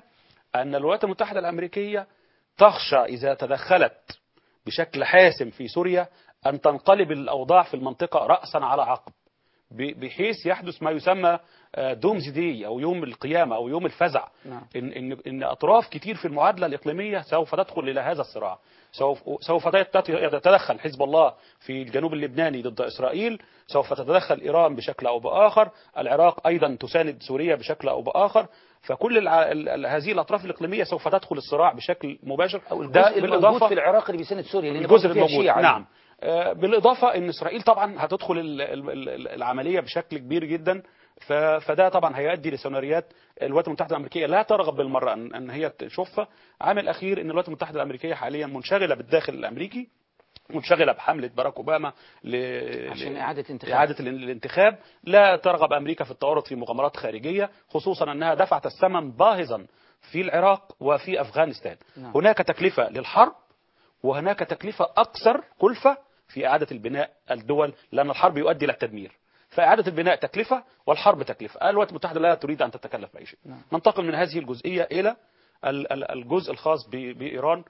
أن الولايات المتحدة الأمريكية تخشى إذا تدخلت بشكل حاسم في سوريا أن تنقلب الأوضاع في المنطقة رأسا على عقب ب- بحيث يحدث ما يسمى دومز دي أو يوم القيامة أو يوم الفزع نعم. إن, إن, إن أطراف كتير في المعادلة الإقليمية سوف تدخل إلى هذا الصراع سوف, سوف تت- يتدخل حزب الله في الجنوب اللبناني ضد إسرائيل سوف تتدخل إيران بشكل أو بآخر العراق أيضا تساند سوريا بشكل أو بآخر فكل الع... ال- ال- هذه الأطراف الإقليمية سوف تدخل الصراع بشكل مباشر أو الجزء الموجود في العراق اللي بيساند سوريا لأن الجزء برضه فيها الموجود شيعة نعم آه، بالإضافة أن إسرائيل طبعا هتدخل ال- ال- ال- العملية بشكل كبير جدا ف- فده طبعا هيؤدي لسيناريوهات الولايات المتحدة الأمريكية لا ترغب بالمرة أن أن هي تشوفها عامل أخير أن الولايات المتحدة الأمريكية حاليا منشغلة بالداخل الأمريكي منشغلة بحملة باراك أوباما ل... عشان ل- إعادة انتخاب. إعادة ال- الانتخاب لا ترغب أمريكا في التورط في مغامرات خارجية خصوصا أنها دفعت الثمن باهظا في العراق وفي أفغانستان نعم. هناك تكلفة للحرب وهناك تكلفة أكثر كلفة في إعادة البناء الدول لأن الحرب يؤدي إلى التدمير فإعادة البناء تكلفة والحرب تكلفة الولايات المتحدة لا تريد أن تتكلف بأي شيء نعم. ننتقل من هذه الجزئية إلى ال- ال- الجزء الخاص ب- بإيران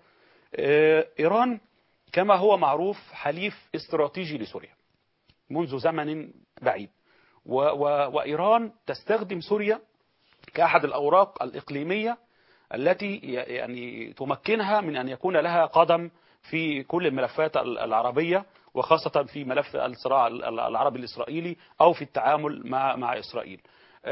آه، إيران كما هو معروف حليف استراتيجي لسوريا منذ زمن بعيد و و وإيران تستخدم سوريا كأحد الأوراق الإقليمية التي ي- يعني تمكنها من أن يكون لها قدم في كل الملفات ال- العربية وخاصة في ملف الصراع ال- ال- العربي الإسرائيلي أو في التعامل مع مع إسرائيل.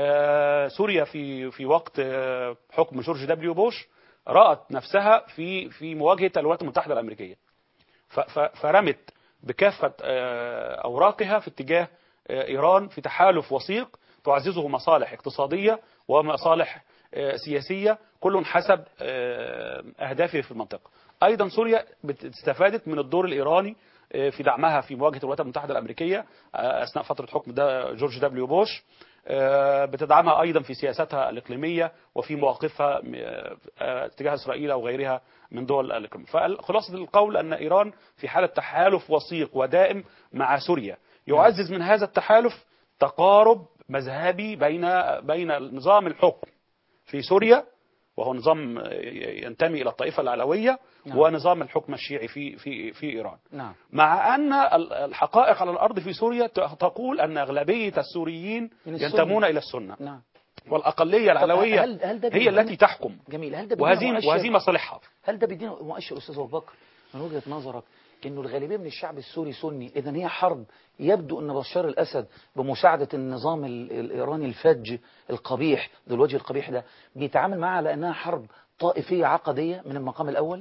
آه، سوريا في في وقت آه، حكم جورج دبليو بوش رأت نفسها في في مواجهة الولايات المتحدة الأمريكية. ف- ف- فرمت بكافة آه، أوراقها في اتجاه آه، إيران في تحالف وثيق تعززه مصالح اقتصادية ومصالح آه، سياسية كل حسب آه، أهدافه في المنطقة أيضا سوريا بت- استفادت من الدور الإيراني آه، في دعمها في مواجهة الولايات المتحدة الأمريكية آه، أثناء فترة حكم ده جورج دبليو بوش آه، بتدعمها أيضا في سياستها الإقليمية وفي مواقفها آه، آه، تجاه إسرائيل أو غيرها من دول الإقليم فخلاصة القول أن إيران في حالة تحالف وثيق ودائم مع سوريا يعزز من هذا التحالف تقارب مذهبي بين بين نظام الحكم في سوريا وهو نظام ينتمي إلى الطائفة العلوية نعم. ونظام الحكم الشيعي في في في إيران نعم مع أن ال- الحقائق على الأرض في سوريا ت- تقول أن أغلبية السوريين من السنة. ينتمون إلى السنة نعم والأقلية طب العلوية هل- هل ده هي بيدينا- التي تحكم جميل هل ده بيدينا وهذه مؤشر- وهذه مصالحها هل ده بيدينا مؤشر استاذ ابو بكر من وجهه نظرك انه الغالبيه من الشعب السوري سني اذا هي حرب يبدو ان بشار الاسد بمساعده النظام ال- الايراني الفج القبيح ذو الوجه القبيح ده بيتعامل معها على انها حرب طائفيه عقديه من المقام الاول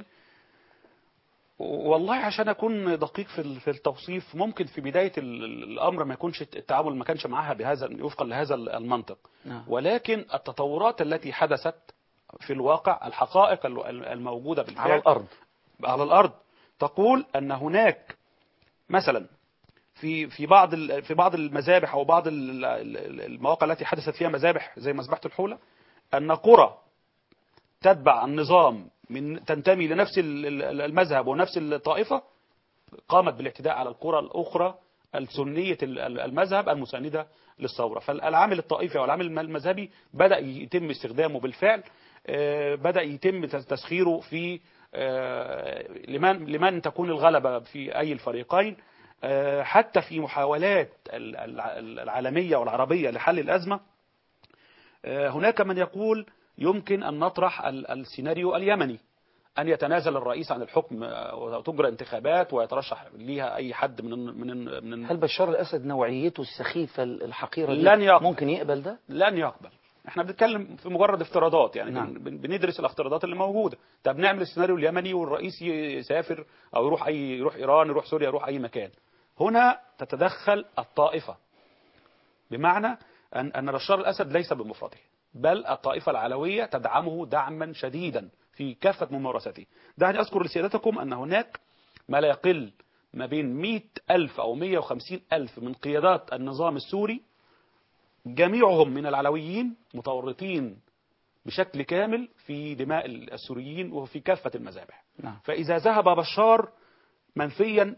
والله عشان اكون دقيق في ال- في التوصيف ممكن في بدايه ال- ال- الامر ما يكونش التعامل ما كانش معاها بهذا وفقا لهذا ال- المنطق نعم. ولكن التطورات التي حدثت في الواقع الحقائق ال- ال- الموجوده بالفعل على الارض على الارض تقول ان هناك مثلا في في بعض ال- في بعض المذابح او بعض ال- ال- المواقع التي حدثت فيها مذابح زي مذبحه الحوله ان قرى تتبع النظام من تنتمي لنفس ال- ال- المذهب ونفس الطائفه قامت بالاعتداء على القرى الاخرى السنيه ال- ال- المذهب المسانده للثوره فالعامل الطائفي والعامل المذهبي بدا يتم استخدامه بالفعل آه، بدا يتم تس- تسخيره في آه، لمن لمن تكون الغلبه في اي الفريقين آه، حتى في محاولات ال- الع- العالميه والعربيه لحل الازمه آه، هناك من يقول يمكن أن نطرح ال- السيناريو اليمني أن يتنازل الرئيس عن الحكم آه، وتجرى انتخابات ويترشح ليها أي حد من من من هل بشار الاسد نوعيته السخيفه الحقيره دي لن يقبل. ممكن يقبل ده لن يقبل احنا بنتكلم في مجرد افتراضات يعني نعم. بن- بندرس الافتراضات اللي موجوده طب نعمل السيناريو اليمني والرئيس يسافر او يروح اي يروح ايران يروح سوريا يروح اي مكان هنا تتدخل الطائفه بمعنى ان ان بشار الاسد ليس بمفرده بل الطائفه العلويه تدعمه دعما شديدا في كافه ممارساته دعني اذكر لسيادتكم ان هناك ما لا يقل ما بين 100 ألف أو 150 ألف من قيادات النظام السوري جميعهم من العلويين متورطين بشكل كامل في دماء السوريين وفي كافة المذابح نعم فإذا ذهب بشار منفيا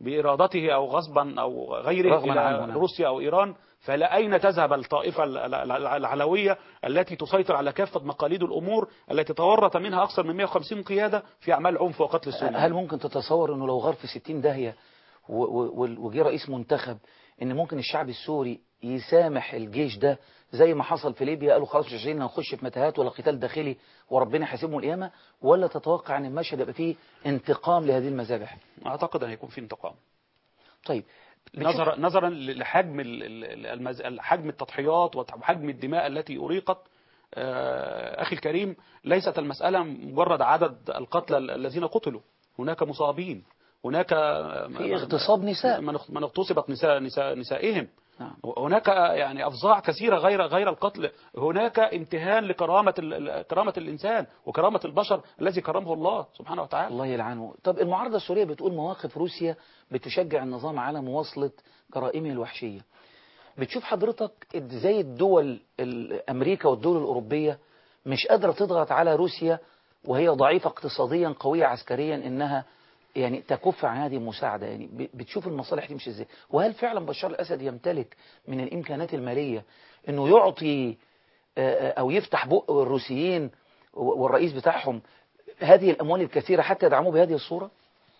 بإرادته أو غصبا أو غيره رغما إلى عنه، نعم. روسيا أو إيران فلا أين تذهب الطائفة ال- ال- ال- العلوية التي تسيطر على كافة مقاليد الأمور التي تورط منها أكثر من 150 قيادة في أعمال عنف وقتل السوريين هل ممكن تتصور انه لو غار في 60 داهية و- و- وجه رئيس منتخب ان ممكن الشعب السوري يسامح الجيش ده زي ما حصل في ليبيا قالوا خلاص مش عايزين هنخش في متاهات ولا قتال داخلي وربنا يحاسبهم القيامة ولا تتوقع ان المشهد يبقى فيه انتقام لهذه المذابح أعتقد أن هيكون في انتقام طيب نظرا نظرا لحجم ال- ال- المز- حجم التضحيات وحجم الدماء التي أريقت آه، أخي الكريم ليست المسألة مجرد عدد القتلى الذين قتلوا هناك مصابين هناك في اغتصاب نساء. من من اغتصبت نساء نساء نسائهم نعم. هناك يعني افظاع كثيره غير غير القتل هناك امتهان لكرامه ال- ال- كرامه الانسان وكرامه البشر الذي كرمه الله سبحانه وتعالى الله يلعنه طب المعارضة السورية بتقول مواقف روسيا بتشجع النظام على مواصلة جرائمه الوحشية بتشوف حضرتك ازاي الدول ال- أمريكا والدول الأوروبية مش قادرة تضغط على روسيا وهي ضعيفة اقتصاديا قوية عسكريا إنها يعني تكف عن هذه المساعدة يعني ب- بتشوف المصالح تمشي ازاي وهل فعلا بشار الأسد يمتلك من الإمكانات المالية إنه يعطي آه، آه، أو يفتح بق الروسيين و- والرئيس بتاعهم هذه الأموال الكثيرة حتى يدعموه بهذه الصورة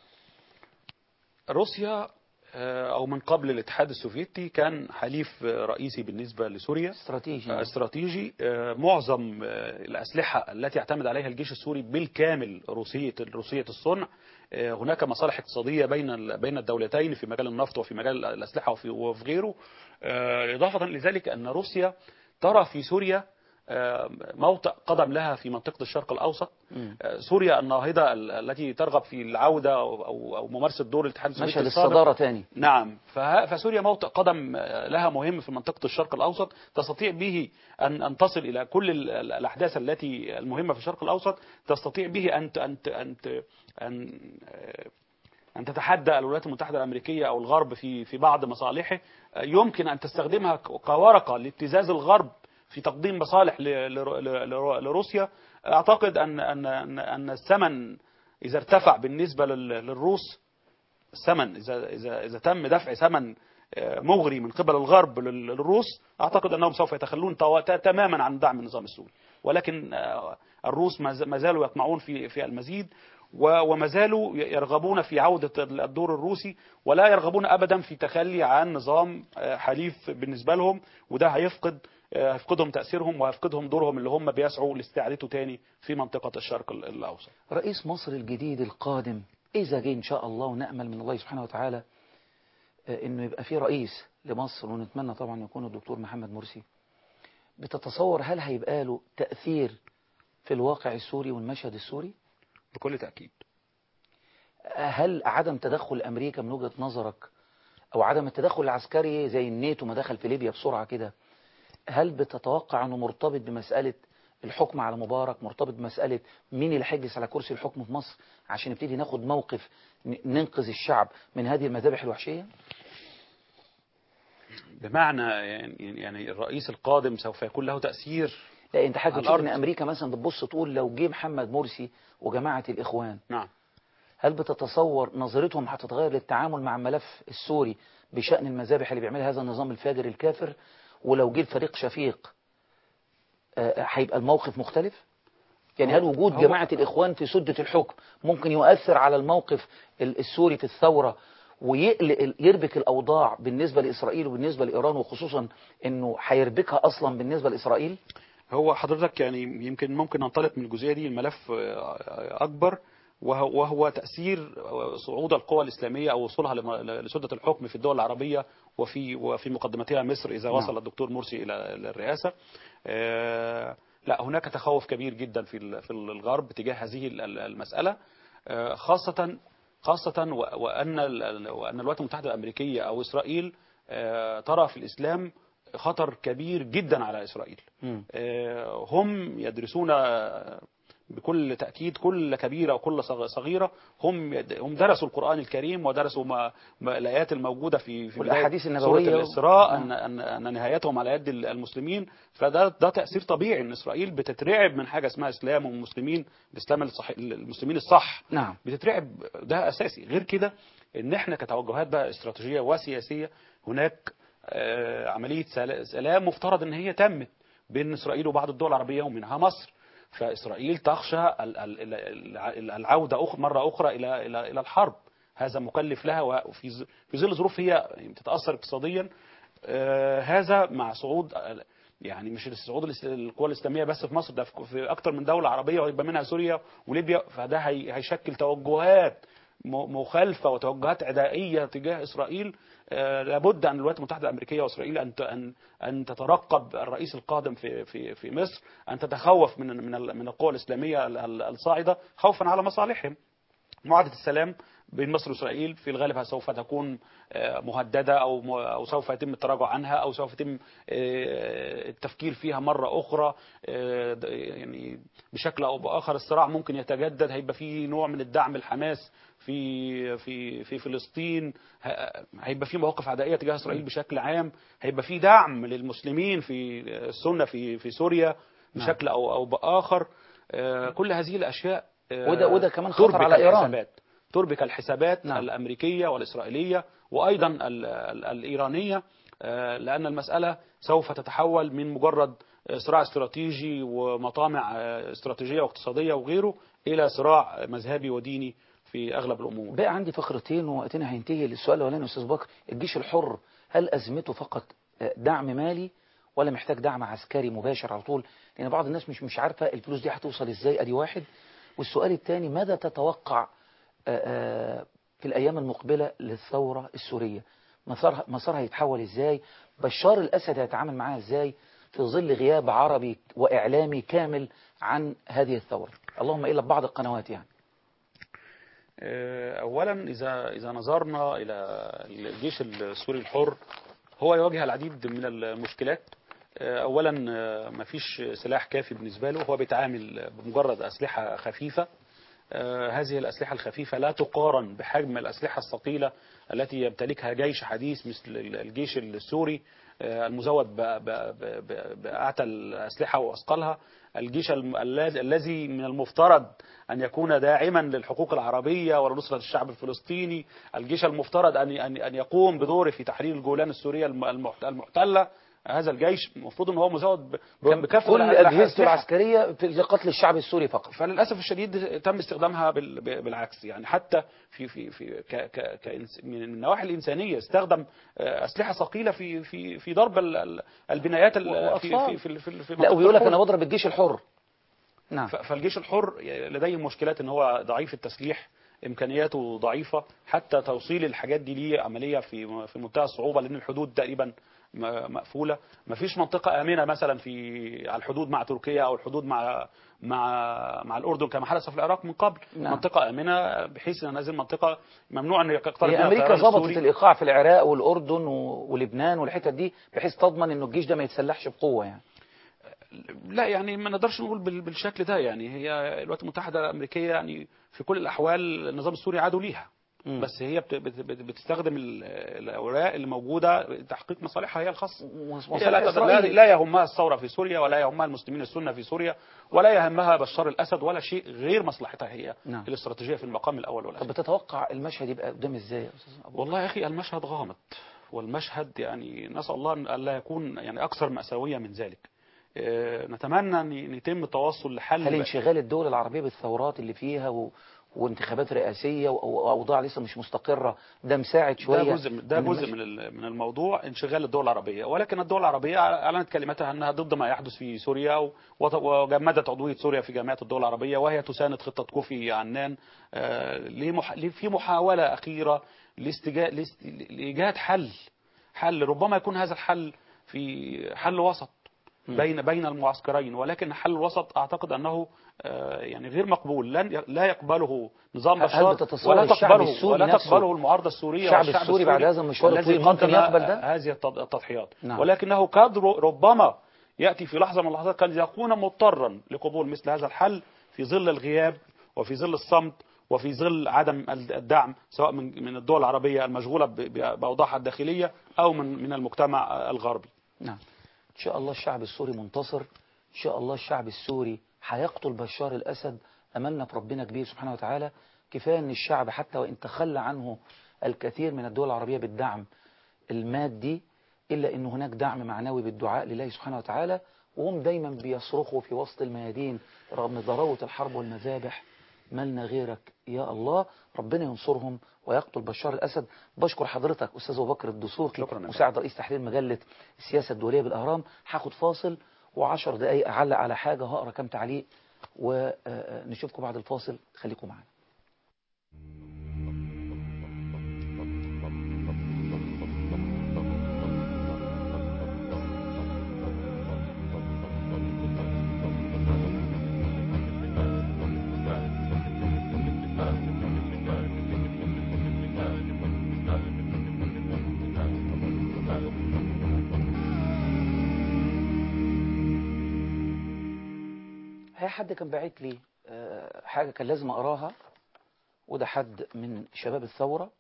روسيا آه، او من قبل الاتحاد السوفيتي كان حليف آه، رئيسي بالنسبه لسوريا استراتيجي استراتيجي آه، معظم آه، الاسلحه التي اعتمد عليها الجيش السوري بالكامل روسيه روسيه الصنع آه، هناك مصالح اقتصاديه بين ال- بين الدولتين في مجال النفط وفي مجال الاسلحه وفي وفي غيره آه، اضافه لذلك ان روسيا ترى في سوريا آه، موطئ قدم لها في منطقه الشرق الاوسط آه، سوريا الناهضه ال- التي ترغب في العوده او او أو ممارسه دور الاتحاد السوفيتي مشهد السابق. الصدارة تاني نعم فه- فسوريا موطئ قدم آه، لها مهم في منطقة الشرق الأوسط تستطيع به أن أن تصل إلى كل ال- ال- الأحداث التي المهمة في الشرق الأوسط تستطيع به أن ت- أن ت- أن ت- أن آه، أن تتحدى الولايات المتحدة الأمريكية أو الغرب في في بعض مصالحه آه، يمكن أن تستخدمها ك- كورقة لابتزاز الغرب في تقديم مصالح ل- ل- ل- لروسيا أعتقد أن أن أن أن الثمن إذا ارتفع بالنسبة لل- للروس الثمن إذا إذا إذا تم دفع ثمن آه، مغري من قبل الغرب لل- للروس أعتقد أنهم سوف يتخلون تو- ت- تماما عن دعم النظام السوري ولكن آه، الروس ما ز- ما زالوا يطمعون في في المزيد و- وما زالوا ي- يرغبون في عودة الدور الروسي ولا يرغبون أبدا في تخلي عن نظام آه، حليف بالنسبة لهم وده هيفقد آه، هيفقدهم تأثيرهم وهيفقدهم دورهم اللي هم بيسعوا لاستعادته تاني في منطقة الشرق ال- الأوسط رئيس مصر الجديد القادم إذا جه إن شاء الله ونأمل من الله سبحانه وتعالى آه، إنه يبقى في رئيس لمصر ونتمنى طبعا يكون الدكتور محمد مرسي بتتصور هل هيبقى له تأثير في الواقع السوري والمشهد السوري بكل تأكيد هل عدم تدخل أمريكا من وجهة نظرك أو عدم التدخل العسكري زي الناتو ما دخل في ليبيا بسرعة كده هل بتتوقع أنه مرتبط بمسألة الحكم على مبارك مرتبط بمسألة مين اللي هيجلس على كرسي الحكم في مصر عشان نبتدي ناخد موقف ن- ننقذ الشعب من هذه المذابح الوحشية بمعنى يعني يعني الرئيس القادم سوف يكون له تأثير لا انت حاجة على تشوف ان الأرض. امريكا مثلا بتبص تقول لو جه محمد مرسي وجماعة الاخوان نعم هل بتتصور نظرتهم هتتغير للتعامل مع الملف السوري بشأن المذابح اللي بيعملها هذا النظام الفاجر الكافر ولو جه الفريق شفيق آه، هيبقى الموقف مختلف يعني هل وجود هو- جماعة الإخوان في سدة الحكم ممكن يؤثر على الموقف ال- السوري في الثورة ويقلق يربك الأوضاع بالنسبة لإسرائيل وبالنسبة لإيران وخصوصا أنه هيربكها أصلا بالنسبة لإسرائيل هو حضرتك يعني يمكن ممكن ننطلق من الجزئية دي الملف آه، أكبر وهو وهو تأثير صعود القوى الإسلامية أو وصولها لم- لسدة الحكم في الدول العربية وفي وفي مقدمتها مصر إذا نعم. وصل الدكتور مرسي إلى إلى الرئاسة آه، لا هناك تخوف كبير جدا في ال- في الغرب تجاه هذه ال- ال- المسألة آه، خاصة خاصة و- وأن ال- وأن الولايات المتحدة الأمريكية أو إسرائيل آه، ترى في الإسلام خطر كبير جدا على إسرائيل مم. آه، هم يدرسون بكل تأكيد كل كبيرة وكل صغ- صغيرة هم هم درسوا القرآن الكريم ودرسوا ما ما الآيات الموجودة في في بداية والأحاديث سورة النبوية. الإسراء نعم. أن أن أن نهايتهم على يد المسلمين فده ده تأثير طبيعي إن إسرائيل بتترعب من حاجة اسمها إسلام والمسلمين الإسلام الصح المسلمين الصح نعم بتترعب ده اساسي غير كده ان احنا كتوجهات بقى استراتيجيه وسياسيه هناك آه، عمليه سلا- سلام مفترض ان هي تمت بين اسرائيل وبعض الدول العربيه ومنها مصر فاسرائيل تخشى ال- ال- ال- ال- العوده أخ- مره اخرى الى الى الى الحرب هذا مكلف لها وفي ظ- في ظل ظروف هي بتتاثر اقتصاديا آه، هذا مع صعود ال- يعني مش صعود الاس- القوى الاسلاميه بس في مصر ده في في اكتر من دوله عربيه ويبقى منها سوريا وليبيا فده هي- هيشكل توجهات م- مخالفه وتوجهات عدائيه تجاه اسرائيل آه، لابد ان الولايات المتحده الامريكيه واسرائيل ان ت- ان ان تترقب الرئيس القادم في في في مصر ان تتخوف من من ال- من القوى الاسلاميه ال- ال- الصاعده خوفا على مصالحهم معاهدة السلام بين مصر وإسرائيل في الغالب سوف تكون آه، مهددة أو م- أو سوف يتم التراجع عنها أو سوف يتم آه، التفكير فيها مرة أخرى آه، د- يعني بشكل أو بآخر الصراع ممكن يتجدد هيبقى فيه نوع من الدعم الحماس في في في فلسطين ه- هيبقى في مواقف عدائية تجاه إسرائيل بشكل عام هيبقى في دعم للمسلمين في السنة في في سوريا بشكل أو أو بآخر آه، كل هذه الأشياء آه، وده- وده كمان خطر تربك على إيران. الحسابات تربك الحسابات نعم. الأمريكية والإسرائيلية وأيضا ال- ال- الإيرانية آه، لأن المسألة سوف تتحول من مجرد آه، صراع استراتيجي ومطامع آه، استراتيجية واقتصادية وغيره إلى صراع مذهبي وديني في أغلب الأمور بقى عندي فقرتين ووقتنا هينتهي للسؤال الاولاني يا استاذ بكر الجيش الحر هل ازمته فقط آه، دعم مالي ولا محتاج دعم عسكري مباشر على طول لان بعض الناس مش مش عارفه الفلوس دي هتوصل ازاي ادي واحد والسؤال الثاني ماذا تتوقع آه، آه، في الايام المقبله للثوره السوريه مسارها مسارها هيتحول ازاي بشار الاسد هيتعامل معاها ازاي في ظل غياب عربي واعلامي كامل عن هذه الثوره اللهم الا ببعض القنوات يعني آه، أولا إذا إذا نظرنا إلى الجيش السوري الحر هو يواجه العديد من المشكلات آه، أولا آه، مفيش سلاح كافي بالنسبة له هو بيتعامل بمجرد أسلحة خفيفة آه، هذه الأسلحة الخفيفة لا تقارن بحجم الأسلحة الثقيلة التي يمتلكها جيش حديث مثل الجيش السوري آه، المزود ب- ب- ب- ب- بأعتى الأسلحة وأثقلها الجيش الم- الذي الذي من المفترض أن يكون داعما للحقوق العربية ونصرة الشعب الفلسطيني الجيش المفترض أن أن أن يقوم بدوره في تحرير الجولان السورية الم- المحت- المحتلة هذا الجيش المفروض ان هو مزود ب- بكافة كل الأسلحة. اجهزته العسكريه في لقتل الشعب السوري فقط فللاسف الشديد تم استخدامها بال- ب- بالعكس يعني حتى في في في ك ك كإنس- من النواحي الانسانيه استخدم آه، اسلحه ثقيله في في في ضرب ال- ال- البنايات ال- في وأطفال. في في, في, في لا منطقة وبيقول لك الحر. انا بضرب الجيش الحر نعم ف- فالجيش الحر لديه مشكلات ان هو ضعيف التسليح امكانياته ضعيفه حتى توصيل الحاجات دي ليه عمليه في في منتهى الصعوبه لان الحدود تقريبا م- مقفوله ما فيش منطقه امنه مثلا في على الحدود مع تركيا او الحدود مع مع مع الاردن كما حدث في العراق من قبل نعم. منطقه امنه بحيث ان هذه المنطقه ممنوع ان يقترب هي منها امريكا الطيران ظبطت السوري. الايقاع في العراق والاردن و- ولبنان والحتت دي بحيث تضمن انه الجيش ده ما يتسلحش بقوه يعني لا يعني ما نقدرش نقول بال- بالشكل ده يعني هي الولايات المتحدة الأمريكية يعني في كل الأحوال النظام السوري عدو ليها مم. بس هي بت- بت- بت- بتستخدم ال- الأوراق اللي موجودة لتحقيق مصالحها هي الخاصة هي مصالح لا, تد- لا, إسرائيل. لا يهمها الثورة في سوريا ولا يهمها المسلمين السنة في سوريا ولا يهمها بشار الأسد ولا شيء غير مصلحتها هي نعم. الاستراتيجية في المقام الأول طب والأخير بتتوقع المشهد يبقى قدام ازاي يا استاذ أبو والله يا أخي المشهد غامض والمشهد يعني نسأل الله أن لا يكون يعني أكثر مأساوية من ذلك آه، نتمنى أن يتم التوصل لحل هل انشغال الدول العربية بالثورات اللي فيها و... وانتخابات رئاسية و- وأوضاع لسه مش مستقرة ده مساعد شوية ده جزء ده إن جزء المش- من ال- من الموضوع انشغال الدول العربية ولكن الدول العربية أعلنت كلمتها أنها ضد ما يحدث في سوريا و- وت- وجمدت عضوية سوريا في جامعة الدول العربية وهي تساند خطة كوفي عنان آه، لمح- ل- في محاولة أخيرة لاستجا- لاست- لإيجاد حل حل ربما يكون هذا الحل في حل وسط بين بين المعسكرين ولكن حل الوسط اعتقد انه آه، يعني غير مقبول لن لا يقبله نظام هل بشار بتتصور ولا الشعب تقبله السوري ولا نفسه- تقبله المعارضه السوريه الشعب والشعب السوري بعد هذا المشوار الذي الطويل ممكن قدم يقبل ده؟ هذه التض- التضحيات نعم. ولكنه قد ر- ربما ياتي في لحظه من اللحظات قد يكون مضطرا لقبول مثل هذا الحل في ظل الغياب وفي ظل الصمت وفي ظل عدم الدعم سواء من من الدول العربية المشغولة ب- ب- بأوضاعها الداخلية أو من من المجتمع الغربي نعم إن شاء الله الشعب السوري منتصر إن شاء الله الشعب السوري هيقتل بشار الأسد أملنا في ربنا كبير سبحانه وتعالى كفاية أن الشعب حتى وإن تخلى عنه الكثير من الدول العربية بالدعم المادي إلا أن هناك دعم معنوي بالدعاء لله سبحانه وتعالى وهم دايما بيصرخوا في وسط الميادين رغم ضراوة الحرب والمذابح مالنا غيرك يا الله ربنا ينصرهم ويقتل بشار الأسد بشكر حضرتك أستاذ أبو بكر الدسوقي مساعد رئيس تحرير مجلة السياسة الدولية بالأهرام هاخد فاصل وعشر دقايق أعلق على حاجة هقرا كام تعليق ونشوفكم بعد الفاصل خليكم معنا هي حد كان باعت لي آه، حاجة كان لازم أقراها وده حد من شباب الثورة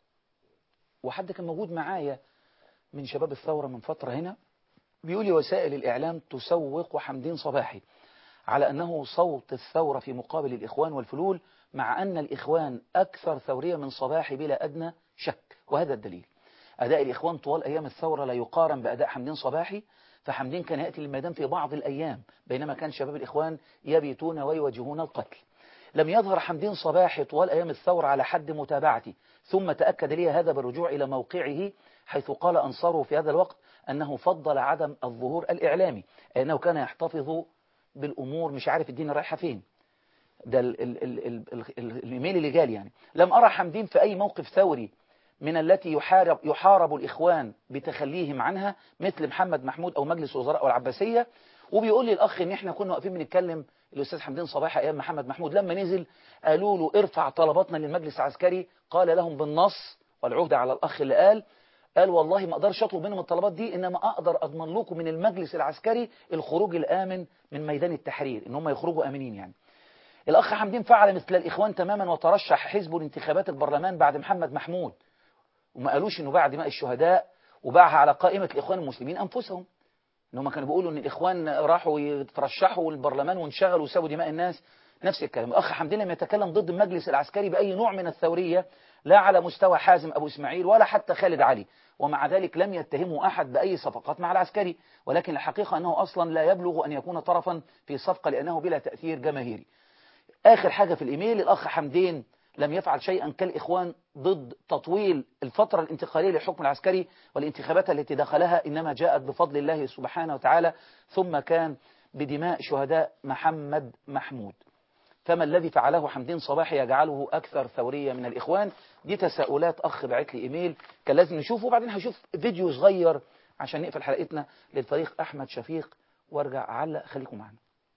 وحد كان موجود معايا من شباب الثورة من فترة هنا بيقول لي وسائل الإعلام تسوق حمدين صباحي على أنه صوت الثورة في مقابل الإخوان والفلول مع أن الإخوان أكثر ثورية من صباحي بلا أدنى شك وهذا الدليل أداء الإخوان طوال أيام الثورة لا يقارن بأداء حمدين صباحي فحمدين كان يأتي للميدان في بعض الأيام بينما كان شباب الإخوان يبيتون ويواجهون القتل لم يظهر حمدين صباحي طوال أيام الثورة على حد متابعتي ثم تأكد لي هذا بالرجوع إلى موقعه حيث قال أنصاره في هذا الوقت أنه فضل عدم الظهور الإعلامي أي أنه كان يحتفظ بالأمور مش عارف الدين رايحة فين ده ال ال ال ال ال ال الإيميل اللي جالي يعني لم أرى حمدين في أي موقف ثوري من التي يحارب, يحارب الإخوان بتخليهم عنها مثل محمد محمود أو مجلس وزراء والعباسية وبيقول لي الأخ إن إحنا كنا واقفين بنتكلم الأستاذ حمدين صباحي أيام محمد محمود لما نزل قالوا له ارفع طلباتنا للمجلس العسكري قال لهم بالنص والعهدة على الأخ اللي قال قال والله ما أقدرش أطلب منهم الطلبات دي إنما أقدر أضمن لكم من المجلس العسكري الخروج الآمن من ميدان التحرير إن هم يخرجوا آمنين يعني الأخ حمدين فعل مثل الإخوان تماما وترشح حزبه لانتخابات البرلمان بعد محمد محمود وما قالوش إنه باع دماء الشهداء وباعها على قائمة الإخوان المسلمين أنفسهم إن هم كانوا بيقولوا إن الإخوان راحوا يترشحوا البرلمان وانشغلوا وسابوا دماء الناس نفس الكلام الأخ حمدين لم يتكلم ضد المجلس العسكري بأي نوع من الثورية لا على مستوى حازم أبو إسماعيل ولا حتى خالد علي ومع ذلك لم يتهمه أحد بأي صفقات مع العسكري ولكن الحقيقة أنه أصلا لا يبلغ أن يكون طرفا في صفقة لأنه بلا تأثير جماهيري آخر حاجة في الإيميل الأخ حمدين لم يفعل شيئا كالإخوان ضد تطويل الفترة الانتقالية للحكم العسكري والانتخابات التي دخلها إنما جاءت بفضل الله سبحانه وتعالى ثم كان بدماء شهداء محمد محمود فما الذي فعله حمدين صباحي يجعله أكثر ثورية من الإخوان دي تساؤلات أخ بعت لي إيميل كان لازم نشوفه وبعدين هشوف فيديو صغير عشان نقفل حلقتنا للفريق أحمد شفيق وارجع أعلق خليكم معنا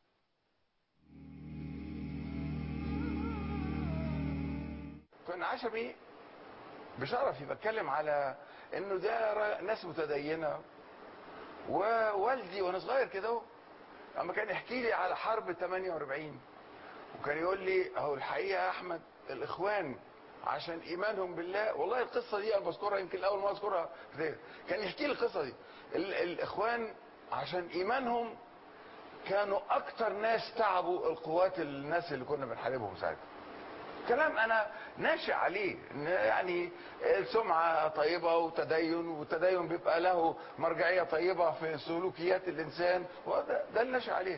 كان عشمي بشرفي بتكلم على انه ده را- ناس متدينه ووالدي وانا صغير كده اهو اما كان يحكي لي على حرب 48 وكان يقول لي اهو الحقيقه يا احمد الاخوان عشان ايمانهم بالله والله القصه دي انا بذكرها يمكن اول ما اذكرها كتير كان يحكي لي القصه دي ال- الاخوان عشان ايمانهم كانوا اكتر ناس تعبوا القوات الناس اللي كنا بنحاربهم ساعتها كلام انا ناشئ عليه ان يعني سمعه طيبه وتدين والتدين بيبقى له مرجعيه طيبه في سلوكيات الانسان وده ده اللي ناشئ عليه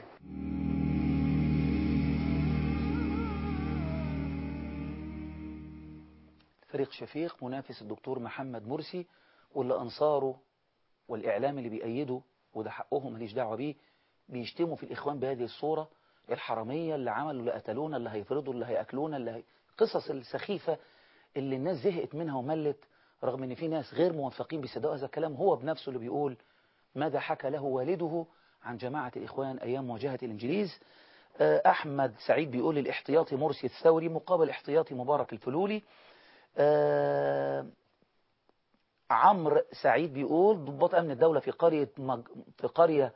فريق شفيق منافس الدكتور محمد مرسي واللي أنصاره والإعلام اللي بيأيده وده حقهم ماليش دعوة بيه بيشتموا في الإخوان بهذه الصورة الحرامية اللي عملوا اللي قتلونا اللي هيفرضوا اللي هيأكلونا اللي هي... قصص السخيفة اللي الناس زهقت منها وملت رغم ان في ناس غير موفقين بيصدقوا هذا الكلام هو بنفسه اللي بيقول ماذا حكى له والده عن جماعة الإخوان أيام مواجهة الإنجليز آه، أحمد سعيد بيقول الاحتياطي مرسي الثوري مقابل احتياطي مبارك الفلولي آه، عمرو سعيد بيقول ضباط أمن الدولة في قرية مج... في قرية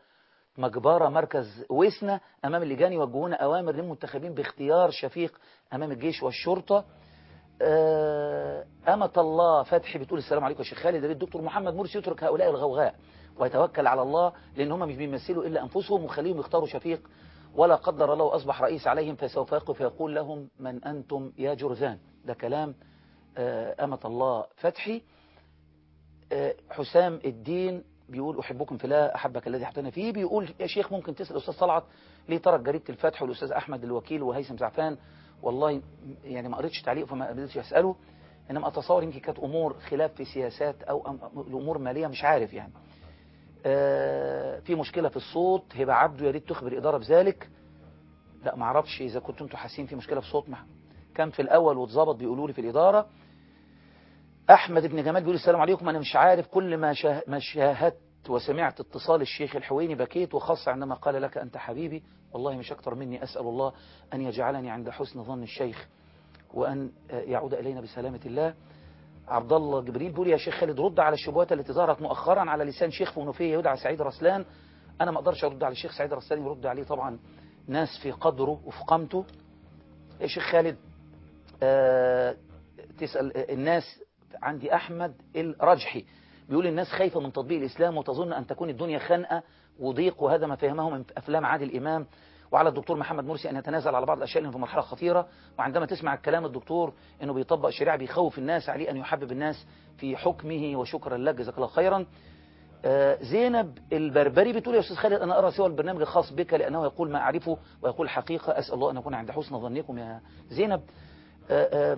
مجبرة مركز وسنة أمام اللجان يوجهون أوامر للمنتخبين باختيار شفيق أمام الجيش والشرطة آه، أمة الله فتحي بتقول السلام عليكم يا شيخ خالد يا ريت الدكتور محمد مرسي يترك هؤلاء الغوغاء ويتوكل على الله لأن هم مش بيمثلوا إلا أنفسهم وخليهم يختاروا شفيق ولا قدر الله أصبح رئيس عليهم فسوف يقف يقول لهم من أنتم يا جرذان ده كلام آه، أمة الله فتحي آه، حسام الدين بيقول أحبكم في الله أحبك الذي أحبنا فيه بيقول يا شيخ ممكن تسأل الأستاذ طلعت ليه ترك جريدة الفتح والأستاذ أحمد الوكيل وهيثم زعفان والله يعني ما قريتش تعليق فما قدرتش أسأله إنما أتصور يمكن كانت أمور خلاف في سياسات أو أم- الأمور مالية مش عارف يعني آه، في مشكلة في الصوت هبة عبده يا ريت تخبر إدارة بذلك لا ما اعرفش إذا كنتوا انتوا حاسين في مشكلة في الصوت ما كان في الأول واتظبط بيقولوا لي في الإدارة أحمد بن جمال بيقول السلام عليكم أنا مش عارف كل ما شاه- ما شاهدت وسمعت اتصال الشيخ الحويني بكيت وخاصة عندما قال لك أنت حبيبي والله مش أكتر مني أسأل الله أن يجعلني عند حسن ظن الشيخ وأن آه، يعود إلينا بسلامة الله عبد الله جبريل بيقول يا شيخ خالد رد على الشبهات التي ظهرت مؤخرا على لسان شيخ فونوفيه يدعى سعيد رسلان أنا ما أقدرش أرد على الشيخ سعيد رسلان يرد عليه طبعا ناس في قدره وفي قامته يا شيخ خالد آه، تسأل آه، الناس عندي أحمد الرجحي بيقول الناس خايفة من تطبيق الإسلام وتظن أن تكون الدنيا خنقة وضيق وهذا ما فهمه من أفلام عادل إمام وعلى الدكتور محمد مرسي أن يتنازل على بعض الأشياء لأنه في مرحلة خطيرة وعندما تسمع الكلام الدكتور أنه بيطبق الشريعة بيخوف الناس عليه أن يحبب الناس في حكمه وشكرا لك جزاك الله خيرا آه، زينب البربري بتقول يا أستاذ خالد أنا أرى سوى البرنامج الخاص بك لأنه يقول ما أعرفه ويقول حقيقة أسأل الله أن أكون عند حسن ظنكم يا زينب آه، آه،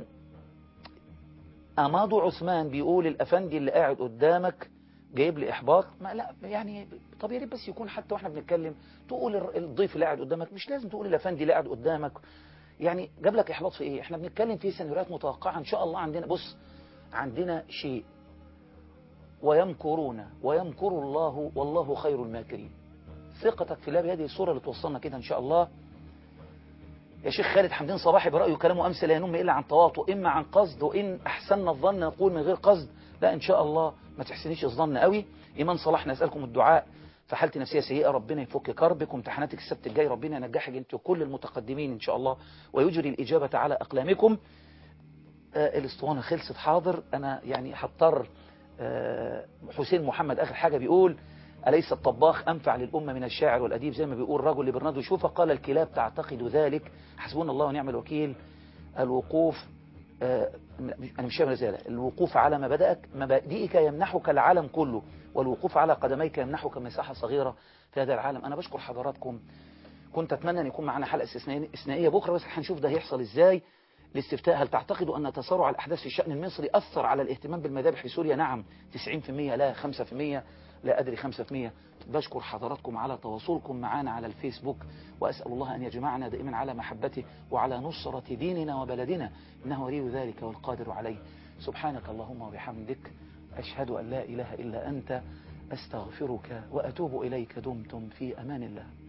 أمادو عثمان بيقول الأفندي اللي قاعد قدامك جايب لي إحباط ما لا يعني طب يا ريت بس يكون حتى واحنا بنتكلم تقول الر- الضيف اللي قاعد قدامك مش لازم تقول الأفندي اللي قاعد قدامك يعني جاب لك إحباط في إيه احنا بنتكلم في سيناريوهات متوقعة إن شاء الله عندنا بص عندنا شيء ويمكرون ويمكر الله والله خير الماكرين ثقتك في الله بهذه الصورة اللي توصلنا كده إن شاء الله يا شيخ خالد حمدين صباحي برأيه كلامه أمس لا ينم إلا عن تواطؤ إما عن قصد وإن أحسننا الظن نقول من غير قصد لا إن شاء الله ما تحسنيش الظن قوي إيمان صلاح نسألكم الدعاء في حالتي نفسية سيئة ربنا يفك كربك وامتحاناتك السبت الجاي ربنا ينجحك أنت وكل المتقدمين إن شاء الله ويجري الإجابة على أقلامكم آه الاسطوانة خلصت حاضر أنا يعني هضطر آه حسين محمد آخر حاجة بيقول أليس الطباخ أنفع للأمة من الشاعر والأديب زي ما بيقول رجل لبرناردو شوفة قال الكلاب تعتقد ذلك حسبنا الله ونعم الوكيل الوقوف آه، أنا مش فاهم الرسالة الوقوف على مبادئك مبادئك يمنحك العالم كله والوقوف على قدميك يمنحك مساحة صغيرة في هذا العالم أنا بشكر حضراتكم كنت أتمنى أن يكون معنا حلقة استثنائية استثنائية بكرة بس هنشوف ده هيحصل إزاي الاستفتاء هل تعتقدوا أن تسارع الأحداث في الشأن المصري أثر على الاهتمام بالمذابح في سوريا نعم 90% لا 5% لا أدري 5% بشكر حضراتكم على تواصلكم معنا على الفيسبوك وأسأل الله أن يجمعنا دائما على محبته وعلى نصرة ديننا وبلدنا إنه ولي ذلك والقادر عليه سبحانك اللهم وبحمدك أشهد أن لا إله إلا أنت أستغفرك وأتوب إليك دمتم في أمان الله